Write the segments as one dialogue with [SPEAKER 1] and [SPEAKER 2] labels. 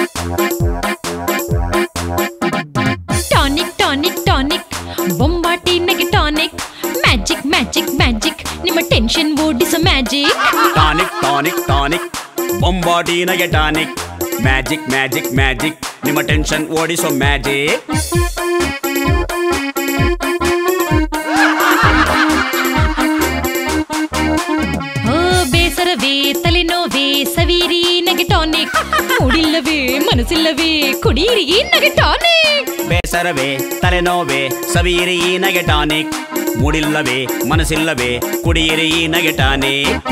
[SPEAKER 1] Tonic tonic tonic ಬೊಂಬಾಟಿ ನಗೆ tonic magic magic magic ನಿಮ್ಮ ಟೆನ್ಷನ್ ಓಡಿಸೋ ಮ್ಯಾಜಿಕ್
[SPEAKER 2] ಟಾನಿಕ್ ಟಾನಿಕ್ ಟಾನಿಕ್ ಬೊಂಬಾಟಿನಗೆ ಟಾನಿಕ್ ಮ್ಯಾಜಿಕ್ ಮ್ಯಾಜಿಕ್ ಮ್ಯಾಜಿಕ್ ನಿಮ್ಮ ಟೆನ್ಷನ್ ಓಡಿಸೋ ಮ್ಯಾಜಿಕ್
[SPEAKER 1] ಓ ಬೇಸರವೇ ತಲೆನೋವೇ ಸವೀರಿ ನಗೆ ಟಾನಿಕ್ ಮೂಡಿಲ್ಲವೇ ಮನಸ್ಸಿಲ್ಲವೇ ಕುಡೀರಿ ನಗೆ ಟಾನಿಕ್
[SPEAKER 2] ಬೇಸರವೇ ತಲೆನೋವೇ ಸವೀರಿ ಈ ನಗೆ ಟಾನಿಕ್ ಮೂಡಿಲ್ಲವೇ ಮನಸ್ಸಿಲ್ಲವೇ ಕುಡಿಯಿರಿ ಈ ನಗೆ ಟಾನಿಕ್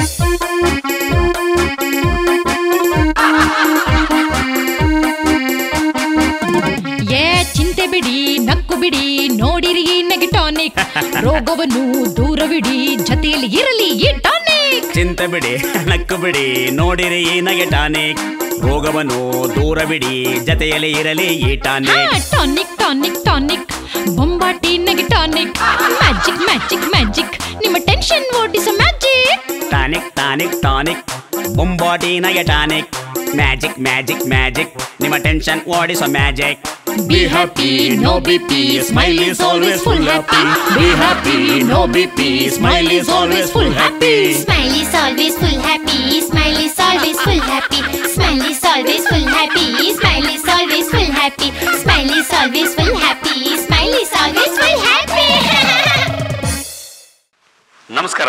[SPEAKER 1] ಏ ಚಿಂತೆ ಬಿಡಿ ನಕ್ಕು ಬಿಡಿ ನೋಡಿರಿ ಈ ನಗೆ ಟಾನಿಕ್ ರೋಗವನ್ನು ದೂರವಿಡಿ ಜೊತೆಯಲ್ಲಿ ಇರಲಿ ಈ ಟಾನಿಕ್
[SPEAKER 2] ಚಿಂತೆ ಬಿಡಿ ನಕ್ಕು ಬಿಡಿ ನೋಡಿರಿ ಈ ನಗೆ ಟಾನಿಕ್ ರೋಗವನ್ನು ದೂರ ಬಿಡಿ ಜತೆಯಲ್ಲಿ ಇರಲಿ ಈ ಟಾನಿಕ್
[SPEAKER 1] ಟಾನಿಕ್ ಟಾನಿಕ್ ಟಾನಿಕ್ ಬೊಂಬಾಟಿ ನಗೆ ಟಾನಿಕ್ ಮ್ಯಾಜಿಕ್ ಮ್ಯಾಜಿಕ್ ಮ್ಯಾಜಿಕ್ ನಿಮ್ಮ ಟೆನ್ಷನ್ ಓಡಿಸೋ ಮ್ಯಾಜಿಕ್
[SPEAKER 2] ಟಾನಿಕ್ ಟಾನಿಕ್ ಟಾನಿಕ್ ಬೊಂಬಾಟಿನಗೆ ಟಾನಿಕ್ ಮ್ಯಾಜಿಕ್ ಮ್ಯಾಜಿಕ್ ಮ್ಯಾಜಿಕ್ ನಿಮ್ಮ ಟೆನ್ಷನ್ ಓಡಿಸೋ magic
[SPEAKER 1] Be happy, no BP, smile is always full happy. Be happy, no BP, smile is always full happy.
[SPEAKER 3] Smile is always full happy. Smile is always full happy. Smile is always full happy. Smile is always full happy. Smile is always full happy. Smile is always full happy.
[SPEAKER 2] ನಮಸ್ಕಾರ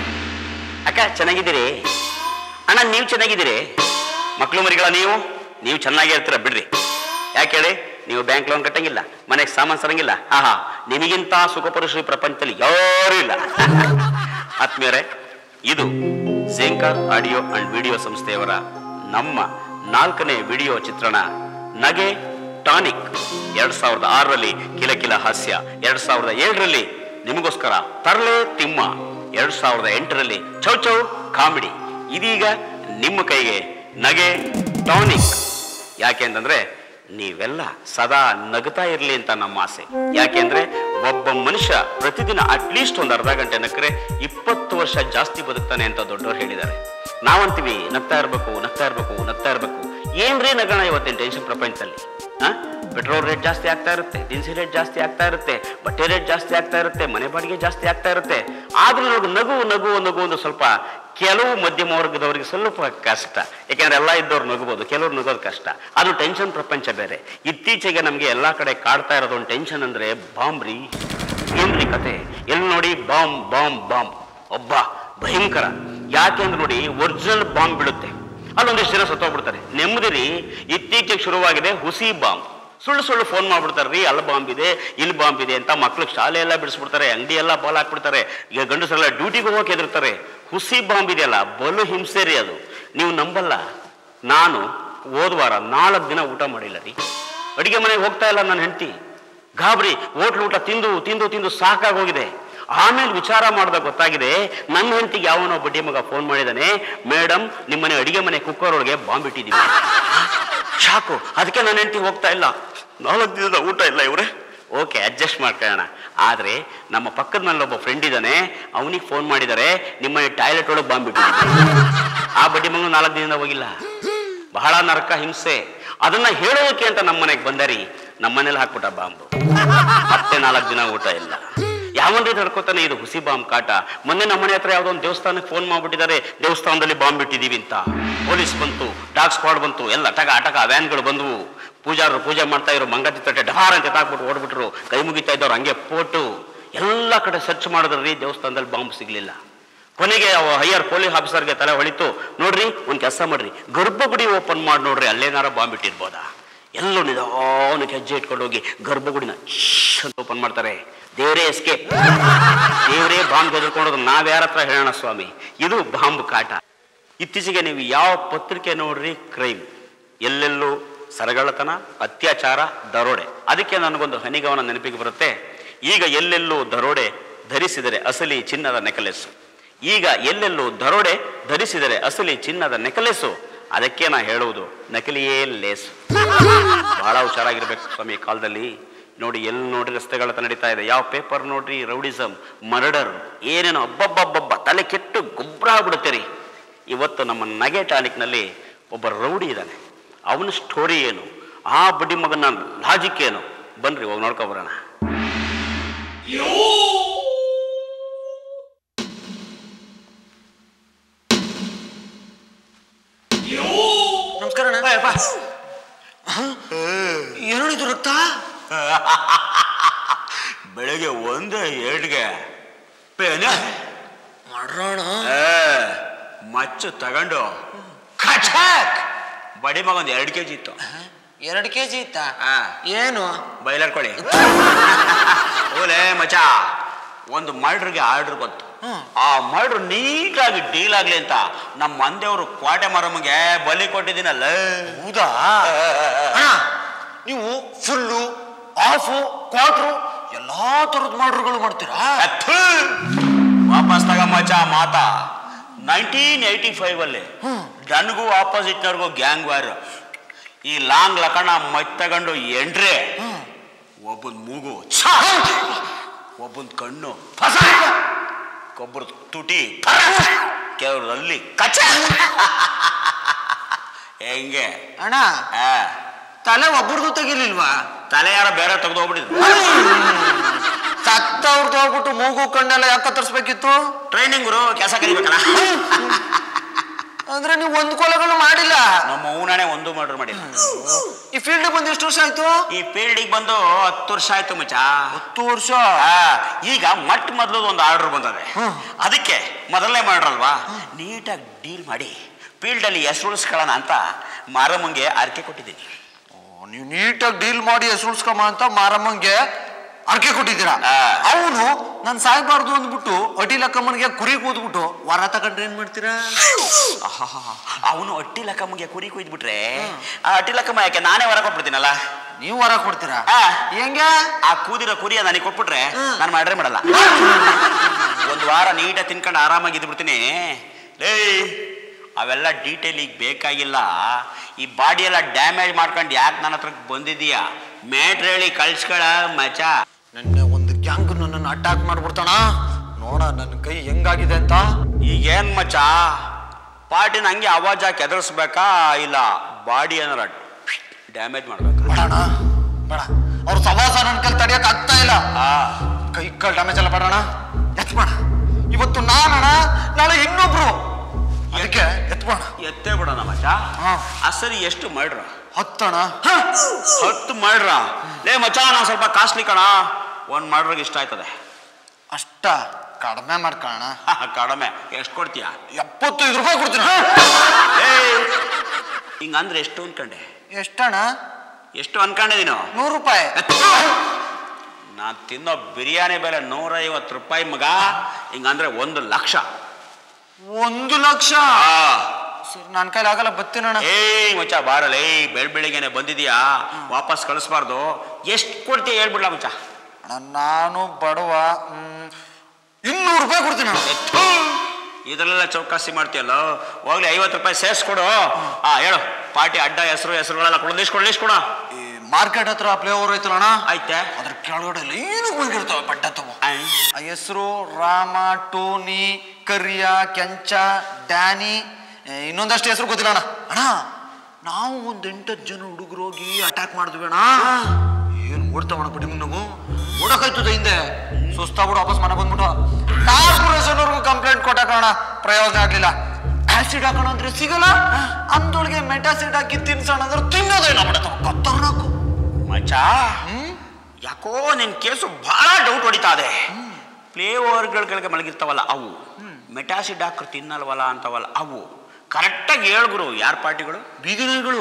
[SPEAKER 2] ಅಕ್ಕ ಚೆನ್ನಾಗಿದ್ದೀರಿ ಅಣ್ಣ ನೀವು ಚೆನ್ನಾಗಿದ್ದೀರಿ ಮಕ್ಕಳು ಮರಿಗಳ ನೀವು ನೀವು ಚೆನ್ನಾಗಿ ಇರ್ತೀರ ಬಿಡ್ರಿ ಯಾಕೆ ಹೇಳಿ ನೀವು ಬ್ಯಾಂಕ್ ಲೋನ್ ಕಟ್ಟಂಗಿಲ್ಲ ಮನೆಗೆ ಸಾಮಾನು ಸರಂಗಿಲ್ಲ ಆಹಾ ನಿಮಗಿಂತ ಸುಖಪುರುಷರು ಈ ಪ್ರಪಂಚದಲ್ಲಿ ಯಾರೂ ಇಲ್ಲ ಆತ್ಮೀಯರೇ ಇದು ಝೇಂಕರ್ ಆಡಿಯೋ ಅಂಡ್ ವಿಡಿಯೋ ಸಂಸ್ಥೆಯವರ ನಮ್ಮ ನಾಲ್ಕನೇ ವಿಡಿಯೋ ಚಿತ್ರಣ ನಗೆ ಟಾನಿಕ್ ಎರಡ್ ಸಾವಿರದ ಆರರಲ್ಲಿ ಕಿಲಕಿಲ ಹಾಸ್ಯ ಎರಡ್ ಸಾವಿರದ ಏಳರಲ್ಲಿ ನಿಮಗೋಸ್ಕರ ತರಲೆ ತಿಮ್ಮ ಎರಡ್ ಸಾವಿರದ ಎಂಟರಲ್ಲಿ ಚೌ ಚೌ ಕಾಮಿಡಿ ಇದೀಗ ನಿಮ್ಮ ಕೈಗೆ ನಗೆ ಟಾನಿಕ್ ಯಾಕೆ ಅಂತಂದ್ರೆ ನೀವೆಲ್ಲ ಸದಾ ನಗುತ್ತಾ ಇರಲಿ ಅಂತ ನಮ್ಮ ಆಸೆ ಯಾಕೆಂದ್ರೆ ಒಬ್ಬ ಮನುಷ್ಯ ಪ್ರತಿದಿನ ಅಟ್ಲೀಸ್ಟ್ ಒಂದು ಅರ್ಧ ಗಂಟೆ ನಕ್ಕರೆ ಇಪ್ಪತ್ತು ವರ್ಷ ಜಾಸ್ತಿ ಬದುಕ್ತಾನೆ ಅಂತ ದೊಡ್ಡವರು ಹೇಳಿದ್ದಾರೆ ನಾವಂತೀವಿ ನಗ್ತಾ ಇರ್ಬೇಕು ನಗ್ತಾ ಇರ್ಬೇಕು ನಗ್ತಾ ಇರ್ಬೇಕು ಏನ್ರಿ ನಗಣ ಇವತ್ತಿನ ಟೆನ್ಷನ್ ಪ್ರಪಂಚದಲ್ಲಿ ಆ ಪೆಟ್ರೋಲ್ ರೇಟ್ ಜಾಸ್ತಿ ಆಗ್ತಾ ಇರುತ್ತೆ ದಿನಸಿ ರೇಟ್ ಜಾಸ್ತಿ ಆಗ್ತಾ ಇರುತ್ತೆ ಬಟ್ಟೆ ರೇಟ್ ಜಾಸ್ತಿ ಆಗ್ತಾ ಇರುತ್ತೆ ಮನೆ ಬಾಡಿಗೆ ಜಾಸ್ತಿ ಆಗ್ತಾ ಇರುತ್ತೆ ಆದ್ರೂ ನೋಡಿ ನಗು ನಗು ನಗು ಒಂದು ಸ್ವಲ್ಪ ಕೆಲವು ಮಧ್ಯಮ ವರ್ಗದವರಿಗೆ ಸ್ವಲ್ಪ ಕಷ್ಟ ಯಾಕೆಂದ್ರೆ ಎಲ್ಲ ಇದ್ದವ್ರು ನಗಬಹುದು ಕೆಲವ್ರು ನಗೋದು ಕಷ್ಟ ಅದು ಟೆನ್ಷನ್ ಪ್ರಪಂಚ ಬೇರೆ ಇತ್ತೀಚೆಗೆ ನಮಗೆ ಎಲ್ಲಾ ಕಡೆ ಕಾಡ್ತಾ ಇರೋದು ಒಂದು ಟೆನ್ಷನ್ ಅಂದ್ರೆ ಬಾಂಬ್ ರೀ ಏನ್ರಿ ಕತೆ ಎಲ್ಲಿ ನೋಡಿ ಬಾಂಬ್ ಬಾಂಬ್ ಬಾಂಬ್ ಒಬ್ಬ ಭಯಂಕರ ಯಾಕೆಂದ್ರೆ ನೋಡಿ ಒರಿಜಿನಲ್ ಬಾಂಬ್ ಬಿಡುತ್ತೆ ಅಲ್ಲೊಂದಿಷ್ಟು ಜನ ಸತ್ತೋಗ್ಬಿಡ್ತಾರೆ ನೆಮ್ಮದಿರಿ ಇತ್ತೀಚೆಗೆ ಶುರುವಾಗಿದೆ ಹುಸಿ ಬಾಂಬ್ ಸುಳ್ಳು ಸುಳ್ಳು ಫೋನ್ ಮಾಡ್ಬಿಡ್ತಾರೆ ರೀ ಅಲ್ಲಿ ಬಾಂಬ್ ಇದೆ ಇಲ್ಲಿ ಬಾಂಬ್ ಇದೆ ಅಂತ ಮಕ್ಳಿಗೆ ಶಾಲೆ ಎಲ್ಲ ಬಿಡಿಸ್ಬಿಡ್ತಾರೆ ಅಂಗಡಿ ಎಲ್ಲ ಬಾಲ್ ಹಾಕ್ಬಿಡ್ತಾರೆ ಈಗ ಗಂಡಸರೆಲ್ಲ ಡ್ಯೂಟಿಗೆ ಹೋಗೋಕೆ ಹೆದರ್ತಾರೆ ಹುಸಿ ಬಾಂಬ್ ಇದೆಯಲ್ಲ ಬಲು ಹಿಂಸೆ ರೀ ಅದು ನೀವು ನಂಬಲ್ಲ ನಾನು ಹೋದ್ವಾರ ನಾಲ್ಕು ದಿನ ಊಟ ಮಾಡಿಲ್ಲ ರೀ ಅಡಿಗೆ ಮನೆಗೆ ಹೋಗ್ತಾ ಇಲ್ಲ ನನ್ನ ಹೆಂಡತಿ ಗಾಬರಿ ಹೋಟ್ಲು ಊಟ ತಿಂದು ತಿಂದು ತಿಂದು ಸಾಕಾಗೋಗಿದೆ ಆಮೇಲೆ ವಿಚಾರ ಮಾಡಿದಾಗ ಗೊತ್ತಾಗಿದೆ ನನ್ನ ಹೆಂಡತಿಗೆ ಯಾವನೋ ಬಡ್ಡಿ ಮಗ ಫೋನ್ ಮಾಡಿದಾನೆ ಮೇಡಮ್ ನಿಮ್ಮನೆ ಅಡಿಗೆ ಮನೆ ಕುಕ್ಕರ್ ಒಳಗೆ ಬಾಂಬ್ ಇಟ್ಟಿದ್ದೀವಿ ಶಾಕು ಅದಕ್ಕೆ ನನ್ನ ಹೆಂಡತಿ ಹೋಗ್ತಾ ಇಲ್ಲ ನಾಲ್ಕು ದಿನದ ಊಟ ಇಲ್ಲ ಇವ್ರೆ ಓಕೆ ಅಡ್ಜಸ್ಟ್ ಮಾಡ್ಕೊಳ್ಳೋಣ ಆದ್ರೆ ನಮ್ಮ ಪಕ್ಕದ ಮನೇಲಿ ಒಬ್ಬ ಫ್ರೆಂಡ್ ಇದ್ದಾನೆ ಅವನಿಗೆ ಫೋನ್ ಮಾಡಿದ್ದಾರೆ ನಿಮ್ಮನೆ ಟಾಯ್ಲೆಟ್ ಒಳಗೆ ಬಾಂಬ್ ಇಟ್ಟಿದ್ದೀವಿ ಆ ಬಡ್ಡಿ ಮಗನು ನಾಲ್ಕು ದಿನದಿಂದ ಹೋಗಿಲ್ಲ ಬಹಳ ನರಕ ಹಿಂಸೆ ಅದನ್ನ ಹೇಳೋದಕ್ಕೆ ಅಂತ ನಮ್ಮ ಮನೆಗೆ ಬಂದರಿ ನಮ್ಮನೇಲಿ ಹಾಕ್ಬಿಟ್ಟ ಬಾಂಬು ಮತ್ತೆ ನಾಲ್ಕು ದಿನ ಊಟ ಇಲ್ಲ ಯಾವನ್ರಿ ತಡ್ಕೋತಾನೆ ಇದು ಹುಸಿ ಬಾಂಬ್ ಕಾಟ ಮೊನ್ನೆ ನಮ್ಮ ಮನೆ ಹತ್ರ ಯಾವ್ದೋ ಒಂದು ದೇವಸ್ಥಾನಕ್ಕೆ ಫೋನ್ ಮಾಡ್ಬಿಟ್ಟಿದ್ದಾರೆ ದೇವಸ್ಥಾನದಲ್ಲಿ ಬಾಂಬ್ ಇಟ್ಟಿದೀವಿ ಅಂತ ಪೊಲೀಸ್ ಬಂತು ಡಾಗ್ ಸ್ಕ್ವಾಡ್ ಬಂತು ಎಲ್ಲ ಟಗ ಅಟಕ ವ್ಯಾನ್ಗಳು ಬಂದವು ಪೂಜಾರರು ಪೂಜೆ ಮಾಡ್ತಾ ಇರೋ ಮಂಗತಿ ತಟ್ಟೆ ಡಹಾರ್ ಅಂತ ತಾಕ್ಬಿಟ್ಟು ಓಡ್ಬಿಟ್ರು ಕೈ ಮುಗಿತಾ ಇದ್ದವ್ರು ಹಂಗೆ ಪೋಟು ಎಲ್ಲ ಕಡೆ ಸರ್ಚ್ ಮಾಡಿದ್ರಿ ದೇವಸ್ಥಾನದಲ್ಲಿ ಬಾಂಬ್ ಸಿಗ್ಲಿಲ್ಲ ಕೊನೆಗೆ ಅವ ಹೈಯರ್ ಪೊಲೀಸ್ ಆಫೀಸರ್ಗೆ ತಲೆ ಹೊಳಿತು ನೋಡ್ರಿ ಒಂದ್ ಕೆಲಸ ಮಾಡ್ರಿ ಗರ್ಭಗುಡಿ ಓಪನ್ ಮಾಡಿ ನೋಡ್ರಿ ಅಲ್ಲೇನಾರ ಬಾಂಬ್ ಇಟ್ಟಿರ್ಬೋದಾ ಎಲ್ಲೂ ನಿಧಾನಕ್ಕೆ ಹೆಜ್ಜೆ ಇಟ್ಕೊಂಡು ಹೋಗಿ ಗರ್ಭಗುಡಿನ ಶ್ಶ್ ಅಂತ ಓಪನ್ ಮಾಡ್ತಾರೆ ದೇವರೇ ಎಸ್ಕೇಪ್ ದೇವರೇ ಬಾಂಬ್ ಹೆದರ್ಕೊಂಡೋದು ನಾವ್ಯಾರ ಹತ್ರ ಹೇಳೋಣ ಸ್ವಾಮಿ ಇದು ಬಾಂಬ್ ಕಾಟ ಇತ್ತೀಚೆಗೆ ನೀವು ಯಾವ ಪತ್ರಿಕೆ ನೋಡ್ರಿ ಕ್ರೈಮ್ ಎಲ್ಲೆಲ್ಲೂ ಸರಗಳತನ ಅತ್ಯಾಚಾರ ದರೋಡೆ ಅದಕ್ಕೆ ನನಗೊಂದು ಹನಿಗವನ ನೆನಪಿಗೆ ಬರುತ್ತೆ ಈಗ ಎಲ್ಲೆಲ್ಲೂ ದರೋಡೆ ಧರಿಸಿದರೆ ಅಸಲಿ ಚಿನ್ನದ ನೆಕಲೆಸು ಈಗ ಎಲ್ಲೆಲ್ಲೂ ದರೋಡೆ ಧರಿಸಿದರೆ ಅಸಲಿ ಚಿನ್ನದ ನೆಕಲೆಸು ಅದಕ್ಕೆ ನಾ ಹೇಳುವುದು ನಕಲಿಯೇ ಲೇಸು ಬಹಳ ಹುಷಾರಾಗಿರ್ಬೇಕು ಸ್ವಾಮಿ ಈ ಕಾಲದಲ್ಲಿ ನೋಡಿ ಎಲ್ಲಿ ನೋಡ್ರಿ ರಸ್ತೆಗಳ ನಡೀತಾ ಇದೆ ಯಾವ ಪೇಪರ್ ನೋಡ್ರಿ ರೌಡಿಸಮ್ ಮರ್ಡರ್ ಏನೇನೋ ಅಬ್ಬಬ್ಬಬ್ಬಬ್ಬ ತಲೆ ಕೆಟ್ಟು ಗೊಬ್ಬರ ಆಗ್ಬಿಡುತ್ತೆ ರೀ ಇವತ್ತು ನಮ್ಮ ನಗೆ ಟಾನಿಕ್ನಲ್ಲಿ ಒಬ್ಬ ರೌಡಿ ಇದ್ದಾನೆ ಅವನ ಸ್ಟೋರಿ ಏನು ಆ ಬಡ್ಡಿ ಮಗನ ಲಾಜಿಕ್ ಏನು ಬನ್ರಿ ಹೋಗಿ ನೋಡ್ಕೊ ಬರೋಣ
[SPEAKER 4] ನಮಸ್ಕಾರ ಅಣ್ಣ ಏನಿದು ರಕ್ತ
[SPEAKER 2] ಬೆಳಗ್ಗೆ ಒಂದು ಎರಡ್ಗೆ ಪೇನ
[SPEAKER 4] ಮಾಡ್ರೋಣ
[SPEAKER 2] ಮಚ್ಚು ತಗೊಂಡು ಕಚಾಕ್ ಬಡಿ ಮಗ ಒಂದು ಎರಡು ಕೆ ಜಿ ಇತ್ತು
[SPEAKER 4] ಎರಡು ಕೆ ಜಿ ಇತ್ತಾ
[SPEAKER 2] ಆ.
[SPEAKER 4] ಏನು
[SPEAKER 2] ಬಯಲಾಡ್ಕೊಳ್ಳಿ ಓಲೆ ಮಚ ಒಂದು ಮರ್ಡ್ರಿಗೆ ಆರ್ಡರ್ ಬಂತು ಆ ಮರ್ಡ್ರ್ ನೀಟಾಗಿ ಡೀಲ್ ಆಗ್ಲಿ ಅಂತ ನಮ್ಮ ಮಂದೆಯವರು ಕ್ವಾಟೆ ಮಾರಮ್ಮಗೆ ಬಲಿ ಕೊಟ್ಟಿದ್ದೀನಲ್ಲ
[SPEAKER 4] ಹೌದಾ ಅಣ್ಣ ನೀವು ಫುಲ್ಲು ಆಫು ಕ್ವಾಟ್ರು ಎಲ್ಲಾ ತರದ್ ಮಾಡ್ರುಗಳು ಮಾಡ್ತೀರಾ
[SPEAKER 2] ಅಥು! ವಾಪಸ್ ತಗ ಮಚ ಮಾತ ನೈನ್ಟೀನ್ ಏಯ್ಟಿ ಫೈವ್ ಅಲ್ಲಿ ನನಗೂ ಆಪೋಸಿಟ್ನವ್ರಿಗೂ ಗ್ಯಾಂಗ್ ವಾರ್ ಈ ಲಾಂಗ್ ಲಕಣ ಮಚ್ ತಗೊಂಡು ಎಂಡ್ರೆ ಒಬ್ಬನ್ ಮೂಗು ಛ! ಒಬ್ಬನ್ ಕಣ್ಣು ಫಸ ಕೊಬ್ಬರು ತುಟಿ ಕೆಲವರಲ್ಲಿ ಕಚ ಹೆಂಗೆ
[SPEAKER 4] ಅಣ್ಣ
[SPEAKER 2] ಆ,
[SPEAKER 4] ತಲೆ ಒಬ್ಬರದು ತೆಗಿಲಿಲ್ವಾ
[SPEAKER 2] ತಲೆ ಯಾರ ಬೇರೆ ತೆಗೆದು ಹೋಗ್ಬಿಟ್ಟಿದ್ರು
[SPEAKER 4] ಸತ್ತವ್ರದ್ದು ಹೋಗ್ಬಿಟ್ಟು ಮೂಗು ಕಣ್ಣೆಲ್ಲ ಯಾಕೆ ಕತ್ತರಿಸ್ಬೇಕಿತ್ತು
[SPEAKER 2] ಟ್ರೈನಿಂಗ್ರು ಕೆಲಸ ಕಲಿಬೇಕಲ್ಲ
[SPEAKER 4] ಅಂದ್ರೆ ನೀವು ಒಂದು ಕೊಲೆಗಳು ಮಾಡಿಲ್ಲ
[SPEAKER 2] ನಮ್ಮ ಊನಾಣೆ ಒಂದು ಮರ್ಡರ್ ಮಾಡಿಲ್ಲ
[SPEAKER 4] ಈ ಫೀಲ್ಡ್ ಬಂದು ಎಷ್ಟು ವರ್ಷ ಆಯ್ತು
[SPEAKER 2] ಈ ಫೀಲ್ಡಿಗೆ ಬಂದು ಹತ್ತು ವರ್ಷ ಆಯ್ತು ಮಚ್ಚ
[SPEAKER 4] ಹತ್ತು ವರ್ಷ
[SPEAKER 2] ಆ, ಈಗ ಮಟ್ ಮೊದಲು ಒಂದು ಆರ್ಡರ್ ಬಂದದೆ ಅದಕ್ಕೆ ಮೊದಲನೇ ಮಾಡ್ರಲ್ವಾ ನೀಟಾಗಿ ಡೀಲ್ ಮಾಡಿ ಫೀಲ್ಡಲ್ಲಿ ಹೆಸರು ಉಳಿಸ್ಕೊಳ್ಳೋಣ ಅಂತ ಮಾರಮ್ಮಂಗೆ ಅರ್ಕೆ ಕೊಟ್ಟಿದ್ದೀನಿ
[SPEAKER 4] ನೀವು ನೀಟಾಗಿ ಡೀಲ್ ಮಾಡಿ ಸುಳ್ಸ್ಕಮ್ಮ ಅಂತ ಮಾರಮ್ಮಂಗೆ ಅರ್ಕೆ ಕೊಟ್ಟಿದ್ದೀರಾ
[SPEAKER 2] ಆ.
[SPEAKER 4] ಅವನು ನಾನು ಸಾಯ್ಬಾರ್ದು ಅಂದ್ಬಿಟ್ಟು ಅಡಿಲಕ್ಕಮ್ಮನಿಗೆ ಕುರಿ ಕೂದ್ಬಿಟ್ಟು ವರ ತಗೊಂಡ್ರೆ ಏನ್ ಮಾಡ್ತೀರಾ
[SPEAKER 2] ಅವನು ಅಟ್ಟಿ ಲಕ್ಕಮ್ಮಗೆ ಕುರಿ ಕುಯ್ದ್ಬಿಟ್ರೆ ಆ ಅಟ್ಟಿ ಲಕ್ಕಮ್ಮ ಯಾಕೆ ನಾನೇ ಹೊರ ಕೊಟ್ಬಿಡ್ತೀನಲ್ಲ
[SPEAKER 4] ನೀವು ವರ ಕೊಡ್ತೀರಾ
[SPEAKER 2] ಆ.
[SPEAKER 4] ಹೆಂಗೆ
[SPEAKER 2] ಆ ಕೂದಿರೋ ಕುರಿಯ ನನಗೆ ಕೊಟ್ಬಿಟ್ರೆ ನಾನು ಮಾಡ್ರೆ ಮಾಡಲ್ಲ ಒಂದು ವಾರ ನೀಟಾಗಿ ತಿನ್ಕೊಂಡು ಆರಾಮಾಗಿ ಇದ್ಬಿಡ್ತೀನಿ ಲೇ ಅವೆಲ್ಲ ಡೀಟೇಲ್ ಈಗ ಬೇಕಾಗಿಲ್ಲ ಈ ಬಾಡಿ ಎಲ್ಲ ಡ್ಯಾಮೇಜ್ ಮಾಡ್ಕೊಂಡು ಯಾಕೆ ನನ್ನ ಹತ್ರ ಬಂದಿದೀಯಾ ಮ್ಯಾಟ್ರ್ ಹೇಳಿ ಕಳ್ಸ್ಕೊಳ ಮಚ
[SPEAKER 4] ನನ್ನ ಒಂದು ಗ್ಯಾಂಗ್ ನನ್ನನ್ನು ಅಟ್ಯಾಕ್ ಮಾಡ್ಬಿಡ್ತಾನ ನೋಡ ನನ್ನ ಕೈ ಹೆಂಗಾಗಿದೆ ಅಂತ
[SPEAKER 2] ಈಗೇನ್ ಮಚ ಪಾರ್ಟಿನ ಹಂಗೆ ಅವಾಜ್ ಹಾಕಿ ಎದುರಿಸ್ಬೇಕಾ ಇಲ್ಲ ಬಾಡಿ ಏನಾರ ಡ್ಯಾಮೇಜ್ ಮಾಡ್ಬೇಕಾ
[SPEAKER 4] ಬೇಡಣ ಬೇಡ ಅವ್ರ ಸವಾಸ ನನ್ನ ಕೈಲಿ ತಡಿಯಕ್ ಆಗ್ತಾ ಇಲ್ಲ
[SPEAKER 2] ಆ
[SPEAKER 4] ಕೈ ಕಾಲ್ ಡ್ಯಾಮೇಜ್ ಎಲ್ಲ ಬೇಡಣ ಎತ್ಬೇಡ ಇವತ್ತು ನಾನಣ ನಾಳೆ ಇನ್ನೊಬ್ರು ಅದಕ್ಕೆ ಎತ್ಬೇಡ
[SPEAKER 2] ಎತ್ತೇ ಬಿಡೋಣ ಮಚ
[SPEAKER 4] ಹಾ.
[SPEAKER 2] ಆ ಸರಿ ಎಷ್ಟು ಮಾಡ್ರ
[SPEAKER 4] ಹತ್ತಣ
[SPEAKER 2] ಹತ್ತು ಮಾಡ್ರ ಲೇ ಮಚ ನಾವು ಸ್ವಲ್ಪ ಕಾಸ್ಟ್ಲಿ ಕಣ ಒಂದ್ ಮಾಡ್ರಿಗೆ ಇಷ್ಟ ಆಯ್ತದೆ
[SPEAKER 4] ಅಷ್ಟ ಕಡಿಮೆ ಮಾಡ್ಕೊಳ್ಳೋಣ
[SPEAKER 2] ಕಡಿಮೆ ಎಷ್ಟು ಕೊಡ್ತೀಯ
[SPEAKER 4] ಎಪ್ಪತ್ತೈದು ರೂಪಾಯಿ ಕೊಡ್ತೀನಿ
[SPEAKER 2] ಹಿಂಗಂದ್ರೆ ಎಷ್ಟು ಅನ್ಕಂಡೆ
[SPEAKER 4] ಎಷ್ಟಣ್ಣ
[SPEAKER 2] ಎಷ್ಟು ಅನ್ಕೊಂಡೆ ನೀನು
[SPEAKER 4] ನೂರು ರೂಪಾಯಿ
[SPEAKER 2] ನಾನು ತಿನ್ನೋ ಬಿರಿಯಾನಿ ಬೆಲೆ ನೂರೈವತ್ತು ರೂಪಾಯಿ ಮಗ ಹಿಂಗಂದ್ರೆ ಒಂದು ಲಕ್ಷ
[SPEAKER 4] ಒಂದು ಲಕ್ಷ
[SPEAKER 2] ಆ,
[SPEAKER 4] ಸರ್ ನನ್ನ ಕೈಲಿ ಆಗಲ್ಲ ಬತ್ತೀನಣ್ಣ
[SPEAKER 2] ಏಯ್ ಮಚ್ಚ ಬಾರಲ್ಲ ಏಯ್ ಬೆಳ್ ಬೆಳಿಗ್ಗೆನೆ ಬಂದಿದೀಯಾ ವಾಪಸ್ ಕಳಿಸ್ಬಾರ್ದು ಎಷ್ಟು ಕೊಡ್ತೀಯ ಹೇಳ್ಬಿಡ್ಲಾ ಮಚ್ಚ
[SPEAKER 4] ಅಣ್ಣ ನಾನು ಬಡವ ಮ್, ಇನ್ನೂರು ರೂಪಾಯಿ ಕೊಡ್ತೀನಿ ಅಣ್ಣ
[SPEAKER 2] ಎತ್ತು. ಇದರಲ್ಲೆಲ್ಲ ಚೌಕಾಸಿ ಮಾಡ್ತೀಯಲ್ಲ ಹೋಗ್ಲಿ ಐವತ್ತು ರೂಪಾಯಿ ಸೇರಿಸ್ಕೊಡು ಆ ಹೇಳು ಪಾರ್ಟಿ ಅಡ್ಡ ಹೆಸರು ಹೆಸರುಗಳೆಲ್ಲ ಕೊಡು ಲಿಸ್ಟ್ ಕೊಡು ಲಿಸ್ಟ್ ಕೊಡು
[SPEAKER 4] ಈ ಮಾರ್ಕೆಟ್ ಹತ್ರ ಪ್ಲೇ ಓವರ್ ಐತಲ್ಲ ಅಣ್ಣ
[SPEAKER 2] ಆಯ್ತಾ
[SPEAKER 4] ಅದ್ರ ಕೆಳಗಡೆ ಏನು ಬಂದಿರ್ತಾವೆ ಬಡ್ಡ ತಗೋ
[SPEAKER 2] ಆಯ್.
[SPEAKER 4] ಆ ಹೆಸರು ರಾಮ ಟೋನಿ ಕರಿಯ ಕೆಂಚ ಡ್ಯಾನಿ ಏ, ಇನ್ನೊಂದಷ್ಟು ಹೆಸರು ಗೊತ್ತಿಲ್ಲ ಅಣ್ಣ ಅಣ್ಣ ನಾವು ಒಂದ್ ಎಂಟತ್ತು ಜನ ಹುಡುಗರು ಹೋಗಿ ಅಟ್ಯಾಕ್ ಮಾಡಿದ್ವಿ ಅಣ್ಣ ಏನು ಓಡ್ತಾವಣ ಬಿಡಿ ನಾವು ಓಡಕಾಯ್ತದ ಹಿಂದೆ ಸುಸ್ತಾಗ್ಬಿಡು ವಾಪಸ್ ಮನೆ ಬಂದ್ಬಿಟ್ಟು ಕಾರ್ಪೊರೇಷನ್ವರೆಗೂ ಕಂಪ್ಲೇಂಟ್ ಕೊಟ್ಟಾಕಣ ಪ್ರಯೋಜನ ಆಗ್ಲಿಲ್ಲ ಆಸಿಡ್ ಹಾಕೋಣ ಅಂದ್ರೆ ಸಿಗಲ್ಲ ಅಂದೊಳಗೆ ಮೆಟಾಸಿಡ್ ಹಾಕಿ ತಿನ್ಸೋಣ ಅಂದ್ರೆ ತಿನ್ನೋದೇನ ಬಿಡತ್ತವ ಕತ್ತರ್ನಾಕು
[SPEAKER 2] ಮಚ್ಚ ಯಾಕೋ ನಿನ್ ಕೇಸು ಬಹಳ ಡೌಟ್ ಹೊಡಿತಾ ಇದೆ ಪ್ಲೇ ಓವರ್ಗಳಿಗೆ ಮಲಗಿರ್ತಾವಲ್ಲ ಅವು ಮೆಟಾಸಿಡ್ ಹಾಕ್ರು ತಿನ್ನಲ್ವಲ್ಲ ಅಂತವಲ್ಲ ಅವು ಕರೆಕ್ಟಾಗಿ ಹೇಳ್ಗುರು ಯಾರ ಪಾರ್ಟಿಗಳು
[SPEAKER 4] ಬೀದಿ ನಾಯಿಗಳು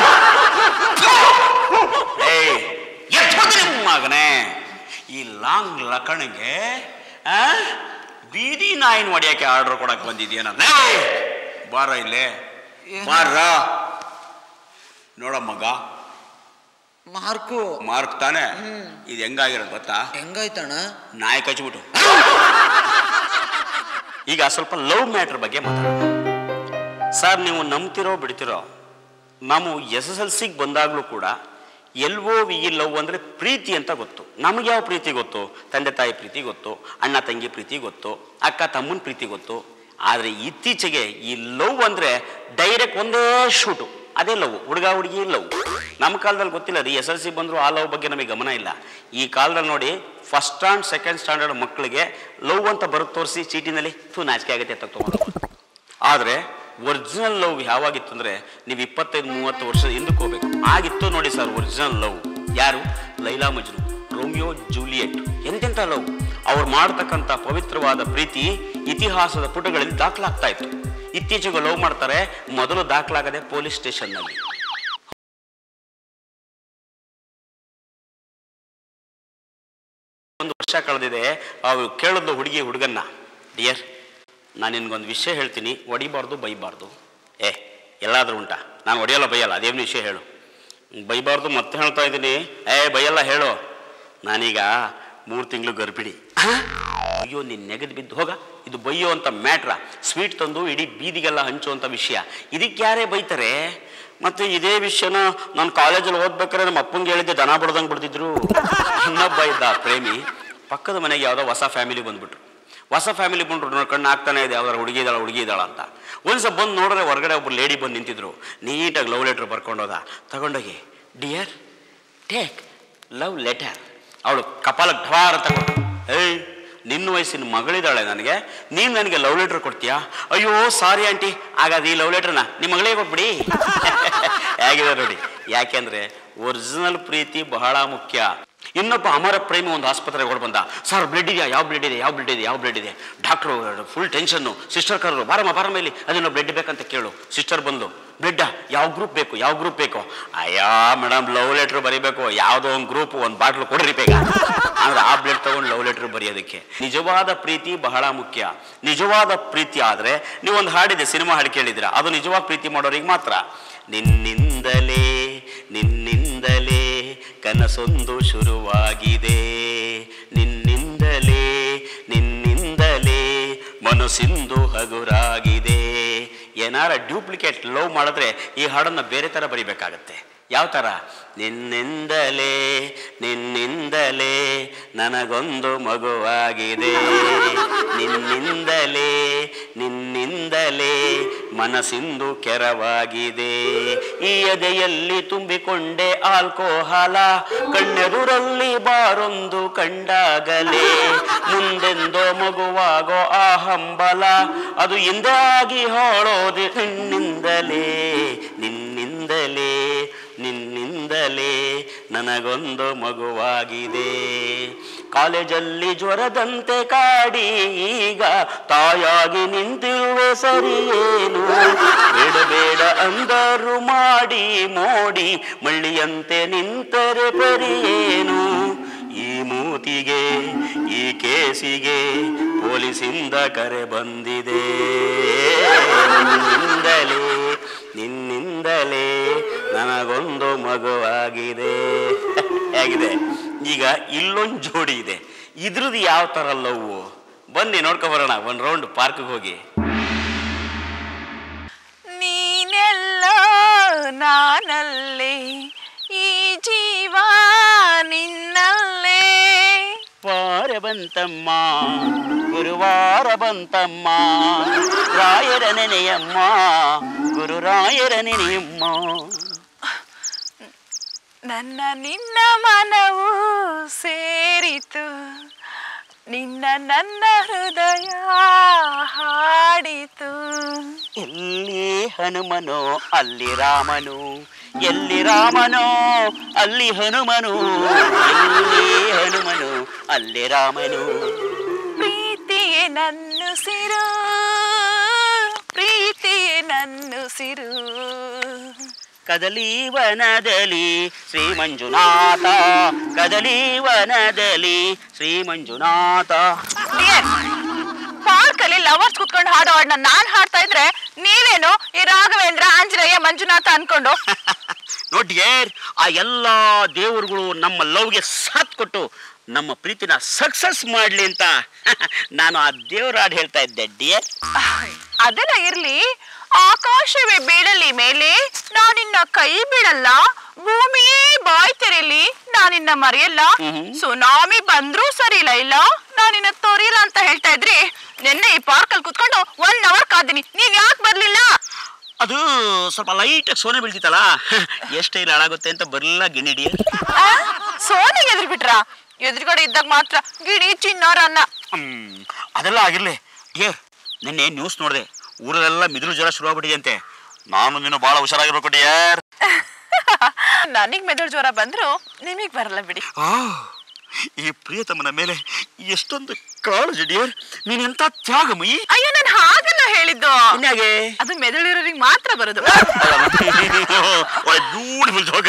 [SPEAKER 2] ಏಯ್ ಎತ್ಕೊತೀನಿ ಮಗನೇ ಈ ಲಾಂಗ್ ಲಕಣಿಗೆ ಆ, ಬೀದಿ ನಾಯಿನ ಹೊಡಿಯಕ್ಕೆ ಆರ್ಡರ್ ಕೊಡಕ್ ಬಂದಿದ್ಯೇನ ಬಾರ ಇಲ್ಲೇ ಬಾರ ನೋಡ ಮಗ
[SPEAKER 4] ಮಾರ್ಕು
[SPEAKER 2] ಮಾರ್ಕ್ ತಾನೆ ಇದು ಹೆಂಗಾಗಿರೋದು ಗೊತ್ತಾ
[SPEAKER 4] ಹೆಂಗಾಯ್ತಣ್ಣ
[SPEAKER 2] ನಾಯಿ ಕಚ್ಬಿಟ್ಟು ಈಗ ಸ್ವಲ್ಪ ಲವ್ ಮ್ಯಾಟ್ರ್ ಬಗ್ಗೆ ಮಾತಾಡೋಣ ಸರ್ ನೀವು ನಂಬ್ತಿರೋ ಬಿಡ್ತಿರೋ ನಾವು ಎಸ್ ಎಸ್ ಎಲ್ ಸಿಗೆ ಬಂದಾಗಲೂ ಕೂಡ L O V E love ಅಂದರೆ ಪ್ರೀತಿ ಅಂತ ಗೊತ್ತು ನಮಗೆ ಯಾವ ಪ್ರೀತಿ ಗೊತ್ತು ತಂದೆ ತಾಯಿ ಪ್ರೀತಿ ಗೊತ್ತು ಅಣ್ಣ ತಂಗಿ ಪ್ರೀತಿ ಗೊತ್ತು ಅಕ್ಕ ತಮ್ಮನ ಪ್ರೀತಿ ಗೊತ್ತು ಆದರೆ ಇತ್ತೀಚೆಗೆ ಈ ಲವ್ ಅಂದರೆ ಡೈರೆಕ್ಟ್ ಒಂದೇ ಶೂಟು ಅದೇ ಲವ್ ಹುಡುಗ ಹುಡುಗಿ ಲವ್ ನಮ್ಮ ಕಾಲದಲ್ಲಿ ಗೊತ್ತಿಲ್ಲ ಅದು ಎಸ್ ಎಲ್ ಸಿ ಬಂದರೂ ಆ ಲವ್ ಬಗ್ಗೆ ನಮಗೆ ಗಮನ ಇಲ್ಲ ಈ ಕಾಲದಲ್ಲಿ ನೋಡಿ ಫಸ್ಟ್ ಸ್ಟ್ಯಾಂಡ್ ಸೆಕೆಂಡ್ ಸ್ಟ್ಯಾಂಡರ್ಡ್ ಮಕ್ಕಳಿಗೆ ಲವ್ ಅಂತ ಬರುತ್ತೆ ತೋರಿಸಿ ಚೀಟಿನಲ್ಲಿ ಥೂ ನಾಚಿಕೆ ಆಗುತ್ತೆ ಅಂತ ತಗೊಂಡು ಆದರೆ ಒರಿಜಿನಲ್ ಲವ್ ಯಾವಾಗಿತ್ತು ಅಂದರೆ ನೀವು ಇಪ್ಪತ್ತೈದು ಮೂವತ್ತು ವರ್ಷದ ಹಿಂದಕ್ಕೆ ಹೋಗ್ಬೇಕು ಆಗಿತ್ತು ನೋಡಿ ಸರ್ ಒರಿಜಿನಲ್ ಲವ್ ಯಾರು ಲೈಲಾ ಮಜ್ನು ರೋಮಿಯೋ ಜೂಲಿಯೆಟ್ ಎಂತೆಂಥ ಲವ್ ಅವ್ರು ಮಾಡ್ತಕ್ಕಂಥ ಪವಿತ್ರವಾದ ಪ್ರೀತಿ ಇತಿಹಾಸದ ಪುಟಗಳಲ್ಲಿ ದಾಖಲಾಗ್ತಾ ಇತ್ತು ಇತ್ತೀಚೆಗೆ ಲವ್ ಮಾಡ್ತಾರೆ ಮೊದಲು ದಾಖಲಾಗದೆ ಪೊಲೀಸ್ ಸ್ಟೇಷನ್ನಲ್ಲಿ ಒಂದು ವರ್ಷ ಕಳೆದಿದೆ ಅವ್ರು ಕೇಳಿದ್ಲು ಹುಡುಗಿ ಹುಡುಗನ್ನ ಡಿಯರ್ ನಾನು ನಿನ್ಗೊಂದು ವಿಷಯ ಹೇಳ್ತೀನಿ ಹೊಡಿಬಾರ್ದು ಬೈಬಾರ್ದು ಏ ಎಲ್ಲಾದ್ರೂ ಉಂಟಾ ನಾನು ಹೊಡೆಯಲ್ಲ ಬೈಯಲ್ಲ ಅದೇನು ವಿಷಯ ಹೇಳು ಬೈಬಾರ್ದು ಮತ್ತೆ ಹೇಳ್ತಾ ಇದ್ದೀನಿ ಏ ಬೈಯಲ್ಲ ಹೇಳು ನಾನೀಗ ಮೂರು ತಿಂಗಳು ಗರ್ಭಿಣಿ ಅಯ್ಯೋ ನಿನ್ನ ನೆಗೆದು ಬಿದ್ದು ಹೋಗ ಇದು ಬೈಯೋ ಅಂತ ಮ್ಯಾಟ್ರ ಸ್ವೀಟ್ ತಂದು ಇಡೀ ಬೀದಿಗೆಲ್ಲ ಹಂಚುವಂಥ ವಿಷಯ ಇದಕ್ಕೆ ಯಾರೇ ಬೈತಾರೆ ಮತ್ತೆ ಇದೇ ವಿಷಯನ ನಾನು ಕಾಲೇಜಲ್ಲಿ ಓದ್ಬೇಕಾದ್ರೆ ನಮ್ಮ ಅಪ್ಪಂಗೆ ಹೇಳಿದ್ದೆ ದನ ಬಡ್ದಂಗೆ ಬಿಡ್ತಿದ್ರು ಇನ್ನೊಬ್ಬ ಇದ್ದ ಪ್ರೇಮಿ ಪಕ್ಕದ ಮನೆಗೆ ಯಾವುದೋ ಹೊಸ ಫ್ಯಾಮಿಲಿ ಬಂದ್ಬಿಟ್ರು ಹೊಸ ಫ್ಯಾಮಿಲಿ ಬಂದ್ರು ನೋಡಿ ಕಣ್ಣು ಆಗ್ತಾನೆ ಇದೆ ಯಾವ್ದಾರು ಹುಡುಗಿ ಇದ್ದಾಳ ಹುಡುಗಿ ಇದ್ದಾಳ ಅಂತ ಒಂದ್ಸಲ ಬಂದು ನೋಡಿದ್ರೆ ಹೊರಗಡೆ ಒಬ್ರು ಲೇಡಿ ಬಂದು ನಿಂತಿದ್ರು ನೀಟಾಗಿ ಲವ್ ಲೆಟ್ರ್ ಬರ್ಕೊಂಡೋದ ತಗೊಂಡೋಗಿ ಡಿಯರ್ ಟೇಕ್ ಲವ್ ಲೆಟರ್ ಅವಳು ಕಪಾಲಕ್ಕೆ ಠವಾರ ತಗೊಂಡು ಏಯ್ ನಿನ್ನ ವಯಸ್ಸಿನ ಮಗಳಿದ್ದಾಳೆ ನನಗೆ ನೀನು ನನಗೆ ಲವ್ ಲೆಟರ್ ಕೊಡ್ತೀಯಾ ಅಯ್ಯೋ ಸಾರಿ ಆಂಟಿ ಹಾಗಾದ್ರೆ ಈ ಲವ್ ಲೆಟರ್ನ ನಿಮ್ಮ ಮಗಳಿಗೆ ಕೊಟ್ಬಿಡಿ ಹೇಗಿದೆ ನೋಡಿ ಯಾಕೆಂದ್ರೆ ಒರಿಜಿನಲ್ ಪ್ರೀತಿ ಬಹಳ ಮುಖ್ಯ ಇನ್ನೊಬ್ಬ ಅಮರ ಪ್ರೇಮಿ ಒಂದು ಆಸ್ಪತ್ರೆಗೆ ಹೊರಡು ಬಂದ ಸರ್ ಬ್ಲಡ್ ಇದೆಯಾ ಯಾವ ಬ್ಲಡ್ ಇದೆ ಯಾವ ಬ್ಲಡ್ ಇದೆ ಯಾವ ಬ್ಲಡ್ ಇದೆ ಡಾಕ್ಟ್ರು ಫುಲ್ ಟೆನ್ಷನ್ನು ಸಿಸ್ಟರ್ ಕರೆದ್ರು ಬಾರಮ್ಮ ಬಾರಮ್ಮ ಇಲ್ಲಿ ಅದೇನೋ ಬ್ಲಡ್ ಬೇಕಂತ ಕೇಳು ಸಿಸ್ಟರ್ ಬಂದು ಬ್ಲಡ್ಡಾ ಯಾವ ಗ್ರೂಪ್ ಬೇಕು ಯಾವ ಗ್ರೂಪ್ ಬೇಕು ಅಯ್ಯೋ ಮೇಡಮ್ ಲವ್ ಲೆಟ್ರ್ ಬರೀಬೇಕು ಯಾವುದೋ ಒಂದು ಗ್ರೂಪ್ ಒಂದು ಬಾಟ್ಲು ಕೊಡ್ರಿ ಬೇಗ ಅಂದ್ರೆ ಆ ಬ್ಲಡ್ ತಗೊಂಡು ಲವ್ ಲೆಟ್ರ್ ಬರೆಯೋದಕ್ಕೆ ನಿಜವಾದ ಪ್ರೀತಿ ಬಹಳ ಮುಖ್ಯ ನಿಜವಾದ ಪ್ರೀತಿ ಆದರೆ ನೀವೊಂದು ಹಾಡಿದೆ ಸಿನಿಮಾ ಹಾಡು ಕೇಳಿದಿರ ಅದು ನಿಜವಾದ ಪ್ರೀತಿ ಮಾಡೋರಿಗೆ ಮಾತ್ರ ನಿನ್ನಿಂದಲೇ ನಿನ್ನಿಂದಲೇ ಕನಸೊಂದು ಶುರುವಾಗಿದೆ ನಿನ್ನಿಂದಲೇ ನಿನ್ನಿಂದಲೇ ಮನಸ್ಸಿಂದು ಹಗುರಾಗಿದೆ ಏನಾರ ಡ್ಯೂಪ್ಲಿಕೇಟ್ ಲವ್ ಮಾಡಿದ್ರೆ ಈ ಹಾಡನ್ನು ಬೇರೆ ಥರ ಬರಿಬೇಕಾಗತ್ತೆ ಯಾವ ಥರ ನಿನ್ನಿಂದಲೇ ನಿನ್ನಿಂದಲೇ ನನಗೊಂದು ಮಗುವಾಗಿದೆ ನಿನ್ನಿಂದಲೇ ನಿನ್ನಿಂದಲೇ ಮನಸ್ಸಿಂದು ಕೆರವಾಗಿದೆ ಈ ಎದೆಯಲ್ಲಿ ತುಂಬಿಕೊಂಡೆ ಆಲ್ಕೋಹಾಲ ಕಣ್ಣೆದುರಲ್ಲಿ ಬಾರೊಂದು ಕಂಡಾಗಲೇ ಮುಂದೆಂದೋ ಮಗುವಾಗೋ ಆ ಹಂಬಲ ಅದು ಎಂದಾಗಿ ಹಾಳೋದೆ ನಿನ್ನಿಂದಲೇ ನಿನ್ನಿಂದಲೇ ನಿನ್ನಿಂದಲೇ ನನಗೊಂದು ಮಗುವಾಗಿದೆ ಕಾಲೇಜಲ್ಲಿ ಜ್ವರದಂತೆ ಕಾಡಿ ಈಗ ತಾಯಾಗಿ ನಿಂತಿರುವೆ ಸರಿಯೇನು ಬೇಡ ಬೇಡ ಅಂದರು ಮಾಡಿ ಮೋಡಿ ಮಳ್ಳಿಯಂತೆ ನಿಂತರೆ ಪರಿಯೇನು ಈ ಮೂತಿಗೆ ಈ ಕೇಸಿಗೆ ಪೊಲೀಸಿಂದ ಕರೆ ಬಂದಿದೆ ನಿನ್ನಿಂದಲೇ ನಿನ್ನಿಂದಲೇ ನನಗೊಂದು ಮಗುವಾಗಿದೆ ಹೇಗಿದೆ ಈಗ ಇಲ್ಲೊಂದು ಜೋಡಿ ಇದೆ ಇದ್ರದ್ದು ಯಾವ ಥರ ಲವ್ ಬನ್ನಿ ನೋಡ್ಕೊಬರೋಣ ಒಂದು ರೌಂಡ್ ಪಾರ್ಕ್ಗೆ ಹೋಗಿ
[SPEAKER 5] ನೀನೆಲ್ಲ ನಾನಲ್ಲೇ ಈ ಜೀವ ನಿನ್ನಲ್ಲೇ
[SPEAKER 2] ವಾರ ಬಂತಮ್ಮ ಗುರುವಾರ ಬಂತಮ್ಮ ರಾಯರ ನೆನೆಯಮ್ಮ ಗುರು ರಾಯರ ನೆನೆಯಮ್ಮ
[SPEAKER 5] ನನ್ನ ನಿನ್ನ ಮನವು ಸೇರಿತು ನಿನ್ನ ನನ್ನ ಹೃದಯ ಹಾಡಿತು
[SPEAKER 2] ಎಲ್ಲಿ ಹನುಮನೋ ಅಲ್ಲಿ ರಾಮನು ಎಲ್ಲಿ ರಾಮನೋ ಅಲ್ಲಿ ಹನುಮನು ಎಲ್ಲಿ ಹನುಮನು ಅಲ್ಲಿ ರಾಮನು
[SPEAKER 5] ಪ್ರೀತಿಯೇ ನನ್ನುಸಿರು ಪ್ರೀತಿಯೇ ನನ್ನುಸಿರು
[SPEAKER 2] ಕದಲಿ ವನದಲ್ಲಿ ಶ್ರೀ ಮಂಜುನಾಥ ಕದಲಿ ವನದಲ್ಲಿ ಶ್ರೀ ಮಂಜುನಾಥ
[SPEAKER 5] ಪಾರ್ಕ್ ಅಲ್ಲಿ ಲವರ್ಸ್ ಕುತ್ಕೊಂಡು ಹಾಡೋ ಹಾಡನ್ನ ನಾನ್ ಹಾಡ್ತಾ ಇದ್ರೆ ನೀವೇನು ಈ ರಾಘವೇಂದ್ರ ಆಂಜನೇಯ ಮಂಜುನಾಥ ಅನ್ಕೊಂಡು
[SPEAKER 2] ನೋಡ್ಯೇರ್ ಆ ಎಲ್ಲ ದೇವರುಗಳು ನಮ್ಮ ಲವ್ಗೆ ಸಾಥ್ ಕೊಟ್ಟು ನಮ್ಮ ಪ್ರೀತಿನ ಸಕ್ಸಸ್ ಮಾಡ್ಲಿ ಅಂತ ನಾನು ಆ ದೇವ್ರ ಹಾಡು ಹೇಳ್ತಾ ಇದ್ದೆ ಡಿಯರ್
[SPEAKER 5] ಅದೆಲ್ಲ ಇರ್ಲಿ ಆಕಾಶವೇ ಬೀಳಲಿ ಮೇಲೆ ನಾನಿನ್ನ ಕೈ ಬಿಡಲ್ಲ ಭೂಮಿಯೇ ಬಾಯ್ ತೆರೆಲಿ ನಾನಿನ್ನ ಮರೆಯಲ್ಲ ಸುನಾಮಿ ಬಂದ್ರೂ ಸರಿ ಇಲ್ಲ ಇಲ್ಲ ನಾನಿನ್ನ ತೊರಿಲ್ಲ ಅಂತ ಹೇಳ್ತಾ ಇದ್ರಿ ನಿನ್ನೆ ಈ ಪಾರ್ಕ್ ಅಲ್ಲಿ ಕುತ್ಕೊಂಡು ಒನ್ ಅವರ್ ಕಾದಿನಿ ನೀವ್ ಯಾಕೆ ಬರ್ಲಿಲ್ಲ
[SPEAKER 2] ಅದು ಸ್ವಲ್ಪ ಲೈಟಾಗಿ ಸೋನೆ ಬೀಳ್ತಿತ್ತಲ್ಲ ಎಷ್ಟು ಇಲ್ಲಿ ಹಾಳಾಗುತ್ತೆ ಅಂತ ಬರಲ್ಲ ಗಿಣಿಡಿ
[SPEAKER 5] ಆ, ಸೋನಿಗೆ ಎದುರು ಬಿಟ್ರ ಎದುರುಗಡೆ ಇದ್ದಾಗ ಮಾತ್ರ ಗಿಣಿ ಚಿನ್ನಾರ ಅನ್ನ
[SPEAKER 2] ಹ್ಮ್, ಅದೆಲ್ಲ ಆಗಿರ್ಲಿ ಡಿಯರ್ ನಿನ್ನೆ ನ್ಯೂಸ್ ನೋಡಿದೆ ಊರಲ್ಲೆಲ್ಲ ಮಿದುಳು ಜ್ವರ ಶುರು ಆಗ್ಬಿಟ್ಟಿದೆ ಅಂತೆ ನಾನು ನೀನು ಬಹಳ ಹುಷಾರಾಗಿರ್ಬೇಕು ಡಿಯರ್
[SPEAKER 5] ನನಗ್ ಮೆದುಳು ಜ್ವರ ಬಂದ್ರು ನಿಮಗ್ ಬರಲ್ಲ ಬಿಡಿ
[SPEAKER 2] ಆ, ಈ ಪ್ರಿಯತಮನ ಮೇಲೆ ಎಷ್ಟೊಂದು ಕಾಳಜಿ ಡಿಯರ್ ನೀನ್ ಎಂತ ತ್ಯಾಗಮಯಿ
[SPEAKER 5] ಅಯ್ಯೋ ನಾನು ಹಾಗಲ್ಲ ಹೇಳಿದ್ದು
[SPEAKER 2] ಇನ್ಯಾಗೆ
[SPEAKER 5] ಅದು ಮೆದುಳಿರೋರಿಗೆ ಮಾತ್ರ ಬರೋದು
[SPEAKER 2] ಬ್ಯೂಟಿಫುಲ್ ಜೋಕ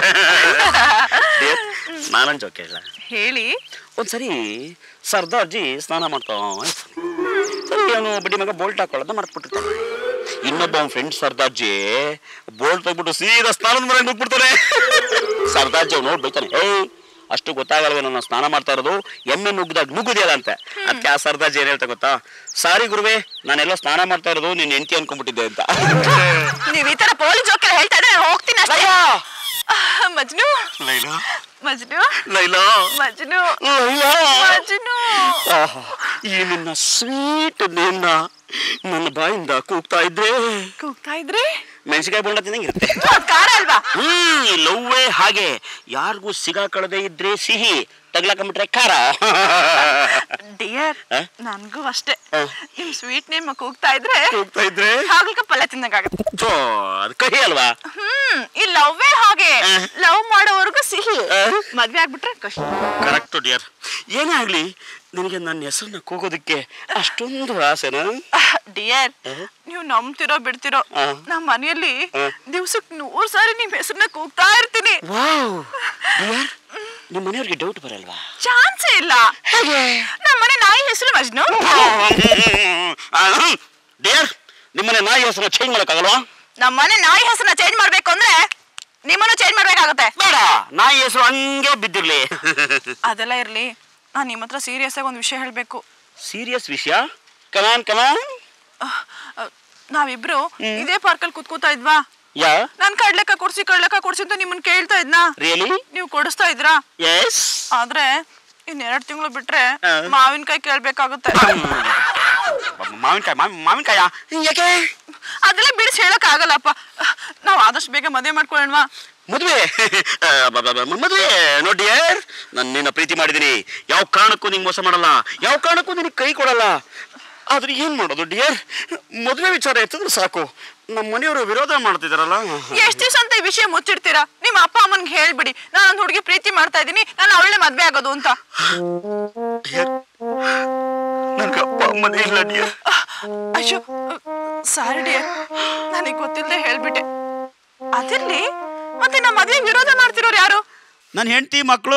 [SPEAKER 2] ನಾನನ್ ಜೋಕ ಇಲ್ಲ
[SPEAKER 5] ಹೇಳಿ
[SPEAKER 2] ಒಂದ್ಸರಿ ಸರ್ದಾರ್ಜಿ ಸ್ನಾನ ಮಾಡ್ತಾ ಇರ್ತಾನೆ. ಸರಿ ಅವನು ಬಡ್ಡಿ ಮಗ ಬೋಲ್ಟ್ ಹಾಕೊಳ್ಳೋದ ಮರ್ತ್ಬಿಟ್ಟಿರ್ತಾನೆ ಇನ್ನೊಬ್ಬ ಅವನ ಫ್ರೆಂಡ್ ಸರ್ದಾರ್ಜಿ ಬೋಲ್ಟ್ ತೆಗ್ಬಿಟ್ಟು ಸೀದಾ ಸ್ನಾನದ ಮನೆ ನುಗ್ಬಿಡ್ತಾನೆ ಸರ್ದಾರ್ಜಿ ಅವ್ನು ನೋಡಿ ಬೈತಾನೆ ಏಯ್ ಅಷ್ಟು ಗೊತ್ತಾಗಲ್ವೇ ನಾನು ಸ್ನಾನ ಮಾಡ್ತಾ ಇರೋದು ಎಮ್ಮೆ ನುಗ್ಗದಾಗ ನುಗ್ಗುದಿಯಲ್ಲ ಅಂತ ಅದಕ್ಕೆ ಆ ಸರ್ದಾರ್ಜಿ ಏನ್ ಹೇಳ್ತಾ ಗೊತ್ತಾ ಸಾರಿ ಗುರುವೆ ನಾನೆಲ್ಲ ಸ್ನಾನ ಮಾಡ್ತಾ ಇರೋದು ನೀನ್ ಎಂಟಿ ಅನ್ಕೊಂಡ್ಬಿಟ್ಟಿದ್ದೆ ಅಂತ
[SPEAKER 5] ನೀವ್ ಈ ತರ ಪೊಲೀಸ್ ಜೋಕೆಲ್ಲ ಹೇಳ್ತಾ ಇದ್ರೆ ನಾನು ಹೋಗ್ತೀನಿ ಅಷ್ಟೇ ಆಹ್, ಮಜ್ನು
[SPEAKER 2] ಲೈಲಾ
[SPEAKER 5] ಮಜ್ನು
[SPEAKER 2] ಲೈಲಾ
[SPEAKER 5] ಮಜ್ನು
[SPEAKER 2] ಲೈಲಾ
[SPEAKER 5] ಮಜ್ನು
[SPEAKER 2] ಆಹಾ, ಈ ನಿನ್ನ ಸ್ವೀಟ್ ನೇಮ್ನ ನನ್ನ ಬಾಯಿಂದ ಕೂಗ್ತಾ ಇದ್ರೆ
[SPEAKER 5] ಕೂಗ್ತಾ ಇದ್ರಿ
[SPEAKER 2] ಮೆಣಸಿಕಾಯಿ ಬೋಂಡ ತಿನ್ನಂಗಿರುತ್ತೆ
[SPEAKER 5] ಅದ್ ಖಾರ ಅಲ್ವಾ
[SPEAKER 2] ಹ್ಮ್ ಲವ್ವೇ ಹಾಗೆ ಯಾರಿಗೂ ಸಿಗಾಕಳದೆ ಇದ್ರೆ ಸಿಹಿ ತಗ್ಲಾಕೊಂಬಿಟ್ರೆ ಖಾರ
[SPEAKER 5] ಡಿಯರ್
[SPEAKER 2] ಆ?
[SPEAKER 5] ನನ್ಗೂ ಅಷ್ಟೇ
[SPEAKER 2] ಆ.
[SPEAKER 5] ನಿಮ್ ಸ್ವೀಟ್ ನೇಮ್ ಕೂಗ್ತಾ ಇದ್ರೆ
[SPEAKER 2] ಕೂಗ್ತಾ ಇದ್ರೆ
[SPEAKER 5] ಹಾಗಲ್ಕ ಪಲ್ಯ ತಿನ್ನಕ್ಕಾಗತ್ತೆ
[SPEAKER 2] ಥೋ, ಅದು ಕಹಿ ಅಲ್ವಾ
[SPEAKER 5] ಹ್ಮ್ ಈ ಲವ್ವೇ ಹಾಗೆ
[SPEAKER 2] ಆ.
[SPEAKER 5] ಲವ್ ಮಾಡೋವರೆಗೂ ಸಿಹಿ
[SPEAKER 2] ಆ.
[SPEAKER 5] ಮದ್ವೆ ಆಗ್ಬಿಟ್ರೆ ಕಷ್ಟ
[SPEAKER 2] ಕರೆಕ್ಟ್ ಡಿಯರ್ ಏನೇ ಆಗ್ಲಿ ನಿನಗೆ ನನ್ನ ಹೆಸರನ್ನ ಕೂಗೋದಕ್ಕೆ ಅಷ್ಟೊಂದು ಆಸೆನಾ
[SPEAKER 5] ಡಿಯರ್
[SPEAKER 2] ಆ.
[SPEAKER 5] ನೀವು ನಂಬ್ತಿರೋ ಬಿಡ್ತಿರೋ
[SPEAKER 2] ಆ.
[SPEAKER 5] ನಮ್ಮ ಮನೆಯಲ್ಲಿ
[SPEAKER 2] ಆ.
[SPEAKER 5] ದಿವ್ಸಕ್ ನೂರ್ ಸಾರಿ ನಿಮ್ ಹೆಸರನ್ನ ಕೂಗ್ತಾ ಇರ್ತೀನಿ
[SPEAKER 2] ವಾವ್ ಡಿಯರ್ ನಿಮ್ಮ ಮನೆಯವ್ರಿಗೆ ಡೌಟ್ ಬರಲ್ವಾ
[SPEAKER 5] ಚಾನ್ಸೇ ಇಲ್ಲ ನಮ್ಮ ಮನೆ ನಾಯಿ ಹೆಸರು ಮಜ್ನು
[SPEAKER 2] ಡಿಯರ್ ನಿಮ್ಮನೆ ನಾಯಿ ಹೆಸರು ಚೇಂಜ್ ಮಾಡೋಕ್ಕಾಗಲ್ವಾ
[SPEAKER 5] ನಮ್ಮ ಮನೆ ನಾಯಿ ಹೆಸರನ್ನ ಚೇಂಜ್ ಮಾಡ್ಬೇಕು ಅಂದ್ರೆ ನಿಮ್ಮನ್ನು ಚೇಂಜ್ ಮಾಡ್ಬೇಕಾಗತ್ತೆ
[SPEAKER 2] ಬೇಡ ನಾಯಿ ಹೆಸರು ಹಂಗೆ ಬಿದ್ದಿರ್ಲಿ
[SPEAKER 5] ಅದೆಲ್ಲ ಇರ್ಲಿ ನಾನು ನಿಮ್ಮ ಹತ್ರ ಸೀರಿಯಸ್ ಆಗಿ ಒಂದು ವಿಷಯ ಹೇಳ್ಬೇಕು
[SPEAKER 2] ಸೀರಿಯಸ್ ವಿಷಯ ಕಮಾನ್ ಕಮಾನ್
[SPEAKER 5] ಅಹ್, ಅಹ್, ನಾವಿಬ್ರು ಇದೇ ಪಾರ್ಕಲ್ಲಿ ಕುತ್ಕೋತಾ ಇದ್ವಾ
[SPEAKER 2] ಯಾ
[SPEAKER 5] ನಾನ್ ಕಡ್ಲೆಕ್ಕ ಕೊಡ್ಸಿ ಕಡ್ಲೆಕ್ಕ ಕೊಡ್ಸಿ ಅಂತ ನಿಮ್ಮನ್ ಕೇಳ್ತಾ ಇದ್ನಾ
[SPEAKER 2] ರಿಯಲಿ
[SPEAKER 5] ನೀವು ಕೊಡಿಸ್ತಾ ಇದ್ರಾ
[SPEAKER 2] ಎಸ್
[SPEAKER 5] ಆದ್ರೆ ಇನ್ನೆರಡು ತಿಂಗಳು ಬಿಟ್ರೆ
[SPEAKER 2] ಆ.
[SPEAKER 5] ಮಾವಿನಕಾಯಿ ಕೇಳ್ಬೇಕಾಗುತ್ತೆ
[SPEAKER 2] ಮಾವಿನಕಾಯಿ ಮಾವಿನಕಾಯ ಯಾಕೆ
[SPEAKER 5] ಅದೆಲ್ಲ ಬಿಡಿಸಿ ಹೇಳಕ್ ಆಗಲ್ಲಪ್ಪ ನಾವ್ ಆದಷ್ಟು ಬೇಗ ಮದುವೆ ಮಾಡ್ಕೊಳ್ಳೋಣವಾ
[SPEAKER 2] ಮದುವೆ ಮದುವೆ ನೋಡಿ ನಾನು ನಿನ್ನ ಪ್ರೀತಿ ಮಾಡಿದ್ದೀನಿ ಯಾವ ಕಾರಣಕ್ಕೂ ನಿಂಗೆ ಮೋಸ ಮಾಡಲ್ಲ ಯಾವ ಕಾರಣಕ್ಕೂ ನಿನಗೆ ಕೈ ಕೊಡಲ್ಲ ಆದ್ರೆ ಏನ್ ಮಾಡೋದು ಡಿಯರ್ ಮದುವೆ ವಿಚಾರ ಎತ್ತಿದ್ರೆ ಸಾಕು ನಮ್ಮ ಮನೆಯವರು ವಿರೋಧ ಮಾಡ್ತಿದಾರಲ್ಲ
[SPEAKER 5] ಎಷ್ಟ್ ದಿವಸ ಅಂತ ಈ ವಿಷಯ ಮುಚ್ಚಿಡ್ತೀರಾ ನಿಮ್ಮ ಅಪ್ಪ ಅಮ್ಮನ್ಗೆ ಹೇಳ್ಬಿಡಿ ನಾನು ಒಂದ್ ಹುಡುಗಿ ಪ್ರೀತಿ ಮಾಡ್ತಾ ಇದ್ದೀನಿ ನಾನು ಅವಳೇ ಮದ್ವೆ ಆಗೋದು ಅಂತ
[SPEAKER 2] ನನ್ಗೆ ಅಪ್ಪ ಅಮ್ಮನೇ ಇಲ್ಲ ಡಿಯರ್
[SPEAKER 5] ಅಯ್ಯೋ ಸಾರಿ ಡಿಯರ್ ನನಗೆ ಗೊತ್ತಿಲ್ಲದೆ ಹೇಳ್ಬಿಟ್ಟೆ ಅದಿರ್ಲಿ ಮತ್ತೆ ನಮ್ಮ ಮದ್ವೆ ವಿರೋಧ ಮಾಡ್ತಿರೋರು ಯಾರು
[SPEAKER 2] ನನ್ನ ಹೆಂಡತಿ ಮಕ್ಕಳು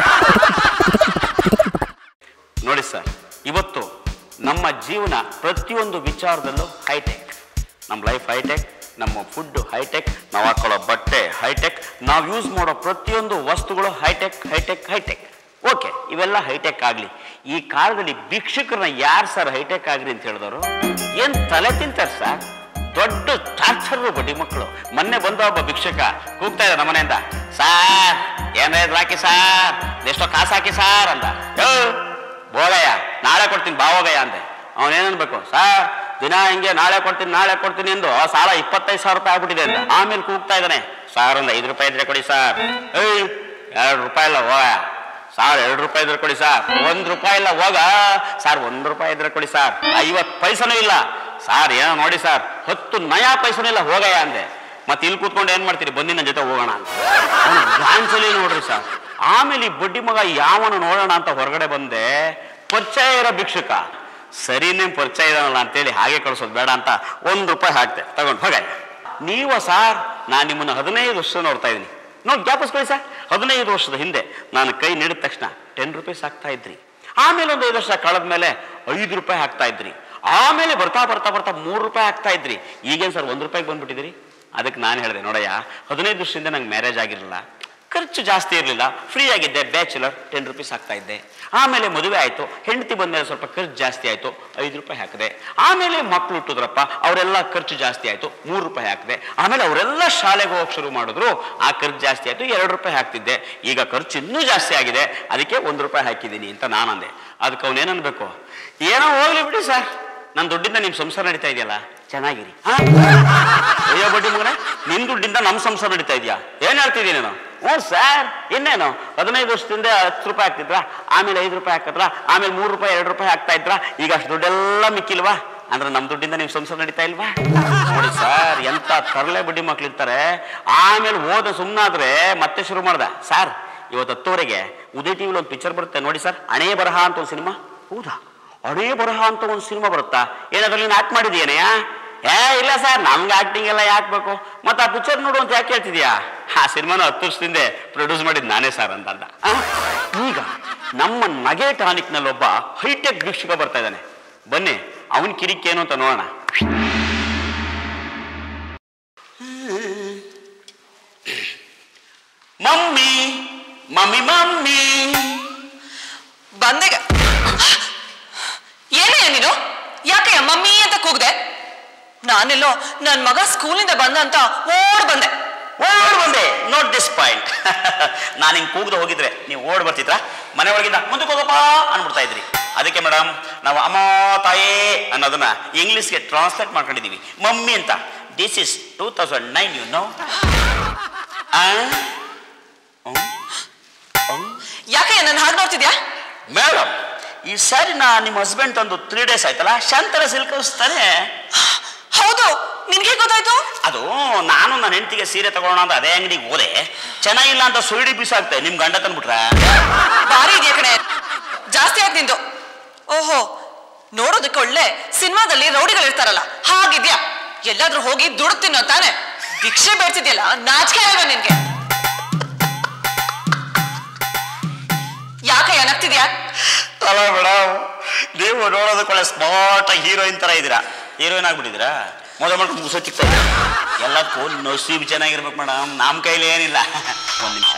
[SPEAKER 2] ನೋಡಿ ಸರ್ ಇವತ್ತು ನಮ್ಮ ಜೀವನ ಪ್ರತಿಯೊಂದು ವಿಚಾರದಲ್ಲೂ ಹೈಟೆಕ್ ನಮ್ಮ ಲೈಫ್ ಹೈಟೆಕ್ ನಮ್ಮ ಫುಡ್ ಹೈಟೆಕ್ ನಾವು ಹಾಕೊಳ್ಳೋ ಬಟ್ಟೆ ಹೈಟೆಕ್ ನಾವು ಯೂಸ್ ಮಾಡೋ ಪ್ರತಿಯೊಂದು ವಸ್ತುಗಳು ಹೈಟೆಕ್ ಹೈಟೆಕ್ ಹೈಟೆಕ್ ಓಕೆ ಇವೆಲ್ಲ ಹೈಟೆಕ್ ಆಗಲಿ ಈ ಕಾಲದಲ್ಲಿ ಭಿಕ್ಷುಕರನ್ನ ಯಾರು ಸರ್ ಹೈಟೆಕ್ ಆಗ್ರಿ ಅಂತ ಹೇಳಿದವರು ಏನು ತಲೆ ತಿಂತಾರೆ ಸರ್ ದೊಡ್ಡ ಟಾರ್ಚರ್ ಬಡ್ಡಿ ಮಕ್ಕಳು ಮೊನ್ನೆ ಬಂದ ಒಬ್ಬ ಭಿಕ್ಷಕ ಕೂಗ್ತಾ ಇದ್ದ ನಮ್ಮ ಮನೆಯಿಂದ ಸಾರ್ ಏನಾದ್ರು ಹಾಕಿ ಸಾರ್ ಎಷ್ಟೋ ಕಾಸು ಹಾಕಿ ಸಾರ್ ಅಂದ ಯೋ ಬೋಳಯ್ಯ ನಾಳೆ ಕೊಡ್ತೀನಿ ಬಾವೋಗಯ್ಯ ಅಂದೆ ಅವನೇನನ್ಬೇಕು ಸಾರ್ ದಿನ ಹಿಂಗೆ ನಾಳೆ ಕೊಡ್ತೀನಿ ನಾಳೆ ಕೊಡ್ತೀನಿ ಎಂದು ಆ ಸಾಲ ಇಪ್ಪತ್ತೈದು ಸಾವಿರ ರೂಪಾಯಿ ಆಗ್ಬಿಟ್ಟಿದೆ ಅಂತ ಆಮೇಲೆ ಕೂಗ್ತಾ ಇದ್ದಾನೆ ಸಾರ್ ಒಂದು ಐದು ರೂಪಾಯಿ ಇದ್ರೆ ಕೊಡಿ ಸಾರ್ ಏಯ್ ಎರಡು ರೂಪಾಯಿ ಇಲ್ಲ ಹೋಗ ಸಾರ್ ಎರಡು ರೂಪಾಯಿ ಇದ್ರೆ ಕೊಡಿ ಸಾರ್ ಒಂದ್ ರೂಪಾಯಿ ಇಲ್ಲ ಹೋಗ ಸಾರ್ ಒಂದ್ ರೂಪಾಯಿ ಇದ್ರೆ ಕೊಡಿ ಸಾರ್ ಐವತ್ತು ಪೈಸನೂ ಇಲ್ಲ ಸಾರ್ ಏನೋ ನೋಡಿ ಸಾರ್ ಹತ್ತು ನಯಾ ಪೈಸನೂ ಇಲ್ಲ ಹೋಗಯ್ಯ ಅಂದೆ ಮತ್ತೆ ಇಲ್ಲಿ ಕೂತ್ಕೊಂಡು ಏನ್ ಮಾಡ್ತೀರಿ ಬನ್ನಿ ನನ್ನ ಜೊತೆ ಹೋಗೋಣ ಅಂತ ಡ್ಯಾನ್ಸಲ್ಲಿ ನೋಡ್ರಿ ಸರ್ ಆಮೇಲೆ ಈ ಬಡ್ಡಿ ಮಗ ಯಾವನು ನೋಡೋಣ ಅಂತ ಹೊರಗಡೆ ಬಂದೆ ಪರಿಚಯ ಇರೋ ಭಿಕ್ಷುಕ ಸರಿನೇ ಪರಿಚಯ ಇದಾನಲ್ಲ ಅಂತೇಳಿ ಹಾಗೆ ಕಳ್ಸೋದು ಬೇಡ ಅಂತ ಒಂದು ರೂಪಾಯಿ ಹಾಕ್ತೆ ತಗೊಂಡು ಹೋಗ ನೀವು ಸಾರ್ ನಾನು ನಿಮ್ಮನ್ನು ಹದಿನೈದು ವರ್ಷ ನೋಡ್ತಾ ಇದ್ದೀನಿ ನೋಡಿ ಜ್ಞಾಪಿಸ್ಕೊಳ್ಳಿ ಸರ್ ಹದಿನೈದು ವರ್ಷದ ಹಿಂದೆ ನಾನು ಕೈ ನೀಡಿದ ತಕ್ಷಣ ಟೆನ್ ರುಪೀಸ್ ಹಾಕ್ತಾ ಇದ್ರಿ ಆಮೇಲೆ ಒಂದು ಐದು ವರ್ಷ ಕಳೆದ ಮೇಲೆ ಐದು ರೂಪಾಯಿ ಹಾಕ್ತಾ ಇದ್ರಿ ಆಮೇಲೆ ಬರ್ತಾ ಬರ್ತಾ ಬರ್ತಾ ಮೂರು ರೂಪಾಯಿ ಹಾಕ್ತಾ ಇದ್ರಿ ಈಗೇನು ಸರ್ ಒಂದು ರೂಪಾಯಿಗೆ ಬಂದ್ಬಿಟ್ಟಿದ್ದೀರಿ ಅದಕ್ಕೆ ನಾನು ಹೇಳಿದೆ ನೋಡಯ್ಯ ಹದಿನೈದು ವರ್ಷದಿಂದ ನಂಗೆ ಮ್ಯಾರೇಜ್ ಆಗಿರಲಿಲ್ಲ ಖರ್ಚು ಜಾಸ್ತಿ ಇರಲಿಲ್ಲ ಫ್ರೀ ಆಗಿದ್ದೆ ಬ್ಯಾಚುಲರ್ ಟೆನ್ ರುಪೀಸ್ ಹಾಕ್ತಾ ಇದ್ದೆ ಆಮೇಲೆ ಮದುವೆ ಆಯಿತು ಹೆಂಡತಿ ಬಂದಮೇಲೆ ಸ್ವಲ್ಪ ಖರ್ಚು ಜಾಸ್ತಿ ಆಯಿತು ಐದು ರೂಪಾಯಿ ಹಾಕಿದೆ ಆಮೇಲೆ ಮಕ್ಕಳು ಹುಟ್ಟಿದ್ರಪ್ಪ ಅವರೆಲ್ಲ ಖರ್ಚು ಜಾಸ್ತಿ ಆಯಿತು ಮೂರು ರೂಪಾಯಿ ಹಾಕಿದೆ ಆಮೇಲೆ ಅವರೆಲ್ಲ ಶಾಲೆಗೆ ಹೋಗಕ್ಕೆ ಶುರು ಮಾಡಿದ್ರು ಆ ಖರ್ಚು ಜಾಸ್ತಿ ಆಯಿತು ಎರಡು ರೂಪಾಯಿ ಹಾಕ್ತಿದ್ದೆ ಈಗ ಖರ್ಚು ಇನ್ನೂ ಜಾಸ್ತಿ ಆಗಿದೆ ಅದಕ್ಕೆ ಒಂದು ರೂಪಾಯಿ ಹಾಕಿದ್ದೀನಿ ಅಂತ ನಾನು ಅಂದೆ ಅದಕ್ಕೆ ಅವನೇನನ್ಬೇಕು ಏನೋ ಹೋಗ್ಲಿ ಬಿಡಿ ಸರ್ ನನ್ನ ದುಡ್ಡಿಂದ ನಿಮ್ಮ ಸಂಸಾರ ನಡೀತಾ ಇದೆಯಲ್ಲ ಚೆನ್ನಾಗಿರಿ ಹಾ? ಅಯ್ಯೋ ಬಡ್ಡಿ ಮಗನೇ ನಿನ್ ದುಡ್ಡಿಂದ ನಮ್ಮ ಸಂಸಾರ ನಡೀತಾ ಇದೆಯಾ ಏನ್ ಹೇಳ್ತಿದ್ದೀನಿ ನಾನು ಹ್ಞೂ ಸರ್ ಇನ್ನೇನು ಹದಿನೈದು ವರ್ಷದಿಂದ ಹತ್ತು ರೂಪಾಯಿ ಹಾಕ್ತಿದ್ರ ಆಮೇಲೆ ಐದು ರೂಪಾಯಿ ಹಾಕಿದ್ರ ಆಮೇಲೆ ಮೂರು ರೂಪಾಯಿ ಎರಡು ರೂಪಾಯಿ ಹಾಕ್ತಾ ಇದ್ರ ಈಗ ಅಷ್ಟು ದುಡ್ಡೆಲ್ಲ ಮಿಕ್ಕಿಲ್ವಾ ಅಂದ್ರೆ ನಮ್ಮ ದುಡ್ಡಿಂದ ನೀವು ಸಂಸಾರ ನಡೀತಾ ಇಲ್ವಾ ನೋಡಿ ಸರ್ ಎಂತ ತರಲೆ ಬಡ್ಡಿ ಮಕ್ಳಿರ್ತಾರೆ ಆಮೇಲೆ ಓದ ಸುಮ್ಮನಾದ್ರೆ ಮತ್ತೆ ಶುರು ಮಾಡ್ದ ಸರ್ ಇವತ್ತು ಹತ್ತುವರೆಗೆ ಉದಯ ಟಿವಿಲಿ ಒಂದು ಪಿಕ್ಚರ್ ಬರುತ್ತೆ ನೋಡಿ ಸರ್ ಹಣೆ ಬರಹ ಅಂತ ಒಂದು ಸಿನಿಮಾ ಹೌದಾ ಹಣೆ ಬರಹ ಅಂತ ಒಂದು ಸಿನಿಮಾ ಬರುತ್ತಾ ಏನಾದ್ರಲ್ಲಿ ನೀನು ಆಕ್ಟ್ ಮಾಡಿದೀಯನೆಯಾ ಏ ಇಲ್ಲ ಸರ್ ನಮ್ಗೆ ಆಕ್ಟಿಂಗ್ ಎಲ್ಲ ಯಾಕೆ ಬೇಕು ಮತ್ತೆ ಆ ಪಿಕ್ಚರ್ ನೋಡು ಅಂತ ಯಾಕೆ ಹೇಳ್ತಿದ್ಯಾ ಆ ಸಿನಿಮಾನ ಹತ್ತು ವರ್ಷದಿಂದ ಪ್ರೊಡ್ಯೂಸ್ ಮಾಡಿದ್ ನಾನೇ ಸರ್ ಅಂತ ಅಂದ ಆ, ಈಗ ನಮ್ಮ ನಗೆ ಟಾನಿಕ್ನಲ್ಲಿ ಒಬ್ಬ ಹೈಟೆಕ್ ಭಿಕ್ಷುಕ ಬರ್ತಾ ಇದ್ದಾನೆ ಬನ್ನಿ ಅವನ್ ಕಿರಿಕ್ ಏನು ಅಂತ ನೋಡೋಣ ಮಮ್ಮಿ ಮಮ್ಮಿ ಮಮ್ಮಿ
[SPEAKER 6] ಬಂದೆಗ ಏನೇ ನೀನು ಯಾಕೆ ಮಮ್ಮಿ ಅಂತ ಕೂಗ್ದೆ ನಾನೆಲ್ಲೋ ನನ್ ಮಗ ಸ್ಕೂಲಿಂದ ಬಂದ ಅಂತ ಓಡ್ ಬಂದೆ
[SPEAKER 2] ಓಡ್ ಬಂದೆ ನೋಟ್ ದಿಸ್ ಪಾಯಿಂಟ್ ನಾನು ಹಿಂಗೆ ಕೂಗ್ದು ಹೋಗಿದ್ರೆ ನೀವು ಓಡ್ ಬರ್ತಿದ್ರ ಮನೆ ಒಳಗಿಂದ ಮುಂದಕ್ಕೆ ಹೋಗಪ್ಪ ಅನ್ಬಿಡ್ತಾ ಇದ್ರಿ ಅದಕ್ಕೆ ಮೇಡಮ್ ನಾವು ಅಮ್ಮ ತಾಯೇ ಅನ್ನೋದನ್ನ ಇಂಗ್ಲಿಷ್ಗೆ ಟ್ರಾನ್ಸ್ಲೇಟ್ ಮಾಡ್ಕೊಂಡಿದೀವಿ ಮಮ್ಮಿ ಅಂತ this is two thousand nine you know
[SPEAKER 6] ಯಾಕೆ ನನ್ನ ಹಾಗೆ ನೋಡ್ತಿದ್ಯಾ
[SPEAKER 2] ಮೇಡಮ್ ಈ ಸ್ಯಾರಿನ ನಿಮ್ಮ ಹಸ್ಬೆಂಡ್ ತಂದು ತ್ರೀ ಡೇಸ್ ಆಯ್ತಲ್ಲ ಶಾಂತರ ಸಿಲ್ಕ್ ತಾನೆ
[SPEAKER 6] ಹೌದು ನಿನ್ಗೆ ಗೊತ್ತಾಯ್ತು
[SPEAKER 2] ಅದು ನಾನು ನನ್ನ ಹೆಂಡತಿಗೆ ಸೀರೆ ತಗೊಳ್ಳೋಣ ಅಂತ ಅದೇ ಅಂಗಡಿಗೆ ಹೋದೆ ಚೆನ್ನಾಗಿಲ್ಲ ಅಂತ ಸುಳ್ಳಿ ಬೀಸಾಕ್ತೆ ನಿಮ್ ಗಂಡ ತಂದ್ಬಿಟ್ರ
[SPEAKER 6] ಭಾರಿ ಇದೆಯಾ ಕಣೆ ಜಾಸ್ತಿ ಆಯ್ತು ನಿಂದು ಓಹೋ ನೋಡೋದಕ್ಕೆ ಒಳ್ಳೆ ಸಿನಿಮಾದಲ್ಲಿ ರೌಡಿಗಳಿರ್ತಾರಲ್ಲ ಹಾಗಿದ್ಯಾ ಎಲ್ಲಾದ್ರೂ ಹೋಗಿ ದುಡ್ಡು ತಿನ್ನೋ ತಾನೆ ಭಿಕ್ಷೆ ಬೇಡ್ತಿದ್ಯಲ್ಲ ನಾಚಿಕೆ ಅಲ್ವಾ ನಿನ್ಗೆ ಯಾಕೆ ನಗ್ತಿದ್ಯಾ
[SPEAKER 2] ಅಲ್ಲ ಮೇಡಮ್ ನೀವು ನೋಡೋದಕ್ಕೆ ಒಳ್ಳೆ ಸ್ಮಾರ್ಟ್ ಹೀರೋಯಿನ್ ತರ ಇದ್ದೀರಾ ಹೀರೋಯಿನ್ ಆಗ್ಬಿಟ್ಟಿದ್ದೀರಾ ಮೊದಲ ಮಾಡ್ಕೊಂಡು ಮುಸ ಚಿಕ್ತಾ ಇದ್ದೀರಾ ಎಲ್ಲಕ್ಕೂ ನಸೀಬ್ ಚೆನ್ನಾಗಿರ್ಬೇಕು ಮೇಡಮ್ ನಮ್ಮ ಕೈಲಿ ಏನಿಲ್ಲ ಒಂದು ನಿಮಿಷ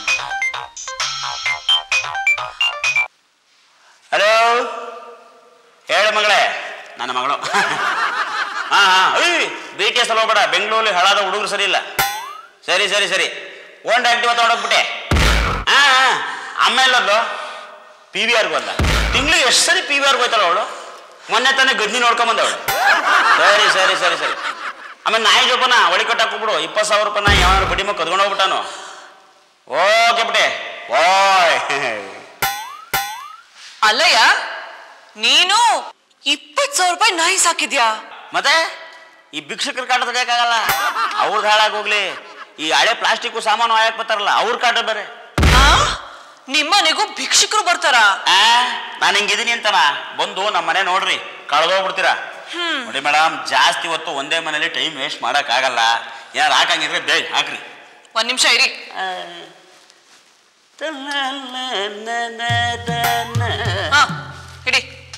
[SPEAKER 2] ಹಲೋ ಹೇಳು ಮಗಳೇ ನನ್ನ ಮಗಳು ಹಾ ಹಾ ಅಯ್ಯ ಬಿ ಟಿ ಎಸ್ ಅಲ್ಲಿ ಹೋಗ್ಬೇಡ ಬೆಂಗಳೂರಲ್ಲಿ ಹಳಾದ ಹುಡುಗರು ಸರಿ ಇಲ್ಲ ಸರಿ ಸರಿ ಸರಿ ಓನ್ ಆಕ್ಟಿವ್ ತಗೊಂಡೋಗ್ಬಿಟ್ಟೆ ಹಾ ಹಾ ಆಮೇಲೆ ಪಿ ವಿ ಆರ್ಗೆ ಬಂದ ತಿಂಗಳಿಗೆ ಎಷ್ಟು ಸರಿ ಪಿ ವಿ ಆರ್ಗೆ ಹೋಯ್ತಾಳ ಅವಳು ಮೊನ್ನೆ ತಾನೇ ಗದ್ನಿ ನೋಡ್ಕೊಂಬಂದವಳು ಸರಿ ಸರಿ ಸರಿ ಸರಿ ಆಮೇಲೆ ನಾಯಿ ಜೋಪನ ಒಳಿ ಕಟ್ಟಾಕ್ಬಿಡು ಇಪ್ಪತ್ತು ಸಾವಿರ ರೂಪಾಯಿ ನಾಯಿ ಯಾವನಾರು ಬಡ್ಡಿ ಮಕ್ಕ ಕದ್ಕೊಂಡು ಹೋಗ್ಬಿಟ್ಟಾನು ಓಕೆ ಬಿಟ್ಟೆ ಓಯ್
[SPEAKER 6] ಅಲ್ಲಯ್ಯ ನೀನು ಇಪ್ಪತ್ ಸಾವಿರ ರೂಪಾಯಿ ನಾಯಿ ಸಾಕಿದ್ಯಾ
[SPEAKER 2] ಮತ್ತೆ ಈ ಭಿಕ್ಷುಕರ ಕಾಟ ತೆಗಿಯಕ್ಕಾಗಲ್ಲ ಅವ್ರದ್ದು ಹಾಳಾಗಿ ಹೋಗ್ಲಿ ಈ ಹಳೆ ಪ್ಲಾಸ್ಟಿಕ್ ಸಾಮಾನು ಹಾಳಾಕ್ ಬರ್ತಾರಲ್ಲ ಅವ್ರ ಕಾಟ ಬೇರೆ
[SPEAKER 6] ಆ? ನಿಮ್ಮನೆಗೂ ಭಿಕ್ಷುಕರು ಬರ್ತಾರಾ
[SPEAKER 2] ಆ ನಾನು ಹಿಂಗಿದೀನಿ ಅಂತನ ಬಂದು ನಮ್ಮ ಮನೆ ನೋಡ್ರಿ ಕಳೆದೋಗ್ಬಿಡ್ತೀರಾ ನೋಡಿ ಮೇಡಮ್ ಜಾಸ್ತಿ ಹೊತ್ತು ಒಂದೇ ಮನೇಲಿ ಟೈಮ್ ವೇಸ್ಟ್ ಮಾಡಕ್ ಆಗಲ್ಲ ಯಾರು ಹಾಕಂಗಿದ್ರೆ ಬೇಗ ಹಾಕ್ರಿ
[SPEAKER 6] ಒಂದ್ ನಿಮಿಷ ಇರಿ ಹಾ ಇಡಿ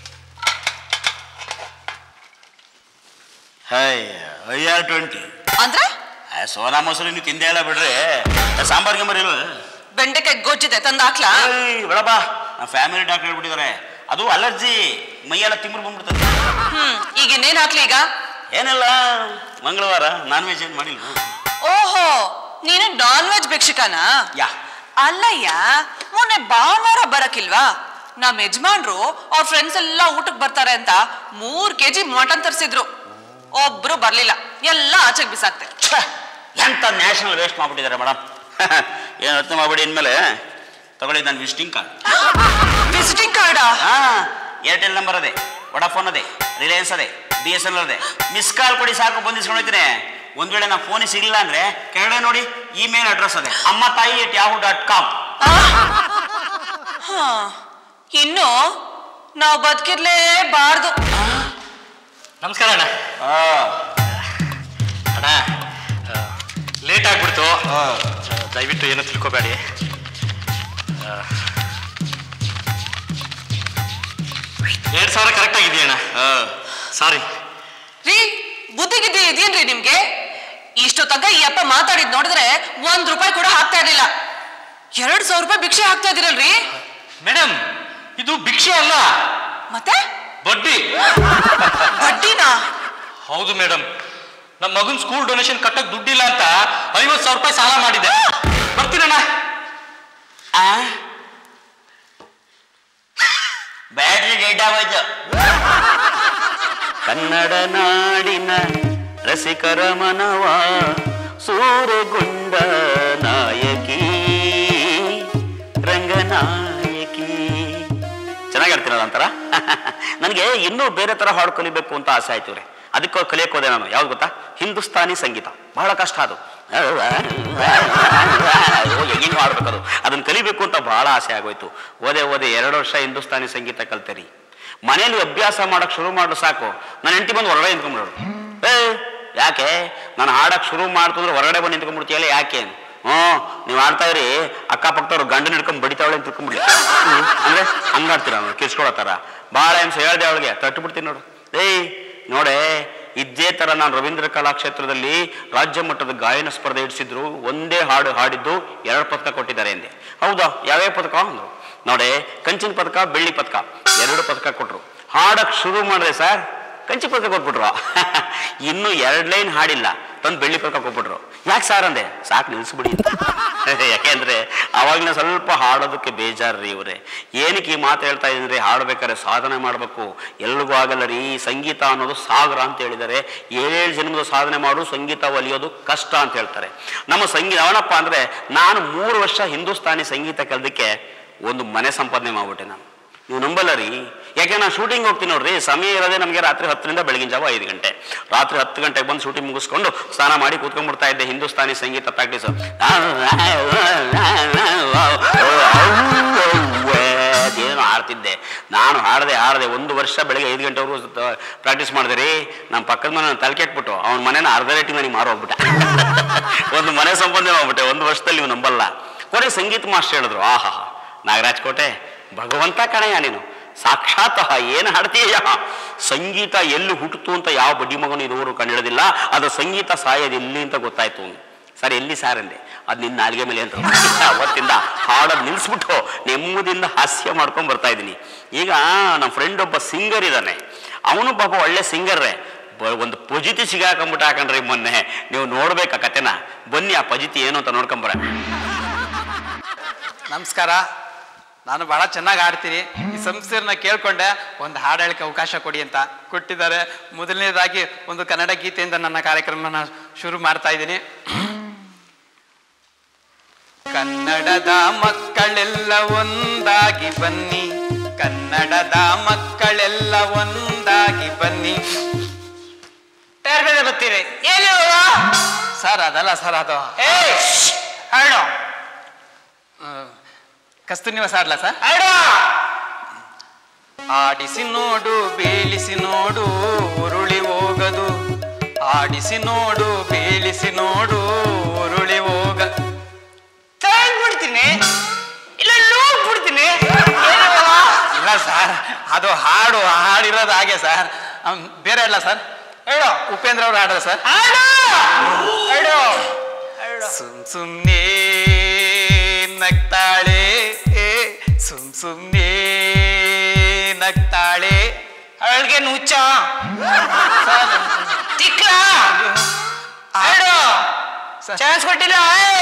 [SPEAKER 2] ಐ ಆರ್ ಟ್ವೆಂಟಿ
[SPEAKER 6] ಅಂದ್ರೆ
[SPEAKER 2] ಸೋನಾ ಮೊಸರು ನೀವು ತಿಂದೇ ಇಲ್ಲ ಬಿಡ್ರಿ ಸಾಂಬಾರ್ಗೆ ಮರಿ ಇಲ್ವ
[SPEAKER 6] ಬೆಂಡೆಕಾಯಿ ಗೊಜ್ಜಿದೆ ತಂದು ಹಾಕ್ಲಾ
[SPEAKER 2] ಬೇಡಪ್ಪ ನಮ್ಮ ಫ್ಯಾಮಿಲಿ ಡಾಕ್ಟರ್ ಹೇಳ್ಬಿಟ್ಟಿದ್ದಾರೆ ಅದು ಅಲರ್ಜಿ ಮೈಯೆಲ್ಲ ತಿಮ್ಮರು ಬಂದ್ಬಿಡ್ತದೆ
[SPEAKER 6] ಹ್ಮ್ ಈಗ ಇನ್ನೇನ್ ಹಾಕ್ಲಿ ಈಗ
[SPEAKER 2] ಏನಿಲ್ಲ ಮಂಗಳವಾರ ನಾನ್ ವೆಜ್ ಏನು ಮಾಡಿಲ್ವ
[SPEAKER 6] ಓಹೋ ನೀನು ನಾನ್ ವೆಜ್ ಭಿಕ್ಷುಕನಾ
[SPEAKER 2] ಯಾ
[SPEAKER 6] ಅಲ್ಲಯ್ಯ ಮೊನ್ನೆ ಭಾನುವಾರ ಬರಕಿಲ್ವಾ ನಮ್ ಯಜಮಾನ್ರು ಅವ್ರ ಫ್ರೆಂಡ್ಸ್ ಎಲ್ಲ ಊಟಕ್ಕೆ ಬರ್ತಾರೆ ಅಂತ ಮೂರ್ ಕೆಜಿ ಮಟನ್ ತರಿಸಿದ್ರು ಒಬ್ರು ಬರ್ಲಿಲ್ಲ ಎಲ್ಲ ಆಚೆಗೆ ಬಿಸಾಕ್ತೆ
[SPEAKER 2] ಛೆ, ಎಂತ ನ್ಯಾಷನಲ್ ವೇಸ್ಟ್ ಮಾಡ್ಬಿಟ್ಟಿದ್ದಾರೆ ಮೇಡಮ್ ಏನು ಯೋಚನೆ ಮಾಡ್ಬಿಡಿ ಇನ್ಮೇಲೆ ತಗೊಳ್ಳಿ ನನ್ನ ವಿಸಿಟಿಂಗ್ ಕಾರ್ಡ್
[SPEAKER 6] ವಿಸಿಟಿಂಗ್ ಕಾರ್ಡಾ
[SPEAKER 2] ಹಾ ಏರ್ಟೆಲ್ ನಂಬರ್ ಅದೇ ವಡಾಫೋನ್ ಅದೇ ರಿಲಯನ್ಸ್ ಅದೇ B S N L miss call ಕೊಡಿ ಸಾಕು ಬಂದಿಸ್ಕೊಂಡು ಹೋಗ್ತೀನಿ ಒಂದ್ ವೇಳೆ ನಾ ಫೋನಿಗೆ ಸಿಗಲಿಲ್ಲ ಅಂದ್ರೆ ಕೆಳಗಡೆ ನೋಡಿ ಇಮೇಲ್ ಅಡ್ರೆಸ್ ಅದೇ ಅಮ್ಮ ತಾಯಿ ಎಟ್ ಯಾಹು ಡಾಟ್ ಕಾಮ್
[SPEAKER 6] ಹಾ ಇನ್ನು ನಾವು ಬದುಕಿರ್ಲೇಬಾರ್ದು
[SPEAKER 7] ನಮಸ್ಕಾರ ಅಣ್ಣ ಅಣ್ಣ ಲೇಟ್ ಆಗ್ಬಿಡ್ತು ಆ, ದಯವಿಟ್ಟು ಏನು ತಿಳ್ಕೊಬೇಡಿ ಎರಡು ಸಾವಿರ ಕರೆಕ್ಟ್ ಆಗಿದೆಯಣ್ಣ ಸಾರಿ
[SPEAKER 6] ರೀ ಬುದ್ಧಿಗಿದ್ದೆ ಇದೇನ್ರಿ ನಿಮ್ಗೆ ಇಷ್ಟು ತನಕ ಈ ಅಪ್ಪ ಮಾತಾಡಿದ್ ನೋಡಿದ್ರೆ ಒಂದ್ ರೂಪಾಯಿ ಕೂಡ ಹಾಕ್ತಾ ಇರ್ಲಿಲ್ಲ ಎರಡ್ ಸಾವಿರ ರೂಪಾಯಿ ಭಿಕ್ಷೆ ಹಾಕ್ತಾ ಇದೀರಲ್ರಿ
[SPEAKER 7] ಮೇಡಮ್ ಇದು ಭಿಕ್ಷೆ ಅಲ್ಲ
[SPEAKER 6] ಮತ್ತೆ
[SPEAKER 7] ಬಡ್ಡಿ
[SPEAKER 6] ಬಡ್ಡಿನಾ
[SPEAKER 7] ಹೌದು ಮೇಡಮ್ ನಮ್ಮ ಮಗನ್ ಸ್ಕೂಲ್ ಡೊನೇಷನ್ ಕಟ್ಟಕ್ ದುಡ್ಡಿಲ್ಲ ಅಂತ ಐವತ್ತು ಸಾವಿರ ರೂಪಾಯಿ ಸಾಲ ಮಾಡಿದೆ ಬರ್ತೀನಣ್ಣ
[SPEAKER 2] ಬ್ಯಾಟ್ರಿ ಡೆಡ್ ಆಗೋಯ್ತು ಕನ್ನಡ ನಾಡಿನ ರಸಿಕರ ಮನವ ಸೂರೆಗೊಂಡ ನಾಯಕಿ ರಂಗನಾಯಕಿ ಚೆನ್ನಾಗಿ ಹೇಳ್ತೀರಲ್ಲ ಒಂಥರ ನನಗೆ ಇನ್ನೂ ಬೇರೆ ಥರ ಹಾಡು ಕಲಿಬೇಕು ಅಂತ ಆಸೆ ಆಯ್ತು ರೀ ಅದಕ್ಕೆ ಕಲಿಯಕ್ಕೆ ಹೋದೆ ನಾನು ಯಾವ್ದು ಗೊತ್ತಾ ಹಿಂದೂಸ್ತಾನಿ ಸಂಗೀತ ಬಹಳ ಕಷ್ಟ ಅದು ಹೆಂಗೆ ಮಾಡ್ಬೇಕು ಅದು ಅದನ್ನ ಕಲಿಬೇಕು ಅಂತ ಬಹಳ ಆಸೆ ಆಗೋಯ್ತು ಓದೆ ಓದೆ ಎರಡು ವರ್ಷ ಹಿಂದೂಸ್ತಾನಿ ಸಂಗೀತ ಕಲ್ತೇರಿ ಮನೇಲಿ ಅಭ್ಯಾಸ ಮಾಡಕ್ ಶುರು ಮಾಡು ಸಾಕು ನನ್ನ ಹೆಂಡತಿ ಬಂದು ಹೊರಗಡೆ ನಿಂತ್ಕೊಂಡ್ಬಿಡೋರು ಏ ಯಾಕೆ ನಾನು ಹಾಡಕ್ ಶುರು ಮಾಡ್ತು ಅಂದ್ರೆ ಹೊರಗಡೆ ಬಂದು ನಿಂತ್ಕೊಂಡ್ಬಿಡ್ತೀಯಲ್ಲ ಯಾಕೆ ಹ್ಞೂ ನೀವು ಆಡ್ತಾ ಇರಿ ಅಕ್ಕಪಕ್ಕದವ್ರು ಗಂಡನ ಹಿಡ್ಕೊಂಡು ಬಡಿತಾವಳೆ ಅಂತ ತಿಳ್ಕೊಂಬಿಡಿ ಅಂದ್ರೆ ಹಂಗಾಡ್ತೀರ ಅವ್ನು ಕಿರ್ಸ್ಕೊಳ್ಳೋ ಥರ ಭಾಳ ಹಿಂಸೆ ಹೇಳ್ದೆ ಅವಳಿಗೆ ತಟ್ಟುಬಿಡ್ತೀನಿ ನೋಡು ಏಯ್ ನೋಡೆ ಇದೇ ಥರ ನಾನು ರವೀಂದ್ರ ಕಲಾಕ್ಷೇತ್ರದಲ್ಲಿ ರಾಜ್ಯ ಮಟ್ಟದ ಗಾಯನ ಸ್ಪರ್ಧೆ ಇಡಿಸಿದ್ರು ಒಂದೇ ಹಾಡು ಹಾಡಿದ್ದು ಎರಡು ಪದಕ ಕೊಟ್ಟಿದ್ದಾರೆ ಎಂದೆ ಹೌದಾ ಯಾವ್ಯಾವ ಪದಕ ಅಂದ್ರು ನೋಡೆ ಕಂಚಿನ ಪದಕ ಬೆಳ್ಳಿ ಪದಕ ಎರಡು ಪದಕ ಕೊಟ್ರು ಹಾಡಕ್ ಶುರು ಮಾಡಿದೆ ಸರ್ ಕಂಚಿ ಪದಕ ಕೊಟ್ಬಿಟ್ರು ಇನ್ನು ಎರಡು ಲೈನ್ ಹಾಡಿಲ್ಲ ತಂದು ಬೆಳ್ಳಿ ಪದಕ ಕೊಟ್ಬಿಟ್ರು ಯಾಕೆ ಸಾರ್ ಅಂದೆ ಸಾಕು ನಿಲ್ಲಿಸ್ಬಿಡಿ ಅಂತ ಯಾಕೆಂದ್ರೆ ಅವಾಗಲೇ ಸ್ವಲ್ಪ ಹಾಡೋದಕ್ಕೆ ಬೇಜಾರು ರೀ ಇವರೇ ಏನಕ್ಕೆ ಈ ಮಾತು ಹೇಳ್ತಾ ಇದ್ರೆ ಹಾಡ್ಬೇಕಾದ್ರೆ ಸಾಧನೆ ಮಾಡಬೇಕು ಎಲ್ರಿಗೂ ಆಗಲ್ಲ ರೀ ಸಂಗೀತ ಅನ್ನೋದು ಸಾಗರ ಅಂತ ಹೇಳಿದ್ದಾರೆ ಏಳೇಳು ಜನ್ಮದ ಸಾಧನೆ ಮಾಡು ಸಂಗೀತ ಒಲಿಯೋದು ಕಷ್ಟ ಅಂತ ಹೇಳ್ತಾರೆ ನಮ್ಮ ಸಂಗೀತ ಅವನಪ್ಪ ಅಂದ್ರೆ ನಾನು ಮೂರು ವರ್ಷ ಹಿಂದೂಸ್ತಾನಿ ಸಂಗೀತ ಕಲ್ದಕ್ಕೆ ಒಂದು ಮನೆ ಸಂಪಾದನೆ ಮಾಡ್ಬಿಟ್ಟೆ ನಾನು ನೀವು ನಂಬಲ್ಲ ರೀ ಯಾಕೆ ನಾನು ಶೂಟಿಂಗ್ ಹೋಗ್ತೀನಿ ನೋಡ್ರಿ ಸಮಯ ಇರೋದೇ ನಮಗೆ ರಾತ್ರಿ ಹತ್ತರಿಂದ ಬೆಳಗಿನ ಜಾವ ಐದು ಗಂಟೆ ರಾತ್ರಿ ಹತ್ತು ಗಂಟೆಗೆ ಬಂದು ಶೂಟಿಂಗ್ ಮುಗಿಸ್ಕೊಂಡು ಸ್ನಾನ ಮಾಡಿ ಕೂತ್ಕೊಂಡ್ಬಿಡ್ತಾ ಇದ್ದೆ ಹಿಂದೂಸ್ತಾನಿ ಸಂಗೀತ ಪ್ರಾಕ್ಟೀಸ್ ಏನು ಹಾಡ್ತಿದ್ದೆ ನಾನು ಹಾಡದೆ ಹಾಡದೆ ಒಂದು ವರ್ಷ ಬೆಳಗ್ಗೆ ಐದು ಗಂಟೆವರೆಗೂ ಪ್ರಾಕ್ಟೀಸ್ ಮಾಡಿದೆ ರೀ ನಮ್ಮ ಪಕ್ಕದ ಮನೆ ತಲೆ ಕೆಟ್ಬಿಟ್ಟು ಅವನ ಮನೇನ ಅರ್ಧ ರೇಟಿಂಗ್ ನನಗೆ ಮಾರು ಹೋಗ್ಬಿಟ್ಟೆ ಒಂದು ಮನೆ ಸಂಪಾದನೆ ಮಾಡ್ಬಿಟ್ಟೆ ಒಂದು ವರ್ಷದಲ್ಲಿ ನೀವು ನಂಬಲ್ಲ ಕೊನೆ ಸಂಗೀತ ಮಾಸ್ಟರ್ ಹೇಳಿದ್ರು ಆಹಾ ನಾಗರಾಜ್ ಕೋಟೆ ಭಗವಂತ ಕಣಯ್ಯ ನೀನು ಸಾಕ್ಷಾತ್ ಏನು ಹಾಡ್ತೀಯ ಸಂಗೀತ ಎಲ್ಲಿ ಹುಟ್ಟಿತು ಅಂತ ಯಾವ ಬಡ್ಡಿ ಮಗನು ಇರುವರು ಕಂಡಿಡೋದಿಲ್ಲ ಅದು ಸಂಗೀತ ಸಾಯೋದು ಎಲ್ಲಿ ಅಂತ ಗೊತ್ತಾಯ್ತು ಅವ್ನು. ಸರ್ ಎಲ್ಲಿ ಸಾರ್ ಅಂದೆ ಅದು ನಿನ್ನ ನಾಲಿಗೆ ಮೇಲೆ ಅಂತ ಅವತ್ತಿಂದ ಹಾಡೋದು ನಿಲ್ಲಿಸ್ಬಿಟ್ಟು ನೆಮ್ಮದಿಯಿಂದ ಹಾಸ್ಯ ಮಾಡ್ಕೊಂಡು ಬರ್ತಾ ಇದ್ದೀನಿ ಈಗ ನಮ್ಮ ಫ್ರೆಂಡ್ ಒಬ್ಬ ಸಿಂಗರ್ ಇದ್ದಾನೆ ಅವನು ಪಾಪ ಒಳ್ಳೆ ಸಿಂಗರ್ರೇ ಬ- ಒಂದು ಪಜಿತಿ ಸಿಗಾಕೊಂಬಿಟ್ಟ ಹಾಕಣ್ರಿ ಮೊನ್ನೆ ನೀವು ನೋಡ್ಬೇಕಾ ಕತೆನ ಬನ್ನಿ ಆ ಪಜಿತಿ ಏನು ಅಂತ ನೋಡ್ಕೊಂಬರ
[SPEAKER 8] ನಮಸ್ಕಾರ ನಾನು ಬಹಳ ಚೆನ್ನಾಗಿ ಹಾಡ್ತೀನಿ ಈ ಸಂಸ್ಥೆಯನ್ನ ಕೇಳ್ಕೊಂಡೆ ಒಂದು ಹಾಡು ಹೇಳಕ್ಕೆ ಅವಕಾಶ ಕೊಡಿ ಅಂತ ಕೊಟ್ಟಿದ್ದಾರೆ ಮೊದಲನೇದಾಗಿ ಒಂದು ಕನ್ನಡ ಗೀತೆಯಿಂದ ನನ್ನ ಕಾರ್ಯಕ್ರಮನ ಶುರು ಮಾಡ್ತಾ ಇದ್ದೀನಿ ಕನ್ನಡದ ಮಕ್ಕಳೆಲ್ಲ ಒಂದಾಗಿ ಬನ್ನಿ ಕನ್ನಡದ ಮಕ್ಕಳೆಲ್ಲ ಒಂದಾಗಿ ಬನ್ನಿ ಬರ್ತೀರಿ ಸರ್ ಅದಲ್ಲ ಸರ್ ಅದು ಹೇಳು ಕಸ್ತೂರಿನಿವಾಸ ಆಡ್ಲಾ ಸರ್ ಆಡಿಸಿ ನೋಡು ಬೀಳಿಸಿ ನೋಡು ಉರುಳಿ ಹೋಗದು ಆಡಿಸಿ ನೋಡು ಬೀಳಿಸಿ ನೋಡು ಉರುಳಿ ಹೋಗ ಬಿಡ್ತೀನಿ ಇಲ್ಲ ಬಿಡ್ತೀನಿ ಇಲ್ಲ ಸರ್ ಅದು ಹಾಡು ಹಾಡಿರೋದು ಹಾಗೆ ಸರ್ ಅವ್ನ್ ಬೇರೆ ಅಲ್ಲ ಸರ್ ಹೇಳು ಉಪೇಂದ್ರ ಅವ್ರು ಹಾಡ್ರ ಸರ್ ಹೇಳು ಸುಮ್ ಸುಮ್ನೆ ನಗ್ತಾಳೆ ಸುಮ್ ಸುಮ್ನೆ ನಗ್ತಾಳೆ ಅವಳಿಗೆ ನುಚ್ಚ ತಿಕ್ಲ ಚಾನ್ಸ್ ಕೊಟ್ಟಿಲ್ಲ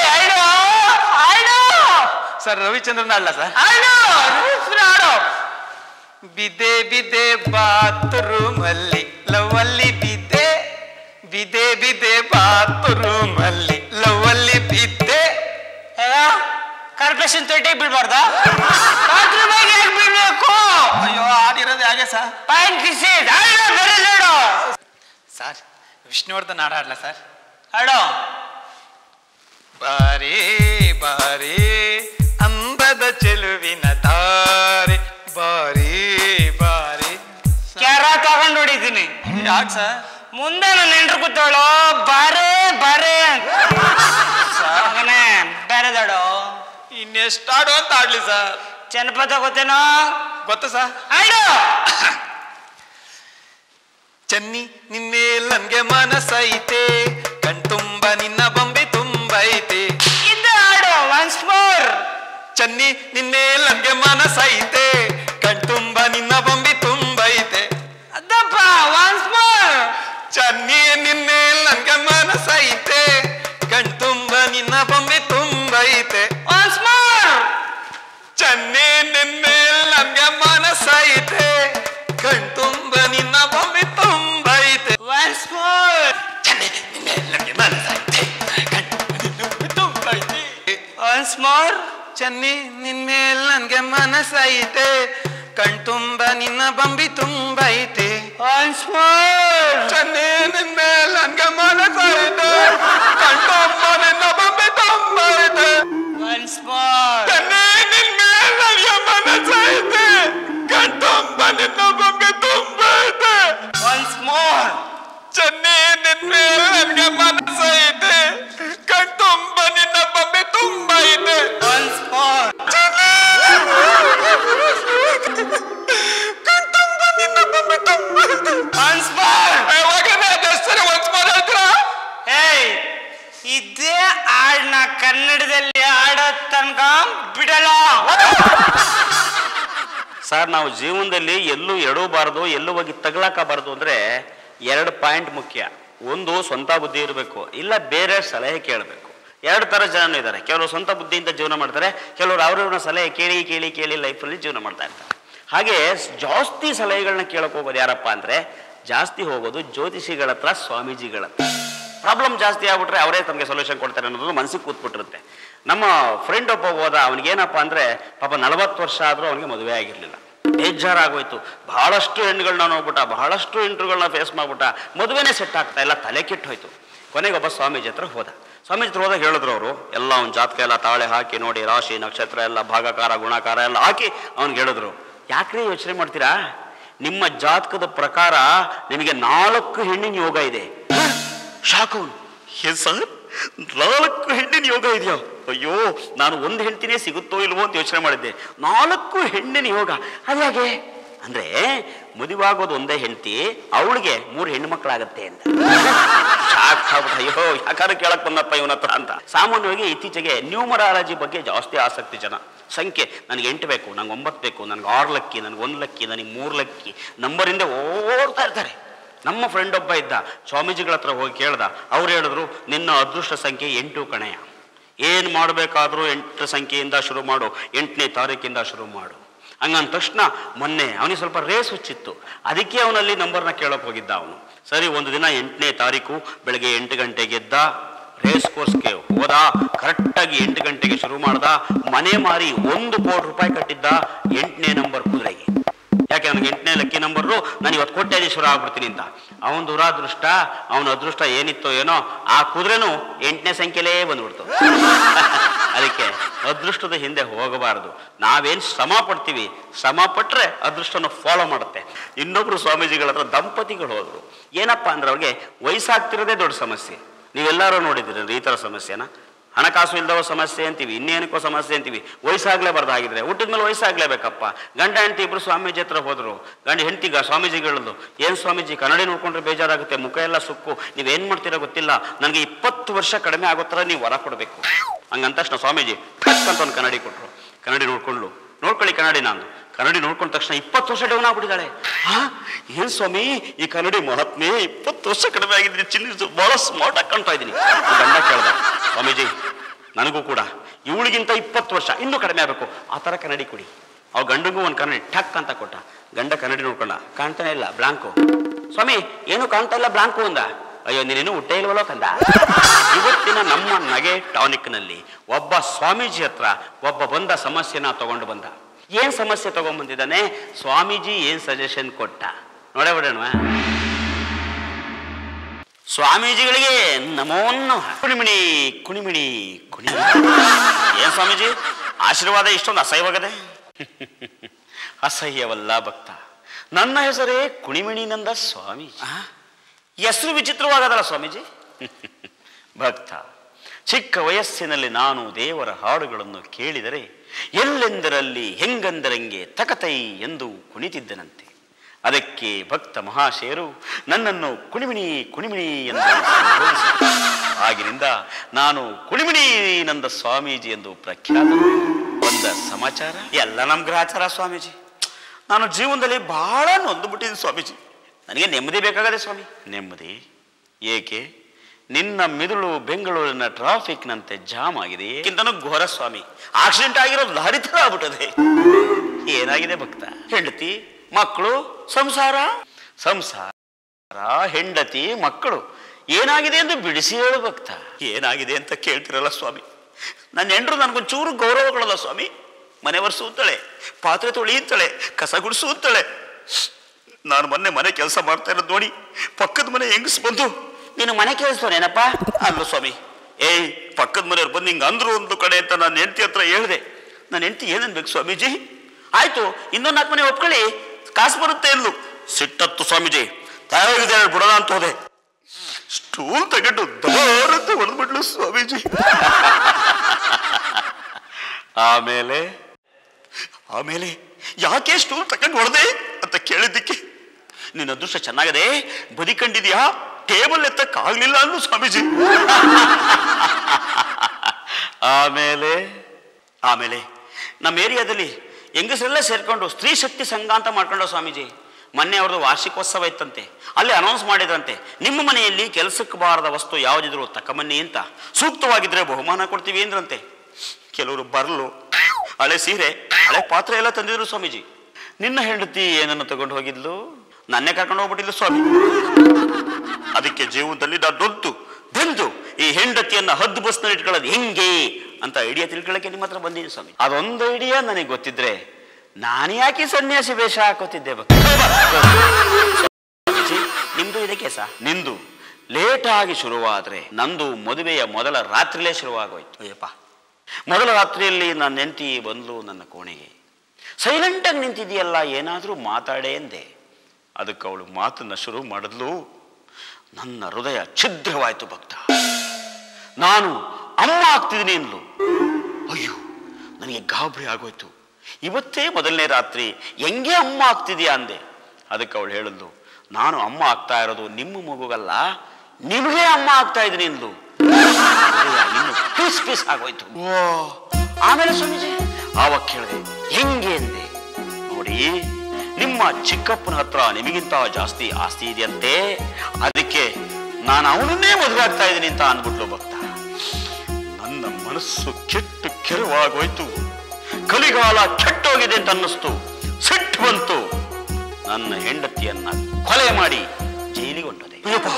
[SPEAKER 8] ಸರ್ ರವಿಚಂದ್ರನ್ ಅಲ್ಲ ಸರ್ ಹಾಡು ಬಿದ್ದೆ ಬಿದ್ದೆ ಬಾತ್ರೂಮ್ ಅಲ್ಲಿ ಲವ್ ಅಲ್ಲಿ ಬಿದ್ದೆ ಬಿದ್ದೆ ಬಿದ್ದೆ ಬಾತ್ರೂಮ್ ಅಲ್ಲಿ ಲವ್ ಅಲ್ಲಿ ಬಿದ್ದೆ ಕಾರ್ಪೊರೇಷನ್ ತೊಟ್ಟಿಗೆ ಬೀಳ್ಬಾರ್ದ ಬೀಳ್ಬೇಕು ಅಯ್ಯೋ ಆಡಿರೋದು ಹಾಗೆ ಸರ್ ಪಾಯಿಂಟ್ ಕಿಸಿ ಸರ್ ವಿಷ್ಣುವರ್ಧನ್ ಹಾಡು ಹಾಡ್ಲಾ ಸರ್ ಹಾಡು ಬಾರಿ ಬಾರಿ ಅಂದದ ಚೆಲುವಿನ ತಾರೆ ಬಾರಿ ಬಾರಿ
[SPEAKER 9] ಕ್ಯಾರ ತಗೊಂಡ್ ಹೊಡಿತೀನಿ
[SPEAKER 8] ಯಾಕೆ ಸರ್
[SPEAKER 9] ಮುಂದೆ ನನ್ನ ಹೆಂಡ್ರು ಕೂತವಳು ಬಾರೆ ಬಾರೆ ಮಗನೇ ಬೇರೆದಾಡು
[SPEAKER 8] ಇನ್ನೆಷ್ಟು ಹಾಡು ಅಂತ ಆಡ್ಲಿ ಸರ್
[SPEAKER 9] ಜನಪದ ಗೊತ್ತೇನೋ
[SPEAKER 8] ಗೊತ್ತಾ ಸರ್
[SPEAKER 9] ಹಾಡು
[SPEAKER 8] ಚನ್ನಿ ನಿನ್ನೆ ನನ್ಗೆ ಮನಸ್ಸೈತೆ ಕಣ್ತುಂಬ ನಿನ್ನ ಬೊಂಬೆ ತುಂಬೈತೆ
[SPEAKER 9] ಇದು ಹಾಡು ಒನ್ಸ್ ಮೋರ್
[SPEAKER 8] ಚನ್ನಿ ನಿನ್ನೆ ನನ್ಗೆ ಮನಸ್ಸೈತೆ ಕಣ್ತುಂಬ ನಿನ್ನ ಬೊಂಬೆ ತುಂಬೈತೆ
[SPEAKER 9] ಅದಪ್ಪ ಒನ್ಸ್ ಮೋರ್
[SPEAKER 8] ಚನ್ನಿ ನಿನ್ನೆ ನನ್ಗೆ ಮನಸ್ಸೈತೆ ಕಣ್ತುಂಬ ನಿನ್ನ ಬೊಂಬೆ ತುಂಬೈತೆ
[SPEAKER 9] ಒನ್ಸ್ ಮೋರ್
[SPEAKER 8] ಚನ್ನಿ ನಿನ್ನೆ ನನ್ಗೆ ಮನಸ್ಸೈತೆ ಕಣ್ತುಂಬ ನಿನ್ನ ಬೊಂಬೆ ತುಂಬೈತೆ
[SPEAKER 9] ಒನ್ಸ್ ಮೋರ್
[SPEAKER 8] ಚನ್ನಿ
[SPEAKER 9] ಒನ್ಸ್ ಮೋರ್
[SPEAKER 8] ಚನ್ನಿ ನಿನ್ಮೇಲ್ ನನ್ಗೆ ಮನಸ್ಸೈತೆ ಕಣ್ತುಂಬ ನಿನ್ನ ಬಂಬಿ ತುಂಬ ಐತೆ
[SPEAKER 9] ಒನ್ಸ್ ಮೋರ್
[SPEAKER 8] ಚನ್ನಿ ನಿನ್ಮೇಲ್ ನನ್ಗೆ ಮನಸ್ಸೈತೆ ಕಣ್ತುಂಬ ನಿನ್ನ ಬಂಬಿ ತುಂಬ ಐತೆ
[SPEAKER 9] ಒನ್ಸ್ ಮೋರ್
[SPEAKER 8] ಚನ್ನಿ ನಿನ್ಮೇಲ್ ನನ್ಗೆ ಮನಸ್ಸೈತೆ ಕಣ್ತುಂಬ ನಿನ್ನ ಬಂಬಿ ತುಂಬ ಐತೆ
[SPEAKER 9] ಒನ್ಸ್ ಮೋರ್
[SPEAKER 8] ಚನ್ನಿ ನಿನ್ಮೇಲ್ ನನ್ಗೆ ಮನಸ್ಸೈತೆ ಕಣ್ತುಂಬ ನಿನ್ನ ಬಂಬಿ ತುಂಬ ಐತೆ
[SPEAKER 9] ಒನ್ಸ್ ಮೋರ್ ಒನ್ಸ್ ಮೋರ್ ಏಯ್ ಇದೇ ಹಾಡ್ನ ಕನ್ನಡದಲ್ಲಿ ಆಡೋ ತನಕ ಬಿಡಲ್ಲ
[SPEAKER 2] ಸರ್ ನಾವು ಜೀವನದಲ್ಲಿ ಎಲ್ಲೂ ಎಡವಬಾರ್ದು ಎಲ್ಲೂ ಹೋಗಿ ತಗಲಾಕಬಾರ್ದು ಅಂದ್ರೆ ಎರಡು ಪಾಯಿಂಟ್ ಮುಖ್ಯ ಒಂದು ಸ್ವಂತ ಬುದ್ಧಿ ಇರಬೇಕು ಇಲ್ಲ ಬೇರೆ ಸಲಹೆ ಕೇಳಬೇಕು ಎರಡು ಥರ ಜನ ಇದ್ದಾರೆ ಕೆಲವರು ಸ್ವಂತ ಬುದ್ಧಿಯಿಂದ ಜೀವನ ಮಾಡ್ತಾರೆ ಕೆಲವರು ಅವ್ರವ್ರನ್ನ ಸಲಹೆ ಕೇಳಿ ಕೇಳಿ ಕೇಳಿ ಲೈಫಲ್ಲಿ ಜೀವನ ಮಾಡ್ತಾ ಇರ್ತಾರೆ ಹಾಗೆ ಸ್- ಜಾಸ್ತಿ ಸಲಹೆಗಳನ್ನ ಕೇಳಕ್ ಹೋಗೋದು ಯಾರಪ್ಪ ಅಂದ್ರೆ ಜಾಸ್ತಿ ಹೋಗೋದು ಜ್ಯೋತಿಷಿಗಳ ಹತ್ರ ಸ್ವಾಮೀಜಿಗಳ ಹತ್ರ ಪ್ರಾಬ್ಲಮ್ ಜಾಸ್ತಿ ಆಗ್ಬಿಟ್ರೆ ಅವರೇ ತಮಗೆ ಸೊಲ್ಯೂಷನ್ ಕೊಡ್ತಾರೆ ಅನ್ನೋದು ಮನಸ್ಸಿಗೆ ಕೂತ್ಬಿಟ್ಟಿರುತ್ತೆ ನಮ್ಮ ಫ್ರೆಂಡ್ ಒಬ್ಬ ಹೋದ ಅವನಿಗೇನಪ್ಪ ಅಂದ್ರೆ ಪಾಪ ನಲವತ್ತು ವರ್ಷ ಆದರೂ ಅವನಿಗೆ ಮದುವೆ ಆಗಿರಲಿಲ್ಲ ಬೇಜಾರಾಗೋಯ್ತು ಬಹಳಷ್ಟು ಹೆಣ್ಣುಗಳನ್ನ ನೋಡ್ಬಿಟ್ಟ ಬಹಳಷ್ಟು ಇಂಟ್ರುಗಳನ್ನ ಫೇಸ್ ಮಾಡ್ಬಿಟ್ಟ ಮದುವೆನೇ ಸೆಟ್ ಆಗ್ತಾ ಇಲ್ಲ ತಲೆ ಕೆಟ್ಟು ಹೋಯ್ತು ಕೊನೆಗೆ ಒಬ್ಬ ಸ್ವಾಮೀಜಿ ಹತ್ರ ಹೋದ ಸ್ವಾಮೀಜಿ ಹತ್ರ ಹೋದಾಗ ಹೇಳಿದ್ರು ಅವರು ಎಲ್ಲ ಅವ್ನ ಜಾತಕ ಎಲ್ಲ ತಾಳೆ ಹಾಕಿ ನೋಡಿ ರಾಶಿ ನಕ್ಷತ್ರ ಎಲ್ಲ ಭಾಗಕಾರ ಗುಣಕಾರ ಎಲ್ಲ ಹಾಕಿ ಅವ್ನಿಗೆ ಹೇಳಿದ್ರು ಯಾಕ್ರಿ ಯೋಚನೆ ಮಾಡ್ತೀರಾ ನಿಮ್ಮ ಜಾತಕದ ಪ್ರಕಾರ ನಿಮಗೆ ನಾಲ್ಕು ಹೆಣ್ಣಿನ ಯೋಗ ಇದೆ ಶಾಕ್ ಅವನು ಏನ್ ಸರ್ ನಾಲ್ಕು ಹೆಣ್ಣಿನ ಯೋಗ ಇದೆಯಾ ಅಯ್ಯೋ ನಾನು ಒಂದು ಹೆಂಡ್ತಿನೇ ಸಿಗುತ್ತೋ ಇಲ್ವೋ ಅಂತ ಯೋಚನೆ ಮಾಡಿದ್ದೆ ನಾಲ್ಕು ಹೆಣ್ಣಿನ ಯೋಗ ಅದ್ಯಾಗೆ ಅಂದ್ರೆ ಮದುವಾಗೋದು ಒಂದೇ ಹೆಂಡತಿ ಅವಳಿಗೆ ಮೂರು ಹೆಣ್ಣು ಮಕ್ಕಳಾಗತ್ತೆ ಅಂತ ಶಾಕ್ ಆಗ್ಬಿಟ್ಟು ಅಯ್ಯೋ ಯಾಕಾದ್ರೂ ಕೇಳಕ್ ಬಂದಪ್ಪ ಇವನ ಹತ್ರ ಅಂತ ಸಾಮಾನ್ಯವಾಗಿ ಇತ್ತೀಚೆಗೆ ನ್ಯೂಮರಾಲಜಿ ಬಗ್ಗೆ ಜಾಸ್ತಿ ಆಸಕ್ತಿ ಜನ ಸಂಖ್ಯೆ ನನಗೆ ಎಂಟು ಬೇಕು ನಂಗೆ ಒಂಬತ್ತು ಬೇಕು ನನಗೆ ಆರು ಲಕ್ಕಿ ನನಗೆ ಒಂದು ಲಕ್ಕಿ ನನಗೆ ಮೂರು ಲಕ್ಕಿ ನಂಬರಿಂದ ಓಡ್ತಾ ಇರ್ತಾರೆ ನಮ್ಮ ಫ್ರೆಂಡ್ ಒಬ್ಬ ಇದ್ದ ಸ್ವಾಮೀಜಿಗಳ ಹತ್ರ ಹೋಗಿ ಕೇಳ್ದ ಅವ್ರು ಹೇಳಿದ್ರು ನಿನ್ನ ಅದೃಷ್ಟ ಸಂಖ್ಯೆ ಎಂಟು ಕಣಯ ಏನು ಮಾಡಬೇಕಾದ್ರೂ ಎಂಟು ಸಂಖ್ಯೆಯಿಂದ ಶುರು ಮಾಡು ಎಂಟನೇ ತಾರೀಕಿಂದ ಶುರು ಮಾಡು ಹಂಗಂದ ತಕ್ಷಣ ಮೊನ್ನೆ ಅವನಿಗೆ ಸ್ವಲ್ಪ ರೇಸ್ ಹುಚ್ಚಿತ್ತು ಅದಕ್ಕೆ ಅವನಲ್ಲಿ ನಂಬರ್ನ ಕೇಳೋಕೆ ಹೋಗಿದ್ದ ಅವನು ಸರಿ ಒಂದು ದಿನ ಎಂಟನೇ ತಾರೀಕು ಬೆಳಗ್ಗೆ ಎಂಟು ಗಂಟೆಗೆ ಎದ್ದ ರೇಸ್ ಕೋರ್ಸ್ಗೆ ಹೋದ ಕರೆಕ್ಟಾಗಿ ಎಂಟು ಗಂಟೆಗೆ ಶುರು ಮಾಡ್ದ ಮನೆ ಮಾರಿ ಒಂದು ಕೋಟಿ ರೂಪಾಯಿ ಕಟ್ಟಿದ್ದ ಎಂಟನೇ ನಂಬರ್ ಕುದುರೆಗೆ ಯಾಕೆ ಅವ್ನಿಗೆ ಎಂಟನೇ ಲಕ್ಕಿ ನಂಬರು ನಾನು ಇವತ್ತು ಕೋಟ್ಯಾಧೀಶ್ವರ ಆಗ್ಬಿಡ್ತೀನಿ ಅಂತ ಅವನ ದುರಾದೃಷ್ಟ ಅವನ ಅದೃಷ್ಟ ಏನಿತ್ತೋ ಏನೋ ಆ ಕುದುರೆನೂ ಎಂಟನೇ ಸಂಖ್ಯೆಲೇ ಬಂದ್ಬಿಡ್ತು ಅದಕ್ಕೆ ಅದೃಷ್ಟದ ಹಿಂದೆ ಹೋಗಬಾರದು ನಾವೇನು ಶ್ರಮ ಪಡ್ತೀವಿ ಶ್ರಮ ಪಟ್ಟರೆ ಅದೃಷ್ಟನ ಫಾಲೋ ಮಾಡುತ್ತೆ ಇನ್ನೊಬ್ರು ಸ್ವಾಮೀಜಿಗಳ ಹತ್ರ ದಂಪತಿಗಳು ಹೋದ್ರು ಏನಪ್ಪ ಅಂದ್ರೆ ಅವ್ರಿಗೆ ವಯಸ್ಸಾಗ್ತಿರೋದೇ ದೊಡ್ಡ ಸಮಸ್ಯೆ ನೀವೆಲ್ಲರೂ ನೋಡಿದ್ದೀರಿ ಈ ಥರ ಸಮಸ್ಯೆನ ಹಣಕಾಸು ಇಲ್ದವ ಸಮಸ್ಯೆ ಅಂತೀವಿ ಇನ್ನೇನಕ್ಕೋ ಸಮಸ್ಯೆ ಅಂತೀವಿ ವಯಸ್ಸಾಗ್ಲೇಬಾರ್ದು ಆಗಿದ್ರೆ ಹುಟ್ಟಿದ ಮೇಲೆ ವಯಸ್ಸಾಗ್ಲೇಬೇಕಪ್ಪ ಗಂಡ ಹೆಂಡತಿ ಇಬ್ರು ಸ್ವಾಮೀಜಿ ಹತ್ರ ಹೋದ್ರು ಗಂಡ ಹೆಂಡತಿಗ ಸ್ವಾಮೀಜಿಗಳದ್ದು ಏನು ಸ್ವಾಮೀಜಿ ಕನ್ನಡಿ ನೋಡ್ಕೊಂಡ್ರೆ ಬೇಜಾರಾಗುತ್ತೆ ಮುಖ ಎಲ್ಲ ಸುಕ್ಕು ನೀವೇನು ಮಾಡ್ತೀರೋ ಗೊತ್ತಿಲ್ಲ ನನಗೆ ಇಪ್ಪತ್ತು ವರ್ಷ ಕಡಿಮೆ ಆಗೋ ಥರ ನೀವು ವರ ಕೊಡಬೇಕು ಹಂಗಂತ ತಕ್ಷಣ ಸ್ವಾಮೀಜಿ ಠಕ್ ಅಂತ ಒಂದು ಕನ್ನಡಿ ಕೊಟ್ಟರು ಕನ್ನಡಿ ನೋಡ್ಕೊಂಡ್ಲು ನೋಡ್ಕೊಳ್ಳಿ ಕನ್ನಡಿ ನಾನು ಕನ್ನಡಿ ನೋಡ್ಕೊಂಡ ತಕ್ಷಣ ಇಪ್ಪತ್ತು ವರ್ಷ ಡೌನ್ ಆಗ್ಬಿಟ್ಟಿದ್ದಾಳೆ ಹಾ ಏನ್ ಸ್ವಾಮಿ ಈ ಕನ್ನಡಿ ಮಹಾತ್ಮೆ ಇಪ್ಪತ್ತು ವರ್ಷ ಕಡಿಮೆ ಆಗಿದ್ದೀನಿ ಚಿನ್ನ ಬಹಳ ಸ್ಮಾರ್ಟ್ ಆಗಿ ಕಾಣ್ತಾ ಇದ್ದೀನಿ ಗಂಡ ಕೇಳ್ದ ಸ್ವಾಮೀಜಿ ನನಗೂ ಕೂಡ ಇವಳಿಗಿಂತ ಇಪ್ಪತ್ತು ವರ್ಷ ಇನ್ನೂ ಕಡಿಮೆ ಆಗಬೇಕು ಆ ಥರ ಕನ್ನಡಿ ಕೊಡಿ ಅವ್ ಗಂಡಗೂ ಒಂದು ಕನ್ನಡಿ ಠಕ್ ಅಂತ ಕೊಟ್ಟ ಗಂಡ ಕನ್ನಡಿ ನೋಡ್ಕೊಂಡ ಕಾಣ್ತಾನೆ ಇಲ್ಲ ಬ್ಲಾಂಕು ಸ್ವಾಮಿ ಏನು ಕಾಣ್ತಾ ಇಲ್ಲ ಬ್ಲಾಂಕು ಅಂದ ಅಯ್ಯೋ ನೀನೇನು ಹುಟ್ಟೇ ಇಲ್ವಲ್ಲೋ ಕಂದ ಇವತ್ತಿನ ನಮ್ಮ ನಗೆ ಟಾನಿಕ್ನಲ್ಲಿ ಒಬ್ಬ ಸ್ವಾಮೀಜಿ ಹತ್ರ ಒಬ್ಬ ಬಂದ ಸಮಸ್ಯೆನ ತಗೊಂಡು ಬಂದ ಏನ್ ಸಮಸ್ಯೆ ತಗೊಂಡ್ಬಂದಿದ್ದಾನೆ ಸ್ವಾಮೀಜಿ ಏನ್ ಸಜೆಷನ್ ಕೊಟ್ಟ ನೋಡೇ ಬಿಡೋಣ ಸ್ವಾಮೀಜಿಗಳಿಗೆ ನಮೋ ನಮಃ ಕುಣಿಮಿಣಿ ಕುಣಿಮಿಣಿ ಕುಣಿ ಏನ್ ಸ್ವಾಮೀಜಿ ಆಶೀರ್ವಾದ ಇಷ್ಟೊಂದು ಅಸಹ್ಯವಾಗದೆ ಅಸಹ್ಯವಲ್ಲ ಭಕ್ತ ನನ್ನ ಹೆಸರೇ ಕುಣಿಮಿಣಿನಂದ ಸ್ವಾಮೀಜಿ ಹೆಸರು ವಿಚಿತ್ರವಾಗದಲ್ಲ ಸ್ವಾಮೀಜಿ ಭಕ್ತ ಚಿಕ್ಕ ವಯಸ್ಸಿನಲ್ಲಿ ನಾನು ದೇವರ ಹಾಡುಗಳನ್ನು ಕೇಳಿದರೆ ಎಲ್ಲೆಂದರಲ್ಲಿ ಹೆಂಗಂದರಂಗೆ ತಕತೈ ಎಂದು ಕುಣಿತಿದ್ದನಂತೆ ಅದಕ್ಕೆ ಭಕ್ತ ಮಹಾಶಯರು ನನ್ನನ್ನು ಕುಣಿಮಿಣಿ ಕುಣಿಮಿಣಿ ಎಂದು ಸಂಬೋಧಿಸಿದರು. ಆಗಿನಿಂದ ನಾನು ಕುಣಿಮಿಣಿ ನಂದ ಸ್ವಾಮೀಜಿ ಎಂದು ಪ್ರಖ್ಯಾತ ಒಂದ ಸಮಾಚಾರ ಎಲ್ಲ ನಮ್ಮ ಗ್ರಹಚಾರ ಸ್ವಾಮೀಜಿ ನಾನು ಜೀವನದಲ್ಲಿ ಬಹಳ ನೊಂದುಬಿಟ್ಟಿದ್ದೀನಿ ಸ್ವಾಮೀಜಿ ನನಗೆ ನೆಮ್ಮದಿ ಬೇಕಾಗದೆ ಸ್ವಾಮಿ ನೆಮ್ಮದಿ ಏಕೆ ನಿನ್ನ ಮಿದುಳು ಬೆಂಗಳೂರಿನ ಟ್ರಾಫಿಕ್ನಂತೆ ಜಾಮ್ ಆಗಿದೆ ಏಕೆಂತನೂ ಘೋರ ಸ್ವಾಮಿ ಆಕ್ಸಿಡೆಂಟ್ ಆಗಿರೋದು ಲಾರಿ ಥರ ಆಗ್ಬಿಟ್ಟದೆ ಏನಾಗಿದೆ ಭಕ್ತ ಹೆಂಡತಿ ಮಕ್ಕಳು ಸಂಸಾರ ಸಂಸಾರ ಹೆಂಡತಿ ಮಕ್ಕಳು ಏನಾಗಿದೆ ಎಂದು ಬಿಡಿಸಿ ಹೇಳು ಭಕ್ತ ಏನಾಗಿದೆ ಅಂತ ಕೇಳ್ತಿರಲ್ಲ ಸ್ವಾಮಿ ನನ್ನ ಹೆಂಡ್ರು ನನಗೊಂಚೂರು ಗೌರವ ಕೊಡಲ್ಲ ಸ್ವಾಮಿ ಮನೆ ಒರೆಸು ಅಂತಾಳೆ ಪಾತ್ರೆ ತೊಳಿ ಅಂತಾಳೆ ಕಸ ಗುಡಿಸು ಅಂತಾಳೆ ನಾನು ಮೊನ್ನೆ ಮನೆ ಕೆಲಸ ಮಾಡ್ತಾ ಇರೋದು ನೋಡಿ ಪಕ್ಕದ ಮನೆ ಹೆಂಗಸ್ ಬಂದು ನೀನು ಮನೆ ಕೆಲಸನೇನಪ್ಪ ಅಲ್ಲ ಸ್ವಾಮಿ ಏಯ್ ಪಕ್ಕದ ಮನೆಯವ್ರು ಬಂದು ಹಿಂಗೆ ಅಂದ್ರು ಒಂದು ಕಡೆ ಅಂತ ನಾನು ಹೆಂಡತಿ ಹತ್ರ ಹೇಳಿದೆ ನನ್ನ ಹೆಂಡತಿ ಏನನ್ಬೇಕು ಸ್ವಾಮೀಜಿ ಆಯ್ತು ಇನ್ನೊಂದು ನಾಲ್ಕು ಮನೆ ಒಪ್ಕೊಳ್ಳಿ ಕಾಸು ಬರುತ್ತೆ ಅಂದ್ಲು ಸಿಟ್ಟತ್ತು ಸ್ವಾಮೀಜಿ ತಯಾರಿದೆ ಬಿಡೋಣ ಅಂತ ಹೋದೆ ಸ್ಟೂಲ್ ತಗೊಂಡು ದಬಾರಂತ ಹೊಡೆದ್ಬಿಟ್ಲು ಸ್ವಾಮೀಜಿ ಆಮೇಲೆ ಆಮೇಲೆ ಯಾಕೆ ಸ್ಟೂಲ್ ತಗೊಂಡು ಹೊಡೆದೆ ಅಂತ ಕೇಳಿದ್ದಕ್ಕೆ ನಿನ್ನ ಅದೃಷ್ಟ ಚೆನ್ನಾಗದೆ ಬದಿಕಂಡಿದ್ಯಾ ಟೇಬಲ್ ಎತ್ತಕ್ಕಾಗ್ಲಿಲ್ಲ ಅಂದು ಸ್ವಾಮೀಜಿ ಆಮೇಲೆ ಆಮೇಲೆ ನಮ್ಮ ಏರಿಯಾದಲ್ಲಿ ಹೆಂಗಸರೆಲ್ಲ ಸೇರ್ಕೊಂಡು ಸ್ತ್ರೀ ಶಕ್ತಿ ಸಂಘ ಅಂತ ಮಾಡ್ಕೊಂಡು ಸ್ವಾಮೀಜಿ ಮೊನ್ನೆ ಅವ್ರದ್ದು ವಾರ್ಷಿಕೋತ್ಸವ ಇತ್ತಂತೆ ಅಲ್ಲಿ ಅನೌನ್ಸ್ ಮಾಡಿದ್ರಂತೆ ನಿಮ್ಮ ಮನೆಯಲ್ಲಿ ಕೆಲಸಕ್ಕೆ ಬಾರದ ವಸ್ತು ಯಾವುದಿದ್ರು ತಕ್ಕಮನ್ನಿ ಅಂತ ಸೂಕ್ತವಾಗಿದ್ರೆ ಬಹುಮಾನ ಕೊಡ್ತೀವಿ ಅಂದ್ರಂತೆ ಕೆಲವರು ಬರಲು ಹಳೆ ಸೀರೆ ಹಳೆ ಪಾತ್ರೆ ಎಲ್ಲ ತಂದಿದ್ರು ಸ್ವಾಮೀಜಿ ನಿನ್ನ ಹೆಂಡತಿ ಏನನ್ನು ತಗೊಂಡು ಹೋಗಿದ್ಲು ನನ್ನೇ ಕರ್ಕೊಂಡು ಹೋಗ್ಬಿಟ್ಟಿದ್ಲು ಸ್ವಾಮಿ ಅದಕ್ಕೆ ಜೀವನದಲ್ಲಿ ನಾನು ದೊಡ್ಡ ಬೆಂದು ಈ ಹೆಂಡತಿಯನ್ನ ಹದ್ದು ಬಸ್ನಲ್ಲಿ ಇಟ್ಕೊಳ್ಳೋದು ಹೆಂಗೆ ಅಂತ ಐಡಿಯಾ ತಿಳ್ಕೊಳ್ಳೋಕೆ ನಿಮ್ಮ ಹತ್ರ ಬಂದಿದ್ದೀನಿ ಸ್ವಾಮಿ ಅದೊಂದು ಐಡಿಯಾ ನನಗೆ ಗೊತ್ತಿದ್ರೆ ನಾನು ಯಾಕೆ ಸನ್ಯಾಸಿ ವೇಷ ಹಾಕೋತಿದ್ದೆ ಭಕ್ತ? ಸ್ವಾಮೀಜಿ, ನಿಮ್ದು ಇದೆ ಕೇಸ ನಿಂದು ಲೇಟಾಗಿ ಶುರುವಾದ್ರೆ ನಂದು ಮದುವೆಯ ಮೊದಲ ರಾತ್ರಿಲೇ ಶುರುವಾಗೋಯ್ತು ಅಯ್ಯಪ್ಪ ಮೊದಲ ರಾತ್ರಿಯಲ್ಲಿ ನನ್ನ ಹೆಂಡತಿ ಬಂದ್ಲು ನನ್ನ ಕೋಣೆಗೆ ಸೈಲೆಂಟಾಗಿ ನಿಂತಿದೆಯಲ್ಲ ಏನಾದರೂ ಮಾತಾಡೇ ಎಂದೆ ಅದಕ್ಕೆ ಅವಳು ಮಾತನ್ನ ಶುರು ಮಾಡಿದ್ಲು ನನ್ನ ಹೃದಯ ಛಿದ್ರವಾಯಿತು ಭಕ್ತ ನಾನು ಅಮ್ಮ ಆಗ್ತಿದ್ದೀನಿ ಅಂದ್ಲು ಅಯ್ಯೋ ನನಗೆ ಗಾಬರಿ ಆಗೋಯ್ತು ಇವತ್ತೇ ಮೊದಲನೇ ರಾತ್ರಿ ಹೆಂಗೆ ಅಮ್ಮ ಆಗ್ತಿದ್ಯಾ ಅಂದೆ ಅದಕ್ಕೆ ಅವಳು ಹೇಳಿದ್ಲು ನಾನು ಅಮ್ಮ ಆಗ್ತಾ ಇರೋದು ನಿಮ್ಮ ಮಗುಗಲ್ಲ ನಿಮಗೆ ಅಮ್ಮ ಆಗ್ತಾ ಇದ್ದೀನಿ ಅಂದ್ಲು ಹೃದಯ ಇನ್ನು ಪೀಸ್ ಪೀಸ್ ಆಗೋಯ್ತು ಓ ಆಮೇಲೆ ಸ್ವಾಮೀಜಿ ಆವಾಗ ಕೇಳಿದೆ ಹೆಂಗೆ ಅಂದೆ ನೋಡಿ ನಿಮ್ಮ ಚಿಕ್ಕಪ್ಪನ ಹತ್ರ ನಿಮಗಿಂತ ಜಾಸ್ತಿ ಆಸ್ತಿ ಇದೆಯಂತೆ ಅದಕ್ಕೆ ನಾನು ಅವನನ್ನೇ ಮದುವೆ ಆಗ್ತಾ ಇದ್ದೀನಿ ಅಂತ ಅಂದ್ಬಿಟ್ಲು ಭಕ್ತ ನನ್ನ ಮನಸ್ಸು ಕೆಟ್ಟು ಕೆರವಾಗೋಯ್ತು ಕಲಿಗಾಲ ಕೆಟ್ಟೋಗಿದೆ ಅಂತ ಅನ್ನಿಸ್ತು ಸಿಟ್ಟು ಬಂತು ನನ್ನ ಹೆಂಡತಿಯನ್ನ ಕೊಲೆ ಮಾಡಿ ಜೈಲಿಗೆ ಹೊಂಟದೆ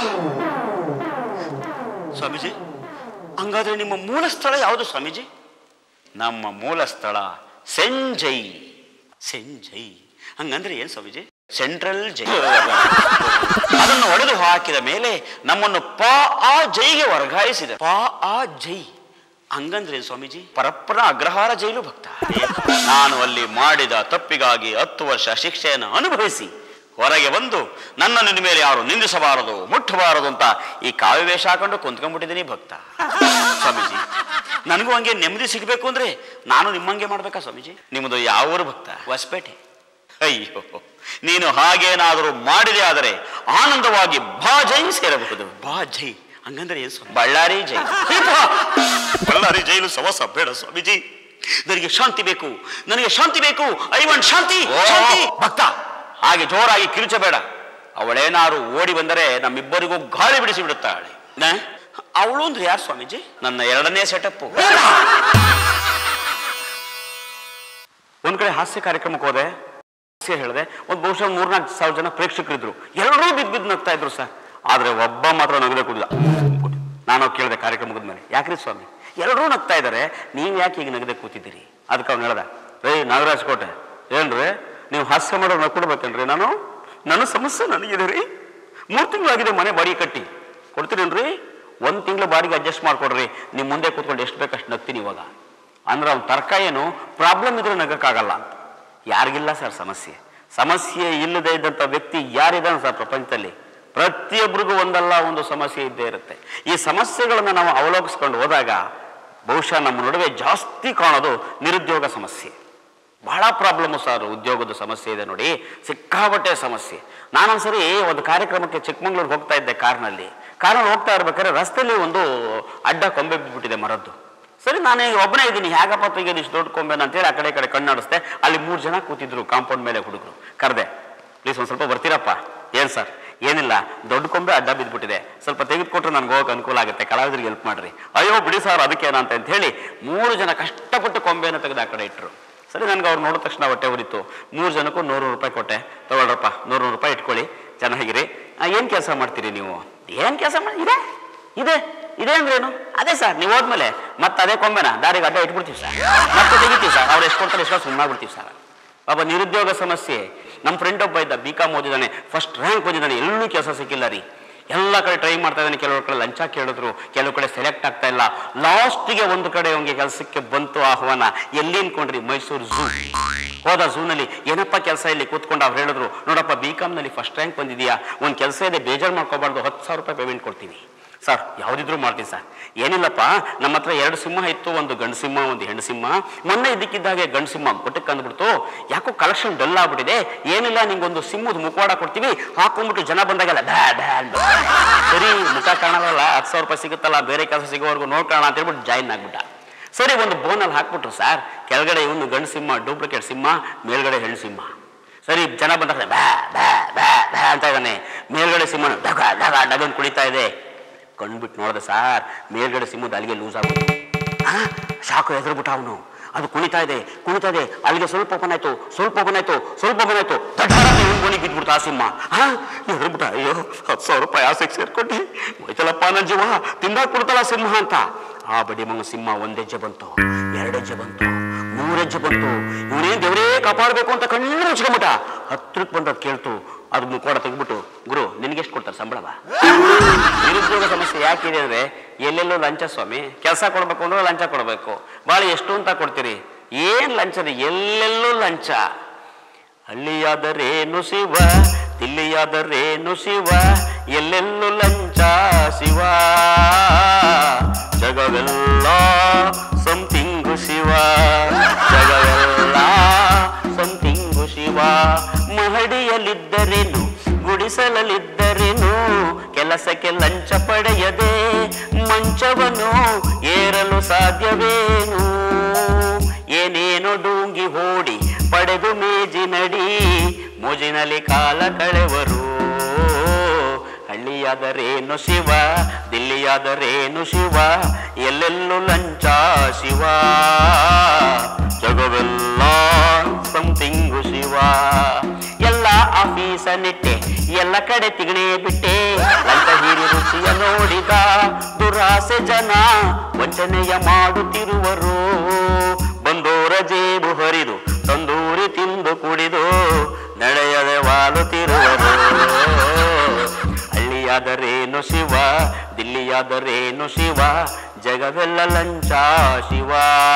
[SPEAKER 2] ಸ್ವಾಮೀಜಿ ಹಂಗಾದ್ರೆ ನಿಮ್ಮ ಮೂಲ ಸ್ಥಳ ಯಾವುದು ಸ್ವಾಮೀಜಿ ನಮ್ಮ ಮೂಲ ಸ್ಥಳ ಸೆಂಜೈ ಸೆಂಜೈ ಹಂಗಂದ್ರೆ ಏನ್ ಸ್ವಾಮೀಜಿ ಸೆಂಟ್ರಲ್ ಜೈ ಅದನ್ನು ಒಡೆದು ಹಾಕಿದ ಮೇಲೆ ನಮ್ಮನ್ನು ಪ ಆ ಜೈಗೆ ವರ್ಗಾಯಿಸಿದೆ ಪ ಆ ಜೈ ಹಂಗಂದ್ರೆ ಏನ್ ಸ್ವಾಮೀಜಿ ಪರಪ್ಪನ ಅಗ್ರಹಾರ ಜೈಲು ಭಕ್ತ ನಾನು ಅಲ್ಲಿ ಮಾಡಿದ ತಪ್ಪಿಗಾಗಿ ಹತ್ತು ವರ್ಷ ಶಿಕ್ಷೆಯನ್ನು ಅನುಭವಿಸಿ ಹೊರಗೆ ಬಂದು ನನ್ನನ್ನು ನಿಮ್ಮ ಮೇಲೆ ಯಾರು ನಿಂದಿಸಬಾರದು ಮುಟ್ಟಬಾರದು ಅಂತ ಈ ಕಾವ್ಯ ವೇಷ ಹಾಕೊಂಡು ಕುಂತ್ಕೊಂಡ್ಬಿಟ್ಟಿದ್ದೀನಿ ಭಕ್ತ ಸ್ವಾಮೀಜಿ ನನಗೂ ಹಂಗೆ ನೆಮ್ಮದಿ ಸಿಗಬೇಕು ಅಂದ್ರೆ ನಾನು ನಿಮ್ಮಂಗೆ ಮಾಡ್ಬೇಕಾ ಸ್ವಾಮೀಜಿ ನಿಮ್ಮದು ಯಾವ ಊರು ಭಕ್ತ ಹೊಸಪೇಟೆ ಅಯ್ಯೋ ನೀನು ಹಾಗೇನಾದರೂ ಮಾಡಿದೆ ಆದರೆ ಆನಂದವಾಗಿ ಬಾ ಜೈ ಸೇರಬಹುದು ಬಾ ಜೈ ಹಂಗಂದ್ರೆ ಏನು ಸ್ವಾಮಿ? ಬಳ್ಳಾರಿ ಜೈ ಅಯ್ಯಪ್ಪ! ಬಳ್ಳಾರಿ ಜೈಲು ಸವಸ ಬೇಡ ಸ್ವಾಮೀಜಿ ನನಗೆ ಶಾಂತಿ ಬೇಕು ನನಗೆ ಶಾಂತಿ ಬೇಕು ಐ ವಾಂಟ್ ಶಾಂತಿ ಶಾಂತಿ ಭಕ್ತ ಹಾಗೆ ಜೋರಾಗಿ ಕಿರುಚಬೇಡ ಅವಳೇನಾರು ಓಡಿ ಬಂದರೆ ನಮ್ಮಿಬ್ಬರಿಗೂ ಗಾಳಿ ಬಿಡಿಸಿ ಬಿಡುತ್ತಾಳೆ ನ? ಅವಳು ಅಂದ್ರೆ ಯಾರು ಸ್ವಾಮೀಜಿ ನನ್ನ ಎರಡನೇ ಸೆಟಪ್ ಒಂದ್ ಕಡೆ ಹಾಸ್ಯ ಕಾರ್ಯಕ್ರಮಕ್ಕೆ ಹೋದೆ ಹಾಸ್ಯ ಹೇಳಿದೆ ಒಂದು ಬಹುಶಃ ಮೂರ್ನಾಲ್ಕು ಸಾವಿರ ಜನ ಪ್ರೇಕ್ಷಕರಿದ್ರು ಎಲ್ಲರೂ ಬಿದ್ದು ಬಿದ್ದು ನಗ್ತಾ ಇದ್ರು ಸರ್ ಆದ್ರೆ ಒಬ್ಬ ಮಾತ್ರ ನಗದೆ ಕೂಡಿಲ್ಲ ನಾನು ಕೇಳಿದೆ ಕಾರ್ಯಕ್ರಮ ಮುಗಿದ್ಮೇಲೆ ಯಾಕ್ರಿ ಸ್ವಾಮಿ ಎಲ್ಲರೂ ನಗ್ತಾ ಇದ್ದಾರೆ ನೀವು ಯಾಕೆ ಈಗ ನಗದೆ ಕೂತಿದ್ದೀರಿ ಅದಕ್ಕೆ ಅವ್ನು ಹೇಳ್ದ ರೇ ನಾಗರಾಜ್ ಕೋಟೆ ಏನ್ರಿ ನೀವು ಹಾಸ್ಯ ಮಾಡೋ ನಕ್ಕೊಡ್ಬೇಕೇನ್ರಿ ನಾನು ನನ್ನ ಸಮಸ್ಯೆ ನನಗಿದೆ ರೀ ಮೂರು ತಿಂಗಳಾಗಿದೆ ಮನೆ ಬಾಡಿಗೆ ಕಟ್ಟಿ ಕೊಡ್ತೀರೇನ್ರಿ ಒಂದು ತಿಂಗಳು ಬಾಡಿಗೆ ಅಡ್ಜಸ್ಟ್ ಮಾಡ್ಕೊಡ್ರಿ ನಿಮ್ಮ ಮುಂದೆ ಕೂತ್ಕೊಂಡು ಎಷ್ಟು ಬೇಕಷ್ಟು ನಗ್ತೀನಿ ಇವಾಗ ಅಂದ್ರೆ ಅವ್ನ ತರ್ಕ ಏನು ಪ್ರಾಬ್ಲಮ್ ಇದ್ರೆ ನಗಕ್ಕಾಗಲ್ಲ ಅಂತ ಯಾರಿಗಿಲ್ಲ ಸರ್ ಸಮಸ್ಯೆ ಸಮಸ್ಯೆ ಇಲ್ಲದೆ ಇದ್ದಂಥ ವ್ಯಕ್ತಿ ಯಾರಿದ್ದಾನೆ ಸರ್ ಪ್ರಪಂಚದಲ್ಲಿ ಪ್ರತಿಯೊಬ್ಬರಿಗೂ ಒಂದಲ್ಲ ಒಂದು ಸಮಸ್ಯೆ ಇದ್ದೇ ಇರುತ್ತೆ ಈ ಸಮಸ್ಯೆಗಳನ್ನು ನಾವು ಅವಲೋಕಿಸ್ಕೊಂಡು ಹೋದಾಗ ಬಹುಶಃ ನಮ್ಮ ನಡುವೆ ಜಾಸ್ತಿ ಕಾಣೋದು ನಿರುದ್ಯೋಗ ಸಮಸ್ಯೆ ಬಹಳ ಪ್ರಾಬ್ಲಮ್ಮು ಸರ್ ಉದ್ಯೋಗದ ಸಮಸ್ಯೆ ಇದೆ ನೋಡಿ ಸಿಕ್ಕಾಪಟ್ಟೆ ಸಮಸ್ಯೆ ನಾನೊಂದ್ಸರಿ ಒಂದು ಕಾರ್ಯಕ್ರಮಕ್ಕೆ ಚಿಕ್ಕಮಂಗ್ಳೂರಿಗೆ ಹೋಗ್ತಾ ಇದ್ದೆ ಕಾರ್ನಲ್ಲಿ ಕಾರ್ನಲ್ಲಿ ಹೋಗ್ತಾ ಇರ್ಬೇಕಾದ್ರೆ ರಸ್ತೆಯಲ್ಲಿ ಒಂದು ಅಡ್ಡ ಕೊಂಬೆ ಬಿದ್ದುಬಿಟ್ಟಿದೆ ಮರದ್ದು ಸರಿ ನಾನು ಒಬ್ಬನೇ ಇದ್ದೀನಿ ಹೇಗಪ್ಪ ತೆಗೆದು ಇಷ್ಟು ದೊಡ್ಡ ಕೊಂಬೆನ ಅಂತೇಳಿ ಆ ಕಡೆ ಈ ಕಡೆ ಕಣ್ಣಾಡಿಸ್ದೆ ಅಲ್ಲಿ ಮೂರು ಜನ ಕೂತಿದ್ರು ಕಾಂಪೌಂಡ್ ಮೇಲೆ ಹುಡುಗರು ಕರೆದೆ ಪ್ಲೀಸ್ ಒಂದು ಸ್ವಲ್ಪ ಬರ್ತೀರಪ್ಪ ಏನು ಸರ್ ಏನಿಲ್ಲ ದೊಡ್ಡ ಕೊಂಬೆ ಅಡ್ಡ ಬಿದ್ದುಬಿಟ್ಟಿದೆ ಸ್ವಲ್ಪ ತೆಗೆದುಕೊಟ್ರೆ ನನಗೆ ಹೋಗಕ್ಕೆ ಅನುಕೂಲ ಆಗುತ್ತೆ ಕಲಾವಿದರಿಗೆ ಹೆಲ್ಪ್ ಮಾಡ್ರಿ ಅಯ್ಯೋ ಬಿಡಿ ಸರ್ ಅದಕ್ಕೇನಂತ ಅಂತ ಹೇಳಿ ಮೂರು ಜನ ಕಷ್ಟಪಟ್ಟು ಕೊಂಬೆಯನ್ನು ತೆಗೆದು ಆ ಕಡೆ ಇಟ್ಟರು ಸರಿ ನನಗೆ ಅವ್ರು ನೋಡಿದ ತಕ್ಷಣ ಹೊಟ್ಟೆ ಉರಿತು ಮೂರು ಜನಕ್ಕೂ ನೂರು ರೂಪಾಯಿ ಕೊಟ್ಟೆ ತಗೊಳ್ರಪ್ಪ ನೂರು ರೂಪಾಯಿ ಇಟ್ಕೊಳ್ಳಿ ಚೆನ್ನಾಗಿರಿ ಏನು ಕೆಲಸ ಮಾಡ್ತೀರಿ ನೀವು ಏನು ಕೆಲಸ ಮಾಡಿ ಇದೆ ಇದೆ ಇದೇನ್ರೇನು ಅದೇ ಸರ್ ನೀವು ಹೋದ್ಮೇಲೆ ಮತ್ತೆ ಅದೇ ಕೊಂಬೆನ ದಾರಿಗೆ ಅಡ್ಡ ಇಟ್ಬಿಡ್ತೀವಿ ಸರ್ ಮತ್ತೆ ತೆಗಿತೀವಿ ಸರ್ ಅವ್ರು ಎಷ್ಟು ಕೊಡ್ತಾರೆ ಎಷ್ಟೋ ಸುಮ್ಮನಾಗ್ಬಿಡ್ತೀವಿ ಸರ್ ಪಾಪ ನಿರುದ್ಯೋಗ ಸಮಸ್ಯೆ ನಮ್ಮ ಫ್ರೆಂಡ್ ಒಬ್ಬ ಇದ್ದ ಬಿ ಕಾಮ್ ಓದಿದ್ದಾನೆ ಫಸ್ಟ್ ರ್ಯಾಂಕ್ ಓದಿದ್ದಾನೆ ಎಲ್ಲೂ ಕೆಲಸ ಸಿಕ್ಕಿಲ್ಲ ರೀ ಎಲ್ಲ ಕಡೆ ಟ್ರೈ ಮಾಡ್ತಾ ಇದ್ದಾನೆ ಕೆಲವು ಕಡೆ ಲಂಚ ಕೇಳಿದ್ರು ಕೆಲವು ಕಡೆ ಸೆಲೆಕ್ಟ್ ಆಗ್ತಾ ಇಲ್ಲ ಲಾಸ್ಟ್ಗೆ ಒಂದು ಕಡೆ ಅವನಿಗೆ ಕೆಲಸಕ್ಕೆ ಬಂತು ಆಹ್ವಾನ ಎಲ್ಲಿ ಅನ್ಕೊಂಡ್ರಿ ಮೈಸೂರು ಝೂ ಹೋದ ಝೂನಲ್ಲಿ ಏನಪ್ಪ ಕೆಲಸ ಇಲ್ಲಿ ಕೂತ್ಕೊಂಡು ಅವ್ರು ಹೇಳಿದ್ರು ನೋಡಪ್ಪ ಬಿ ಕಾಮ್ನಲ್ಲಿ ಫಸ್ಟ್ ರ್ಯಾಂಕ್ ಬಂದಿದೆಯಾ ಒಂದು ಕೆಲಸ ಇದೆ ಬೇಜಾರು ಮಾಡ್ಕೋಬಾರ್ದು ಹತ್ತು ಸಾವಿರ ರೂಪಾಯಿ ಪೇಮೆಂಟ್ ಕೊಡ್ತೀನಿ ಸರ್ ಯಾವುದಿದ್ರು ಮಾಡ್ತೀನಿ ಸರ್ ಏನಿಲ್ಲಪ್ಪ ನಮ್ಮ ಹತ್ರ ಎರಡು ಸಿಂಹ ಇತ್ತು ಒಂದು ಗಂಡು ಸಿಂಹ ಒಂದು ಹೆಣ್ಣು ಸಿಂಹ ಮೊನ್ನೆ ಇದಕ್ಕಿದ್ದಾಗೆ ಗಂಡು ಸಿಂಹ ಗೊಟ್ಟಕ್ಕೆ ಅಂದ್ಬಿಡ್ತು ಯಾಕೋ ಕಲೆಕ್ಷನ್ ಡಲ್ ಆಗ್ಬಿಟ್ಟಿದೆ ಏನಿಲ್ಲ ನಿಂಗೊಂದು ಸಿಂಹದ ಮುಖವಾಡ ಕೊಡ್ತೀವಿ ಹಾಕೊಂಡ್ಬಿಟ್ಟು ಜನ ಬಂದಾಗೆಲ್ಲ ಬ್ಯಾ ಬ್ಯಾ ಅಂತ ಸರಿ ಮುಖ ಕಾಣಲ್ಲ ಹತ್ತು ಸಾವಿರ ರೂಪಾಯಿ ಸಿಗುತ್ತಲ್ಲ ಬೇರೆ ಕೆಲಸ ಸಿಗೋವರೆಗೂ ನೋಡ್ಕೊಳ್ಳೋಣ ಅಂತ ಹೇಳ್ಬಿಟ್ಟು ಜಾಯಿನ್ ಆಗ್ಬಿಟ್ಟ ಸರಿ ಒಂದು ಬೋನಲ್ಲಿ ಹಾಕ್ಬಿಟ್ರು ಸರ್ ಕೆಳಗಡೆ ಇವನು ಗಂಡು ಸಿಂಹ ಡೂಪ್ಲಿಕೇಟ್ ಸಿಂಹ ಮೇಲ್ಗಡೆ ಹೆಣ್ಣು ಸಿಂಹ ಸರಿ ಜನ ಬಂದಾಗ ಬ್ಯಾ ಬ್ಯಾ ಬ್ಯಾ ಬ್ಯಾ ಅಂತ ಇದ್ದಾನೆ ಮೇಲ್ಗಡೆ ಸಿಂಹ ಡಗ ಡಗ ಡಗನ್ ಕುಣಿತಾ ಇದೆ ಕಣ್ಬಿಟ್ಟು ನೋಡಿದೆ ಸಾರ್ ಮೇಲ್ಗಡೆ ಸಿಂಹದ ಅಲ್ಲಿಗೆ ಲೂಸ್ ಆಗ್ಬಿಟ್ಟು ಶಾಕು ಎದುರುಬಿಟ್ಟ ಅವನು ಅದು ಕುಣಿತಾ ಇದೆ ಕುಣಿತಾ ಇದೆ ಅಲ್ಲಿಗೆ ಸ್ವಲ್ಪ ಓಪನ್ ಆಯ್ತು ಸ್ವಲ್ಪ ಓಪನ್ ಆಯ್ತು ಸ್ವಲ್ಪ ಓಪನ್ ಆಯ್ತು ಗೋಣಿಗೆ ಬಿದ್ಬಿಡ್ತು ಆ ಸಿಂಹ ಹಾ ಎದುರುಬಿಟ್ಟ ಅಯ್ಯೋ ಹತ್ತು ಸಾವಿರ ರೂಪಾಯಿ ಆಸೆಗೆ ಸೇರ್ಕೊಟ್ಟು ಹೋಯ್ತಲ್ಲಪ್ಪ ನನ್ನ ಜೀವ ತಿಂದಾಕ್ ಕೊಡ್ತಲ್ಲ ಸಿಂಹ ಅಂತ ಆ ಬಡಿ ಮಗ ಸಿಂಹ ಒಂದೆಜ್ಜೆ ಬಂತು ಎರಡೆಜ್ಜೆ ಬಂತು ಮೂರೆಜ್ಜೆ ಬಂತು ಇವನೇನ್ ದೇವರೇ ಕಾಪಾಡಬೇಕು ಅಂತ ಕಣ್ಣು ಮುಚ್ಕೊಂಬಿಟ್ಟ ಹತ್ರಕ್ಕೆ ಬಂದದ್ ಕೇಳ್ತು ಅದು ಮುಖವಾಡ ತೆಗ್ಬಿಟ್ಟು ಗುರು ನಿನಗೆ ಎಷ್ಟು ಕೊಡ್ತಾರೆ ಸಂಬಳವ ನಿರುದ್ಯೋಗ ಸಮಸ್ಯೆ ಯಾಕಿದೆ ಅಂದ್ರೆ ಎಲ್ಲೆಲ್ಲೋ ಲಂಚ ಸ್ವಾಮಿ ಕೆಲಸ ಕೊಡ್ಬೇಕು ಅಂದ್ರೆ ಲಂಚ ಕೊಡಬೇಕು ಭಾಳ ಎಷ್ಟು ಅಂತ ಕೊಡ್ತೀರಿ ಏನ್ ಲಂಚ ರೀ ಎಲ್ಲೆಲ್ಲೂ ಲಂಚ ಹಳ್ಳಿಯಾದರೇನು ಶಿವ ದಿಲ್ಲಿಯಾದರೇನು ಶಿವ ಎಲ್ಲೆಲ್ಲೂ ಲಂಚ ಶಿವ ಜಗವೆಲ್ಲ ಸಂತಿಂಗು ಶಿವ ಜಗವೆಲ್ಲ ಸಂತಿಂಗು ಶಿವ ಮಹಡಿಯಲ್ಲಿದ್ದರೇನು ಗುಡಿಸಲಲ್ಲಿದ್ದರೇನು ಕೆಲಸಕ್ಕೆ ಲಂಚ ಪಡೆಯದೆ ಮಂಚವನ್ನು ಏರಲು ಸಾಧ್ಯವೇನು ಏನೇನೋ ಡೂಂಗಿ ಹೂಡಿ ಪಡೆದು ಮೇಜಿನಡಿ ಮೋಜಿನಲ್ಲಿ ಕಾಲ ಕಳೆವರು ಹಳ್ಳಿಯಾದರೇನು ಶಿವ ದಿಲ್ಲಿಯಾದರೇನು ಶಿವ ಎಲ್ಲೆಲ್ಲೂ ಲಂಚ ಶಿವ ಜಗವೆಲ್ಲ ಸಂತಿಂಗು ಶಿವ ಎಲ್ಲ ಆಫೀಸ ನೆಟ್ಟೆ ಎಲ್ಲ ಕಡೆ ತಿಗಣೆ ಬಿಟ್ಟೆ ಲಂಚ ಹೀರಿ ರುಚಿಯ ನೋಡಿದ ದುರಾಸೆ ಜನ ವಂಚನೆಯ ಮಾಡುತ್ತಿರುವರು ಬಂದೋರ ಜೇಬು ಹರಿದು ತಂದೂರಿ ತಿಂದು ಕುಡಿದು ನಡೆಯದೆ ವಾಲುತ್ತಿರುವರು ಹಳ್ಳಿಯಾದರೇನು ಶಿವ ದಿಲ್ಲಿಯಾದರೇನು ಶಿವ ಜಗವೆಲ್ಲ ಲಂಚ ಶಿವ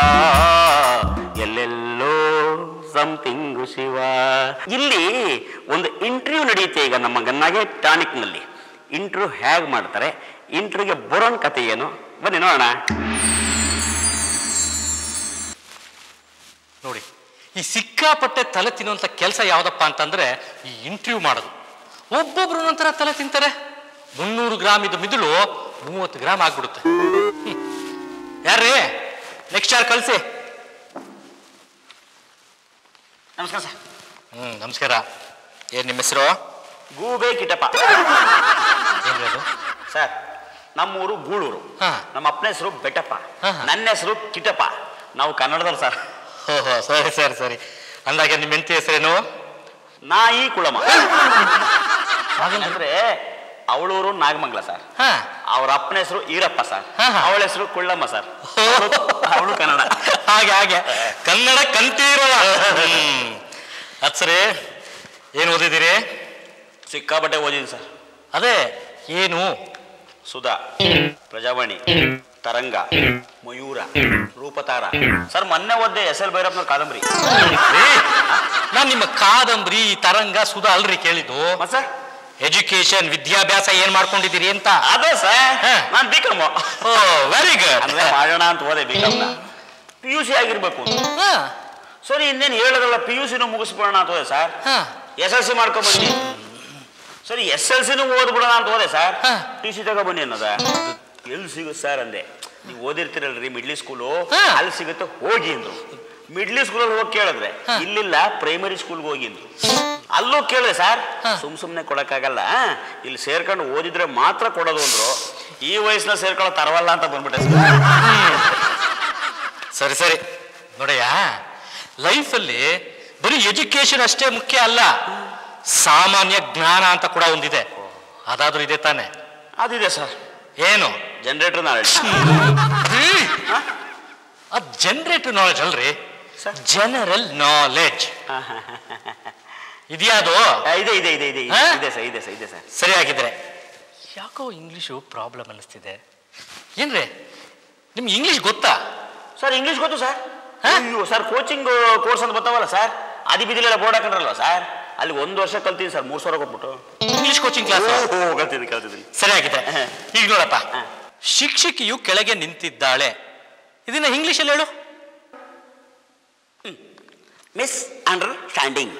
[SPEAKER 2] ಎಲ್ಲೆಲ್ಲೋ ಸಮಥಿಂಗು ಶಿವ ಇಲ್ಲಿ ಒಂದು ಇಂಟರ್ವ್ಯೂ ನಡೆಯುತ್ತೆ ಈಗ ನಮ್ಮ ಗನ್ನಾಗೆ ಟಾನಿಕ್ನಲ್ಲಿ ಇಂಟರ್ವ್ಯೂ ಹೇಗೆ ಮಾಡ್ತಾರೆ ಇಂಟರ್ವ್ಯೂಗೆ ಬರೋನ್ ಕತೆ ಏನು ಬನ್ನಿ ನೋಡೋಣ
[SPEAKER 7] ನೋಡಿ ಈ ಸಿಕ್ಕಾಪಟ್ಟೆ ತಲೆ ತಿನ್ನುವಂಥ ಕೆಲಸ ಯಾವ್ದಪ್ಪ ಅಂತಂದ್ರೆ ಈ ಇಂಟರ್ವ್ಯೂ ಮಾಡೋದು ಒಬ್ಬೊಬ್ರು ನಂತರ ತಲೆ ತಿಂತಾರೆ ಮುನ್ನೂರು ಗ್ರಾಮ್ ಇದು ಮಿದುಳು ಮೂವತ್ತು ಗ್ರಾಮ್ ಆಗ್ಬಿಡುತ್ತೆ ಹ್ಮ್. ಯಾರ್ರೀ ನೆಕ್ಸ್ಟ್ ಯಾರು ಕಳಿಸಿ
[SPEAKER 2] ನಮಸ್ಕಾರ ಸರ್
[SPEAKER 7] ಹ್ಮ್ ನಮಸ್ಕಾರ ಏನ್ ನಿಮ್ಮ ಹೆಸರು
[SPEAKER 2] ಗೂಬೆ ಕಿಟಪ
[SPEAKER 7] ಏನ್ರಿ ಅದು
[SPEAKER 2] ಸರ್ ನಮ್ಮೂರು ಗೂಳೂರು
[SPEAKER 7] ಹಾ.
[SPEAKER 2] ನಮ್ಮ ಅಪ್ಪನ ಹೆಸರು ಬೆಟ್ಟಪ್ಪ
[SPEAKER 7] ಹಾ, ಹಾ.
[SPEAKER 2] ನನ್ನ ಹೆಸರು ಕಿಟಪ್ಪ ನಾವು ಕನ್ನಡದವ್ರು ಸರ್
[SPEAKER 7] ಓಹೋ ಸರಿ ಸರಿ ಸರಿ ಅಂದಾಗೆ ನಿಮ್ಮ ಹೆಂಡತಿ ಹೆಸರೇನು
[SPEAKER 2] ನಾಯಿ ಕುಳಮ ಅಂದ್ರೆ ಅವಳೂರು ನಾಗಮಂಗಲ ಸರ್
[SPEAKER 7] ಹಾ
[SPEAKER 2] ಅವ್ರ ಅಪ್ಪನ ಹೆಸರು ಈರಪ್ಪ ಸರ್
[SPEAKER 7] ಹಾ, ಹಾ.
[SPEAKER 2] ಅವಳ ಹೆಸರು ಕುಳ್ಳಮ್ಮ ಸರ್ ಅವಳು ಕನ್ನಡ
[SPEAKER 7] ಹಾಗೆ ಹಾಗೆ ಕನ್ನಡ ಕಂತೀರಲ್ಲ ಹ್ಮ್ ಅದ್ ಸರಿ ಏನು ಓದಿದ್ದೀರಿ
[SPEAKER 2] ಸಿಕ್ಕಾಪಟ್ಟೆ ಓದಿದ್ದೀನಿ ಸರ್
[SPEAKER 7] ಅದೇ ಏನು
[SPEAKER 2] ಸುಧಾ ಪ್ರಜಾವಾಣಿ ತರಂಗ ಮಯೂರ ರೂಪತಾರ ಸರ್ ಮೊನ್ನೆ ಓದ್ದೆ ಎಸ್ ಎಲ್ ಭೈರಪ್ಪನ ಕಾದಂಬರಿ
[SPEAKER 7] ನಾನು ನಿಮ್ಮ ಕಾದಂಬರಿ ತರಂಗ ಸುಧಾ ಅಲ್ರಿ ಕೇಳಿದ್ದು
[SPEAKER 2] ಮತ್ ಸರ್
[SPEAKER 7] ಎಜುಕೇಶನ್ ವಿದ್ಯಾಭ್ಯಾಸ ಏನ್ ಮಾಡ್ಕೊಂಡಿದ್ದೀರಿ ಅಂತ
[SPEAKER 2] ಅದೇ ಸರ್
[SPEAKER 7] ಹಾ.
[SPEAKER 2] ನಾನು ಬಿಕಮ್
[SPEAKER 7] ಓ ವೆರಿ
[SPEAKER 2] ಅಂದ್ರೆ
[SPEAKER 7] ಗುಡ್
[SPEAKER 2] ಮಾಡೋಣ ಅಂತ ಓದೆ ಬಿಕಮ್ನ ಪಿ ಯು ಸಿ ಆಗಿರ್ಬೇಕು ಸರಿ ಇನ್ನೇನು ಹೇಳೋದಲ್ಲ ಪಿ ಯು ಸಿನೂ ಮುಗಿಸ್ಬಿಡೋಣ ಅಂತ ಹೋದೆ ಸರ್ ಎಸ್ ಎಲ್ ಸಿ ಮಾಡ್ಕೊಂಬನ್ನಿ ಸರಿ ಎಸ್ ಎಲ್ ಸಿನೂ ಓದ್ಬಿಡೋಣ ಅಂತ ಹೋದೆ ಸರ್
[SPEAKER 7] ಹಾ.
[SPEAKER 2] ಟಿ ಸಿ ತಗೊಬನ್ನಿ ಅನ್ನೋದ ಎಲ್ಲಿ ಸಿಗುತ್ತೆ ಸರ್ ಅಂದೆ ನೀವು ಓದಿರ್ತೀರಲ್ರಿ ಮಿಡ್ಲಿ ಸ್ಕೂಲು
[SPEAKER 7] ಹಾ.
[SPEAKER 2] ಅಲ್ಲಿ ಸಿಗುತ್ತೆ ಹೋಗಿ ಅಂದ್ರು ಮಿಡ್ಲಿ ಸ್ಕೂಲಲ್ಲಿ ಹೋಗಿ ಕೇಳಿದ್ರೆ ಇಲ್ಲಿಲ್ಲ ಪ್ರೈಮರಿ ಸ್ಕೂಲ್ಗೆ ಹೋಗಿ ಅಂದ್ರು ಅಲ್ಲೂ ಕೇಳಿದೆ ಸರ್ ಸುಮ್ ಸುಮ್ಮನೆ ಕೊಡಕ್ಕಾಗಲ್ಲ ಇಲ್ಲಿ ಸೇರ್ಕೊಂಡು ಓದಿದ್ರೆ ಮಾತ್ರ ಕೊಡೋದು ಅಂದ್ರು ಈ ವಯಸ್ಸಿನ ಸೇರ್ಕೊಳ್ಳೋ ತರವಲ್ಲ ಅಂತ ಬಂದ್ಬಿಟ್ಟೆ ಸರ್
[SPEAKER 7] ಸರಿ ಸರಿ ನೋಡಯ್ಯ ಲೈಫಲ್ಲಿ ಬರೀ ಎಜುಕೇಶನ್ ಅಷ್ಟೇ ಮುಖ್ಯ ಅಲ್ಲ ಸಾಮಾನ್ಯ ಜ್ಞಾನ ಅಂತ ಕೂಡ ಒಂದಿದೆ ಅದಾದ್ರೂ ಇದೆ ತಾನೆ
[SPEAKER 2] ಅದಿದೆ ಸರ್
[SPEAKER 7] ಏನು
[SPEAKER 2] ಜನರೇಟರ್ ನಾಲೆಡ್ಜ್
[SPEAKER 7] ಅದು ಜನರೇಟಿವ್ ನಾಲೆಜ್ ಅಲ್ರಿ ಜನರಲ್ ನಾಲೆಡ್ಜ್ ಇದೆಯಾ ಅದು
[SPEAKER 2] ಇದೆ ಇದೆ ಇದೆ ಇದೆ
[SPEAKER 7] ಹಾ?
[SPEAKER 2] ಇದೆ ಸರ್ ಇದೆ ಸರ್ ಇದೆ ಸರ್
[SPEAKER 7] ಸರಿ ಆಗಿದ್ರೆ ಯಾಕೋ ಇಂಗ್ಲೀಷು ಪ್ರಾಬ್ಲಮ್ ಅನ್ನಿಸ್ತಿದೆ ಏನ್ರಿ ನಿಮ್ಗೆ ಇಂಗ್ಲೀಷ್ ಗೊತ್ತಾ
[SPEAKER 2] ಸರ್ ಇಂಗ್ಲೀಷ್ ಗೊತ್ತು ಸರ್ ಅಯ್ಯೋ ಸರ್ ಕೋಚಿಂಗ್ ಕೋರ್ಸ್ ಅಂತ ಬರ್ತಾವಲ್ಲ ಸರ್ ಆದಿ ಬೀದಿಲೆಲ್ಲ ಬೋರ್ಡ್ ಹಾಕೊಂಡ್ರಲ್ವ ಸರ್ ಅಲ್ಲಿ ಒಂದು ವರ್ಷ ಕಲ್ತೀನಿ ಸರ್ ಮೂರು ಸಾವಿರ ಕೊಟ್ಬಿಟ್ಟು
[SPEAKER 7] ಇಂಗ್ಲೀಷ್ ಕೋಚಿಂಗ್ ಕ್ಲಾಸ್
[SPEAKER 2] ಓ ಕಲ್ತಿದ್ದೀನಿ ಕಲ್ತಿದ್ದೀನಿ
[SPEAKER 7] ಸರಿ ಆಗಿದೆ
[SPEAKER 2] ಹ.
[SPEAKER 7] ಈಗ ನೋಡಪ್ಪ
[SPEAKER 2] ಹ.
[SPEAKER 7] ಶಿಕ್ಷಕಿಯು ಕೆಳಗೆ ನಿಂತಿದ್ದಾಳೆ ಇದನ್ನ ಇಂಗ್ಲೀಷಲ್ಲಿ ಹೇಳು
[SPEAKER 2] ಮಿಸ್ ಅಂಡರ್ ಸ್ಟ್ಯಾಂಡಿಂಗ್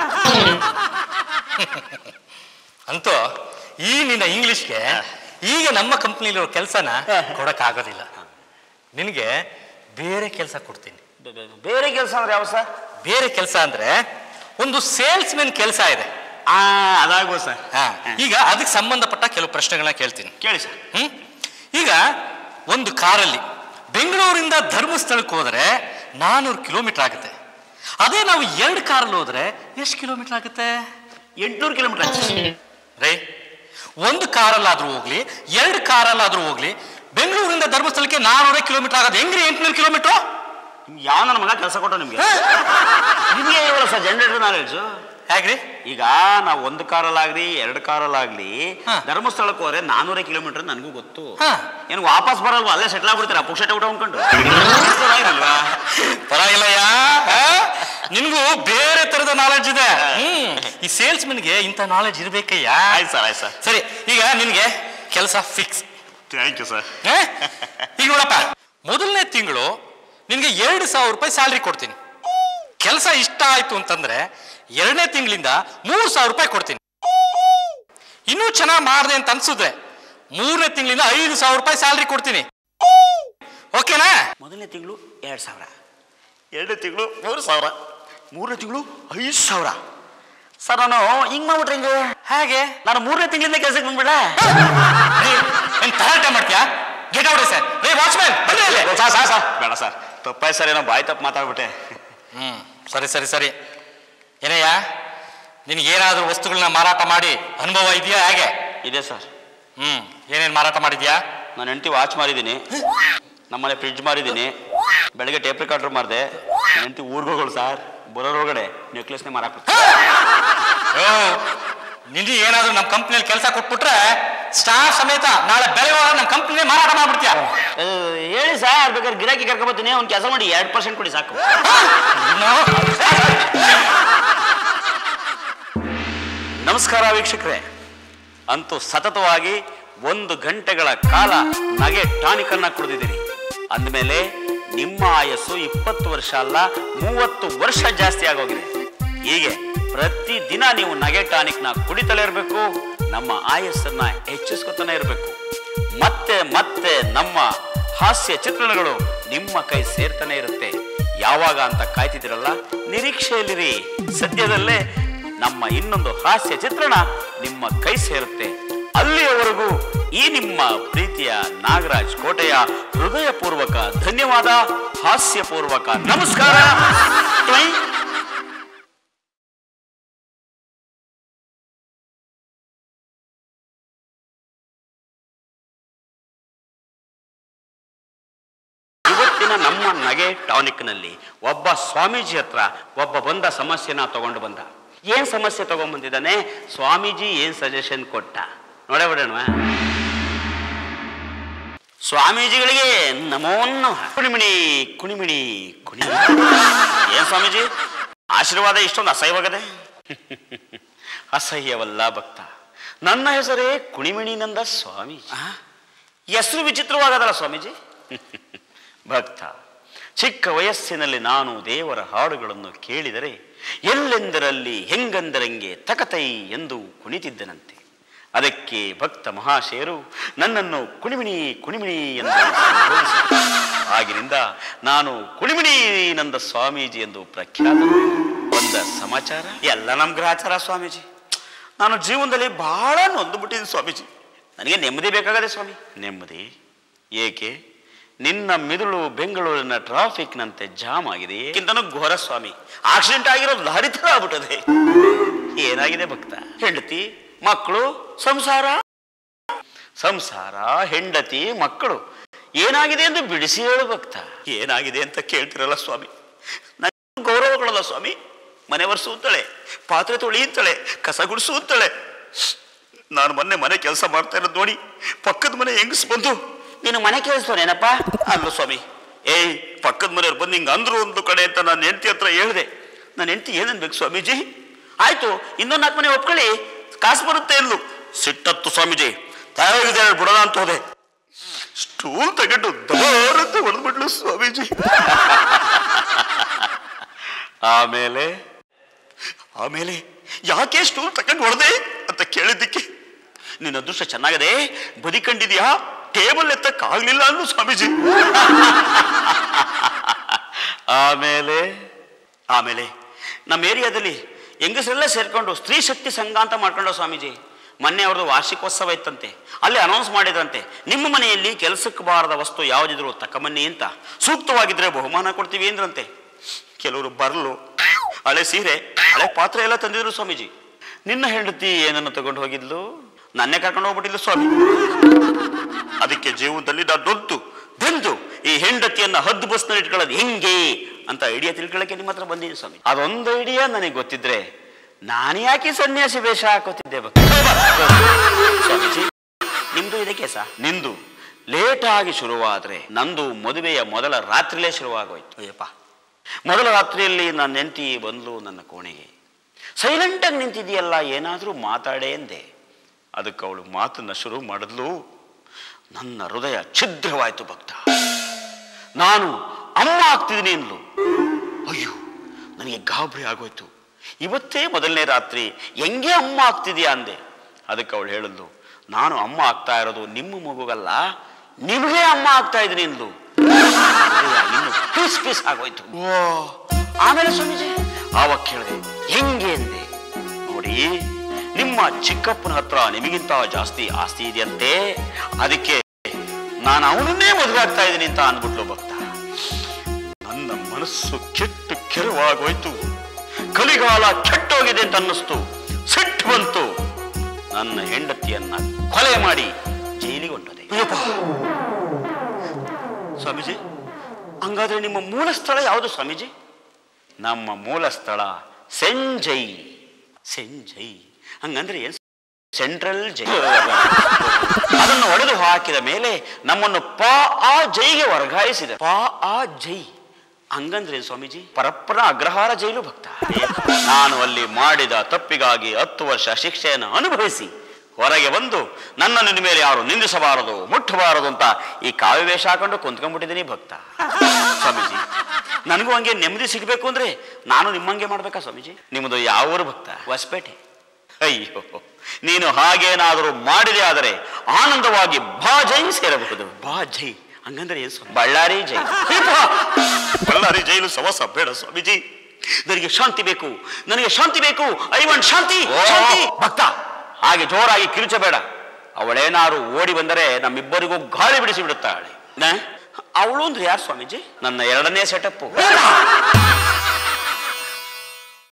[SPEAKER 7] ಅಂತೂ ಈ ನಿನ್ನ ಇಂಗ್ಲೀಷ್ಗೆ ಈಗ ನಮ್ಮ ಕಂಪ್ನಿಲಿರೋ ಕೆಲಸನ ಕೊಡಕ್ಕಾಗೋದಿಲ್ಲ ನಿನಗೆ ಬೇರೆ ಕೆಲಸ ಕೊಡ್ತೀನಿ
[SPEAKER 2] ಬೇರೆ ಕೆಲಸ ಅಂದ್ರೆ ಯಾವ ಸರ್
[SPEAKER 7] ಬೇರೆ ಕೆಲಸ ಅಂದ್ರೆ ಒಂದು ಸೇಲ್ಸ್ ಮೆನ್ ಕೆಲಸ ಇದೆ
[SPEAKER 2] ಆ ಅದಾಗ್ಬೋದು ಸರ್
[SPEAKER 7] ಹಾ, ಈಗ ಅದಕ್ಕೆ ಸಂಬಂಧಪಟ್ಟ ಕೆಲವು ಪ್ರಶ್ನೆಗಳನ್ನ ಕೇಳ್ತೀನಿ
[SPEAKER 2] ಕೇಳಿ ಸರ್
[SPEAKER 7] ಹ್ಮ್ ಈಗ ಒಂದು ಕಾರಲ್ಲಿ ಬೆಂಗಳೂರಿಂದ ಧರ್ಮಸ್ಥಳಕ್ಕೆ ಹೋದ್ರೆ ನಾನೂರು ಕಿಲೋಮೀಟರ್ ಆಗುತ್ತೆ ಅದೇ ನಾವು ಎರಡು ಕಾರಲ್ಲಿ ಹೋದ್ರೆ ಎಷ್ಟು ಕಿಲೋಮೀಟರ್ ಆಗುತ್ತೆ
[SPEAKER 2] ಎಂಟ್ನೂರು ಕಿಲೋಮೀಟರ್
[SPEAKER 7] ರೇ ಒಂದು ಕಾರಲ್ಲಾದ್ರೂ ಹೋಗ್ಲಿ ಎರಡು ಕಾರಲ್ಲಾದ್ರೂ ಹೋಗ್ಲಿ ಬೆಂಗಳೂರಿಂದ ಧರ್ಮಸ್ಥಳಕ್ಕೆ ನಾನೂರೇ ಕಿಲೋಮೀಟರ್ ಆಗೋದು ಹೆಂಗ್ರಿ ಎಂಟುನೂರು ಕಿಲೋಮೀಟರ್
[SPEAKER 2] ಯಾವ ನನ್ನ ಮಗ ಕೆಲಸ ಕೊಟ್ಟು ನಿಮ್ಗೆ ನಿಮ್ಗೆ ಇರಲ್ಲ ಸರ್ ಜನರೇಟರ್ ನಾಲೆಡ್ಜು
[SPEAKER 7] ಹೇಗ್ರಿ
[SPEAKER 2] ಈಗ ನಾವು ಒಂದು ಕಾರಲ್ಲಾಗ್ಲಿ ಎರಡು ಕಾರಲ್ಲಾಗ್ಲಿ
[SPEAKER 7] ಹಾ.
[SPEAKER 2] ಧರ್ಮಸ್ಥಳಕ್ಕೆ ಹೋದ್ರೆ ನಾನೂರೇ ಕಿಲೋಮೀಟರ್ ನನಗೂ ಗೊತ್ತು
[SPEAKER 7] ಹಾ.
[SPEAKER 2] ಏನು ವಾಪಸ್ ಬರಲ್ವಾ ಅಲ್ಲೇ ಸೆಟ್ಲ್ ಆಗ್ಬಿಡ್ತೀರಾ ಪುಕ್ಷಟ ಊಟ ಉಂಡ್ಕೊಂಡು ಅಲ್ವಾ
[SPEAKER 7] ಪರವಾಗಿಲ್ಲಯ್ಯ ಆ? ನಿನ್ಗೂ ಬೇರೆ ತರದ ನಾಲೆಡ್ಜ್ ಇದೆ ಹ್ಮ್ ಈ ಸೇಲ್ಸ್ ಗೆ ಇಂಥ ನಾಲೆಡ್ಜ್ ಇರ್ಬೇಕಯ್ಯ
[SPEAKER 2] ಆಯ್ತು ಸರ್ ಆಯ್ತು ಸರ್
[SPEAKER 7] ಸರಿ ಈಗ ನಿನ್ಗೆ ಕೆಲಸ ಫಿಕ್ಸ್
[SPEAKER 2] ಥ್ಯಾಂಕ್ ಯು ಸರ್
[SPEAKER 7] ಈಗ ನೋಡಪ್ಪ ಮೊದಲನೇ ತಿಂಗಳು ನಿನ್ಗೆ ಎರಡು ಸಾವಿರ ರೂಪಾಯಿ ಸ್ಯಾಲ್ರಿ ಕೊಡ್ತೀನಿ ಕೆಲಸ ಇಷ್ಟ ಆಯ್ತು ಅಂತಂದ್ರೆ ಎರಡನೇ ತಿಂಗಳಿಂದ ಮೂರು ಸಾವಿರ ರೂಪಾಯಿ ಕೊಡ್ತೀನಿ ಇನ್ನೂ ಚೆನ್ನಾಗಿ ಮಾಡಿದೆ ಅಂತ ಅನ್ಸಿದ್ರೆ ಮೂರನೇ ತಿಂಗಳಿಂದ ಐದು ಸಾವಿರ ರೂಪಾಯಿ ಸ್ಯಾಲ್ರಿ ಕೊಡ್ತೀನಿ ಓಕೆನಾ
[SPEAKER 2] ಮೊದಲನೇ ತಿಂಗಳು ಎರಡು ಸಾವಿರ ಎರಡನೇ ತಿಂಗಳು ಮೂರು ಸಾವಿರ ಮೂರನೇ ತಿಂಗಳು ಐದು ಸಾವಿರ ಸರ್ ನಾನು ಹಿಂಗ್ ಮಾಡ್ಬಿಟ್ರೆ ಹಿಂಗೆ
[SPEAKER 7] ಹೇಗೆ
[SPEAKER 2] ನಾನು ಮೂರನೇ ತಿಂಗಳಿಂದ ಕೆಲಸಕ್ಕೆ ಬಂದ್ಬಿಡ
[SPEAKER 7] ಏನ್ ತಲಾಟೆ ಮಾಡ್ತೀಯಾ ಗೆಟ್ ಔಟ್ ಸರ್ ರೇ ವಾಚ್ಮ್ಯಾನ್ ಬನ್ನಿ ಇಲ್ಲಿ.
[SPEAKER 2] ಸರ್ ಸರ್ ಸರ್ ಬೇಡ ಸರ್ ತಪ್ಪಾಯ್ ಸರ್ ಏನೋ ಬಾಯ್ ತಪ್ಪು ಮಾತಾಡ್ಬಿಟ್ಟೆ
[SPEAKER 7] ಹ್ಮ್ ಸರಿ ಸರಿ ಸರಿ ಏನಯ್ಯ ನಿನಗೇನಾದ್ರೂ ವಸ್ತುಗಳನ್ನ ಮಾರಾಟ ಮಾಡಿ ಅನುಭವ ಇದೆಯಾ ಹೇಗೆ
[SPEAKER 2] ಇದೆ ಸರ್
[SPEAKER 7] ಹ್ಮ್ ಏನೇನ್ ಮಾರಾಟ ಮಾಡಿದ್ಯಾ
[SPEAKER 2] ನಾನು ಹೆಂಡತಿ ವಾಚ್ ಮಾರಿದ್ದೀನಿ ನಮ್ಮನೆ ಫ್ರಿಡ್ಜ್ ಮಾರಿದ್ದೀನಿ ಬೆಳಗ್ಗೆ ಟೇಪ್ ರೆಕಾರ್ಡರ್ ಮಾರಿದೆ ನನ್ನ ಹೆಂಡತಿ ಊರ್ಗಳು ಸರ್ ಬರೋರೊಳಗಡೆ ನೆಕ್ಲೆಸ್ನೇ ಮಾರಾಕ್ಬಿಡ್ತೀನಿ
[SPEAKER 7] ನಿನ್ಗೆ ಏನಾದ್ರೂ ನಮ್ಮ ಕಂಪ್ನಿಯಲ್ಲಿ ಕೆಲಸ ಕೊಟ್ಬಿಟ್ರೆ ಸ್ಟಾಫ್ ಸಮೇತ ನಾಳೆ ಬೆಳಗ್ಗೆ ನಮ್ಮ ಕಂಪ್ನಿನೇ ಮಾರಾಟ ಮಾಡ್ಬಿಡ್ತೀಯ
[SPEAKER 2] ಏ, ಹೇಳಿ ಸರ್ ಬೇಕಾದ್ರೆ ಗಿರಾಕಿ ಕರ್ಕೊಬತ್ತೀನಿ ಅವ್ನು ಕೆಲಸ ಮಾಡಿ ಎರಡು ಪರ್ಸೆಂಟ್ ಕೊಡಿ ಸಾಕು ನಮಸ್ಕಾರ ವೀಕ್ಷಕರೇ ಅಂತೂ ಸತತವಾಗಿ ಒಂದು ಗಂಟೆಗಳ ಕಾಲ ನಗೆ ಟಾನಿಕ್ ಅನ್ನ ಕುಡಿದಿದ್ದೀರಿ ಅಂದಮೇಲೆ ನಿಮ್ಮ ಆಯಸ್ಸು ಇಪ್ಪತ್ತು ವರ್ಷ ಅಲ್ಲ ಮೂವತ್ತು ವರ್ಷ ಜಾಸ್ತಿ ಆಗೋಗಿದೆ ಹೀಗೆ ಪ್ರತಿದಿನ ನೀವು ನಗೆ ಟಾನಿಕ್ನ ಕುಡಿತಲೇ ಇರಬೇಕು ನಮ್ಮ ಆಯಸ್ಸನ್ನ ಹೆಚ್ಚಿಸ್ಕೊತಾನೆ ಇರಬೇಕು ಮತ್ತೆ ಮತ್ತೆ ನಮ್ಮ ಹಾಸ್ಯ ಚಿತ್ರಣಗಳು ನಿಮ್ಮ ಕೈ ಸೇರ್ತಾನೆ ಇರುತ್ತೆ ಯಾವಾಗ ಅಂತ ಕಾಯ್ತಿದ್ದೀರಲ್ಲ ನಿರೀಕ್ಷೆಯಲ್ಲಿರಿ ಸದ್ಯದಲ್ಲೇ ನಮ್ಮ ಇನ್ನೊಂದು ಹಾಸ್ಯ ಚಿತ್ರಣ ನಿಮ್ಮ ಕೈ ಸೇರುತ್ತೆ ಅಲ್ಲಿಯವರೆಗೂ ಈ ನಿಮ್ಮ ಪ್ರೀತಿಯ ನಾಗರಾಜ್ ಕೋಟೆಯ ಹೃದಯಪೂರ್ವಕ ಧನ್ಯವಾದ ಹಾಸ್ಯಪೂರ್ವಕ ನಮಸ್ಕಾರ ಟ್ವೈ. ಇವತ್ತಿನ ನಮ್ಮ ನಗೆ ಟಾನಿಕ್ನಲ್ಲಿ ಒಬ್ಬ ಸ್ವಾಮೀಜಿ ಹತ್ರ ಒಬ್ಬ ಬಂದ ಸಮಸ್ಯೆನ ತಗೊಂಡು ಬಂದ ಏನ್ ಸಮಸ್ಯೆ ತಗೊಂಡ್ ಬಂದಿದ್ದಾನೆ ಸ್ವಾಮೀಜಿ ಏನ್ ಸಜೆಷನ್ ಕೊಟ್ಟ ನೋಡೇ ಬಿಡೋಣ ಸ್ವಾಮೀಜಿಗಳಿಗೆ ನಮೋ ನಮಃ ಕುಣಿಮಿಣಿ ಕುಣಿಮಿಣಿ ಕುಣಿಮಿಣಿ ಏನ್ ಸ್ವಾಮೀಜಿ ಆಶೀರ್ವಾದ ಇಷ್ಟೊಂದು ಅಸಹ್ಯವಾಗದೆ ಅಸಹ್ಯವಲ್ಲ ಭಕ್ತ ನನ್ನ ಹೆಸರೇ ಕುಣಿಮಿಣಿನಂದ ಸ್ವಾಮೀಜಿ ಹೆಸರು ವಿಚಿತ್ರವಾಗದಲ್ಲ ಸ್ವಾಮೀಜಿ ಭಕ್ತ ಚಿಕ್ಕ ವಯಸ್ಸಿನಲ್ಲಿ ನಾನು ದೇವರ ಹಾಡುಗಳನ್ನು ಕೇಳಿದರೆ ಎಲ್ಲೆಂದರಲ್ಲಿ ಹೆಂಗಂದರಂಗೆ ತಕತೈ ಎಂದು ಕುಣಿತಿದ್ದನಂತೆ ಅದಕ್ಕೆ ಭಕ್ತ ಮಹಾಶಯರು ನನ್ನನ್ನು ಕುಣಿಮಿಣಿ ಕುಣಿಮಿಣಿ ಎಂದು ಸಂಬೋಧಿಸಿದರು. ಆಗಿನಿಂದ ನಾನು ಕುಣಿಮಿಣಿ ನಂದ ಸ್ವಾಮೀಜಿ ಎಂದು ಪ್ರಖ್ಯಾತ ಒಂದ ಸಮಾಚಾರ ಎಲ್ಲ ನಮ್ಮ ಗ್ರಹಚಾರ ಸ್ವಾಮೀಜಿ ನಾನು ಜೀವನದಲ್ಲಿ ಬಹಳ ನೊಂದುಬಿಟ್ಟಿದ್ದೀನಿ ಸ್ವಾಮೀಜಿ ನನಗೆ ನೆಮ್ಮದಿ ಬೇಕಾಗದೆ ಸ್ವಾಮಿ ನೆಮ್ಮದಿ ಏಕೆ ನಿನ್ನ ಮಿದುಳು ಬೆಂಗಳೂರಿನ ಟ್ರಾಫಿಕ್ನಂತೆ ಜಾಮ್ ಆಗಿದೆ ಏಕೆಂತನೂ ಘೋರ ಸ್ವಾಮಿ ಆಕ್ಸಿಡೆಂಟ್ ಆಗಿರೋದು ಲಾರಿ ಥರ ಆಗ್ಬಿಟ್ಟದೆ ಏನಾಗಿದೆ ಭಕ್ತ ಹೆಂಡತಿ ಮಕ್ಕಳು ಸಂಸಾರ ಸಂಸಾರ ಹೆಂಡತಿ ಮಕ್ಕಳು ಏನಾಗಿದೆ ಎಂದು ಬಿಡಿಸಿ ಹೇಳು ಭಕ್ತ ಏನಾಗಿದೆ ಅಂತ ಕೇಳ್ತಿರಲ್ಲ ಸ್ವಾಮಿ ನನ್ನ ಗೌರವಗಳಲ್ಲ ಸ್ವಾಮಿ ಮನೆ ಒರೆಸು ಅಂತಾಳೆ ಪಾತ್ರೆ ತೊಳಿ ಅಂತಾಳೆ ಕಸ ಗುಡಿಸು ಅಂತಾಳೆ ನಾನು ಮೊನ್ನೆ ಮನೆ ಕೆಲಸ ಮಾಡ್ತಾ ಇರೋದು ನೋಡಿ ಪಕ್ಕದ ಮನೆ ಹೆಂಗಸ್ ಬಂದು ನೀನು ಮನೆ ಕೆಲಸನೇನಪ್ಪ ಅಲ್ಲ ಸ್ವಾಮಿ ಏಯ್ ಪಕ್ಕದ ಮನೆಯವ್ರು ಬಂದು ಹಿಂಗೆ ಅಂದ್ರು ಒಂದು ಕಡೆ ಅಂತ ನಾನು ಹೆಂಡತಿ ಹತ್ರ ಹೇಳಿದೆ ನನ್ನ ಹೆಂಡತಿ ಏನನ್ಬೇಕು ಸ್ವಾಮೀಜಿ ಆಯ್ತು ಇನ್ನೊಂದು ನಾಲ್ಕು ಮನೆ ಒಪ್ಕೊಳ್ಳಿ ಕಾಸು ಬರುತ್ತೆ ಎಂದು ಸಿಟ್ಟತ್ತು ಸ್ವಾಮೀಜಿ ತಯಾರಿದೆ ಬಿಡೋಣ ಅಂತ ಹೋದೆ ಸ್ಟೂಲ್ ತಗೊಂಡು ದಬಾರಂತ ಹೊಡೆದ್ಬಿಟ್ಲು ಸ್ವಾಮೀಜಿ ಆಮೇಲೆ ಆಮೇಲೆ ಯಾಕೆ ಸ್ಟೂಲ್ ತಗೊಂಡು ಹೊಡೆದೆ ಅಂತ ಕೇಳಿದ್ದಕ್ಕೆ ನಿನ್ನ ಅದೃಷ್ಟ ಚೆನ್ನಾಗದೆ ಬದಿಕಂಡಿದ್ಯಾ ಟೇಬಲ್ ಎತ್ತಕ್ಕಾಗ್ಲಿಲ್ಲ ಅಂದು ಸ್ವಾಮೀಜಿ ಆಮೇಲೆ ಆಮೇಲೆ ನಮ್ಮ ಏರಿಯಾದಲ್ಲಿ ಹೆಂಗಸರೆಲ್ಲ ಸೇರ್ಕೊಂಡು ಸ್ತ್ರೀ ಶಕ್ತಿ ಸಂಘ ಅಂತ ಮಾಡ್ಕೊಂಡು ಸ್ವಾಮೀಜಿ ಮೊನ್ನೆ ಅವ್ರದ್ದು ವಾರ್ಷಿಕೋತ್ಸವ ಇತ್ತಂತೆ ಅಲ್ಲಿ ಅನೌನ್ಸ್ ಮಾಡಿದ್ರಂತೆ ನಿಮ್ಮ ಮನೆಯಲ್ಲಿ ಕೆಲಸಕ್ಕೆ ಬಾರದ ವಸ್ತು ಯಾವುದಿದ್ರು ತಕ್ಕಮನ್ನಿ ಅಂತ ಸೂಕ್ತವಾಗಿದ್ರೆ ಬಹುಮಾನ ಕೊಡ್ತೀವಿ ಅಂದ್ರಂತೆ ಕೆಲವರು ಬರ್ಲು ಹಳೆ ಸೀರೆ ಹಳೆ ಪಾತ್ರೆ ಎಲ್ಲ ತಂದಿದ್ರು ಸ್ವಾಮೀಜಿ ನಿನ್ನ ಹೆಂಡತಿ ಏನನ್ನು ತಗೊಂಡು ಹೋಗಿದ್ಲು ನನ್ನೇ ಕರ್ಕೊಂಡು ಹೋಗ್ಬಿಟ್ಟಿದ್ಲು ಸ್ವಾಮಿ ಅದಕ್ಕೆ ಜೀವನದಲ್ಲಿ ನಾನು ದೊಡ್ಡ ಬೆಂದು ಈ ಹೆಂಡತಿಯನ್ನ ಹದ್ದು ಬಸ್ನಲ್ಲಿ ಇಟ್ಕೊಳ್ಳೋದು ಹೆಂಗೆ ಅಂತ ಐಡಿಯಾ ತಿಳ್ಕೊಳ್ಳೋಕೆ ನಿಮ್ಮ ಹತ್ರ ಬಂದಿದ್ದೀನಿ ಸ್ವಾಮಿ ಅದೊಂದು ಐಡಿಯಾ ನನಗೆ ಗೊತ್ತಿದ್ರೆ ನಾನು ಯಾಕೆ ಸನ್ಯಾಸಿ ವೇಷ ಹಾಕೋತಿದ್ದೆ ಭಕ್ತ? ಸ್ವಾಮೀಜಿ ನಿಮ್ದು ಇದೆ ಕೇಸ ನಿಂದು ಲೇಟಾಗಿ ಶುರುವಾದ್ರೆ ನಂದು ಮದುವೆಯ ಮೊದಲ ರಾತ್ರಿಲೇ ಶುರುವಾಗೋಯ್ತು ಅಯ್ಯಪ್ಪ ಮೊದಲ ರಾತ್ರಿಯಲ್ಲಿ ನನ್ನ ಹೆಂಡತಿ ಬಂದ್ಲು ನನ್ನ ಕೋಣೆಗೆ ಸೈಲೆಂಟಾಗಿ ನಿಂತಿದೆಯಲ್ಲ ಏನಾದರೂ ಮಾತಾಡೇ ಎಂದೆ ಅದಕ್ಕೆ ಅವಳು ಮಾತನ್ನ ಶುರು ಮಾಡಿದ್ಲು ನನ್ನ ಹೃದಯ ಛಿದ್ರವಾಯಿತು ಭಕ್ತ ನಾನು ಅಮ್ಮ ಆಗ್ತಿದ್ದೀನಿ ಅಂದ್ಲು ಅಯ್ಯೋ ನನಗೆ ಗಾಬರಿ ಆಗೋಯ್ತು ಇವತ್ತೇ ಮೊದಲನೇ ರಾತ್ರಿ ಹೆಂಗೆ ಅಮ್ಮ ಆಗ್ತಿದ್ಯಾ ಅಂದೆ ಅದಕ್ಕೆ ಅವಳು ಹೇಳಿದ್ಲು ನಾನು ಅಮ್ಮ ಆಗ್ತಾ ಇರೋದು ನಿಮ್ಮ ಮಗುಗಲ್ಲ ನಿಮಗೆ ಅಮ್ಮ ಆಗ್ತಾ ಇದ್ದೀನಿ ಅಂದ್ಲು ಹೃದಯ ಇನ್ನು ಪೀಸ್ ಪೀಸ್ ಆಗೋಯ್ತು ಓ ಆಮೇಲೆ ಸ್ವಾಮೀಜಿ ಆವಾಗ ಕೇಳಿದೆ ಹೆಂಗೆ ಅಂದೆ ನೋಡಿ ನಿಮ್ಮ ಚಿಕ್ಕಪ್ಪನ ಹತ್ರ ನಿಮಗಿಂತ ಜಾಸ್ತಿ ಆಸ್ತಿ ಇದೆಯಂತೆ ಅದಕ್ಕೆ ನಾನು ಅವನನ್ನೇ ಮದುವೆ ಆಗ್ತಾ ಇದ್ದೀನಿ ಅಂತ ಅಂದ್ಬಿಟ್ಲು ಭಕ್ತ ನನ್ನ ಮನಸ್ಸು ಕೆಟ್ಟು ಕೆರವಾಗೋಯ್ತು ಕಲಿಗಾಲ ಕೆಟ್ಟೋಗಿದೆ ಅಂತ ಅನ್ನಿಸ್ತು ಸಿಟ್ಟು ಬಂತು ನನ್ನ ಹೆಂಡತಿಯನ್ನ ಕೊಲೆ ಮಾಡಿ ಜೈಲಿಗೆ ಹೊಂಟದೆ ಸ್ವಾಮೀಜಿ ಹಂಗಾದ್ರೆ ನಿಮ್ಮ ಮೂಲ ಸ್ಥಳ ಯಾವುದು ಸ್ವಾಮೀಜಿ ನಮ್ಮ ಮೂಲ ಸ್ಥಳ ಸೆಂಜೈ ಸೆಂಜೈ ಹಂಗಂದ್ರೆ ಏನ್ ಸೆಂಟ್ರಲ್ ಜೈ ಅದನ್ನು ಒಡೆದು ಹಾಕಿದ ಮೇಲೆ ನಮ್ಮನ್ನು ಪ ಆ ಜೈಗೆ ವರ್ಗಾಯಿಸಿದ ಪ ಆ ಜೈ ಹಂಗಂದ್ರೆ ಸ್ವಾಮೀಜಿ ಪರಪ್ಪನ ಅಗ್ರಹಾರ ಜೈಲು ಭಕ್ತ ನಾನು ಅಲ್ಲಿ ಮಾಡಿದ ತಪ್ಪಿಗಾಗಿ ಹತ್ತು ವರ್ಷ ಶಿಕ್ಷೆಯನ್ನು ಅನುಭವಿಸಿ ಹೊರಗೆ ಬಂದು ನನ್ನನ್ನು ಇನ್ನು ಮೇಲೆ ಯಾರು ನಿಂದಿಸಬಾರದು ಮುಟ್ಟಬಾರದು ಅಂತ ಈ ಕಾವ್ಯ ವೇಷ ಹಾಕೊಂಡು ಕುಂತ್ಕೊಂಡ್ಬಿಟ್ಟಿದ್ದೀನಿ ಭಕ್ತ ಸ್ವಾಮೀಜಿ ನನಗೂ ಹಂಗೆ ನೆಮ್ಮದಿ ಸಿಗಬೇಕು ಅಂದ್ರೆ ನಾನು ನಿಮ್ಮಂಗೆ ಮಾಡ್ಬೇಕಾ ಸ್ವಾಮೀಜಿ ನಿಮ್ಮದು ಯಾವ ಊರು ಭಕ್ತ ಹೊಸಪೇಟೆ ಅಯ್ಯೋ ನೀನು ಹಾಗೇನಾದರೂ ಮಾಡಿದೆ ಆದರೆ ಆನಂದವಾಗಿ ಬಾ ಜೈ ಸೇರಬಹುದು ಬಾ ಜೈ ಹಂಗಂದ್ರೆ ಏನು ಸ್ವಾಮಿ? ಬಳ್ಳಾರಿ ಜೈ ಅಯ್ಯಪ್ಪ! ಬಳ್ಳಾರಿ ಜೈಲು ಸವಸ ಬೇಡ ಸ್ವಾಮೀಜಿ ನನಗೆ ಶಾಂತಿ ಬೇಕು ನನಗೆ ಶಾಂತಿ ಬೇಕು ಐ ವಾಂಟ್ ಶಾಂತಿ ಶಾಂತಿ ಭಕ್ತ ಹಾಗೆ ಜೋರಾಗಿ ಕಿರುಚಬೇಡ ಅವಳೇನಾರು ಓಡಿ ಬಂದರೆ ನಮ್ಮಿಬ್ಬರಿಗೂ ಗಾಳಿ ಬಿಡಿಸಿ ಬಿಡುತ್ತಾಳೆ ಅವಳು ಅಂದ್ರೆ ಯಾರು ಸ್ವಾಮೀಜಿ ನನ್ನ ಎರಡನೇ ಸೆಟಪ್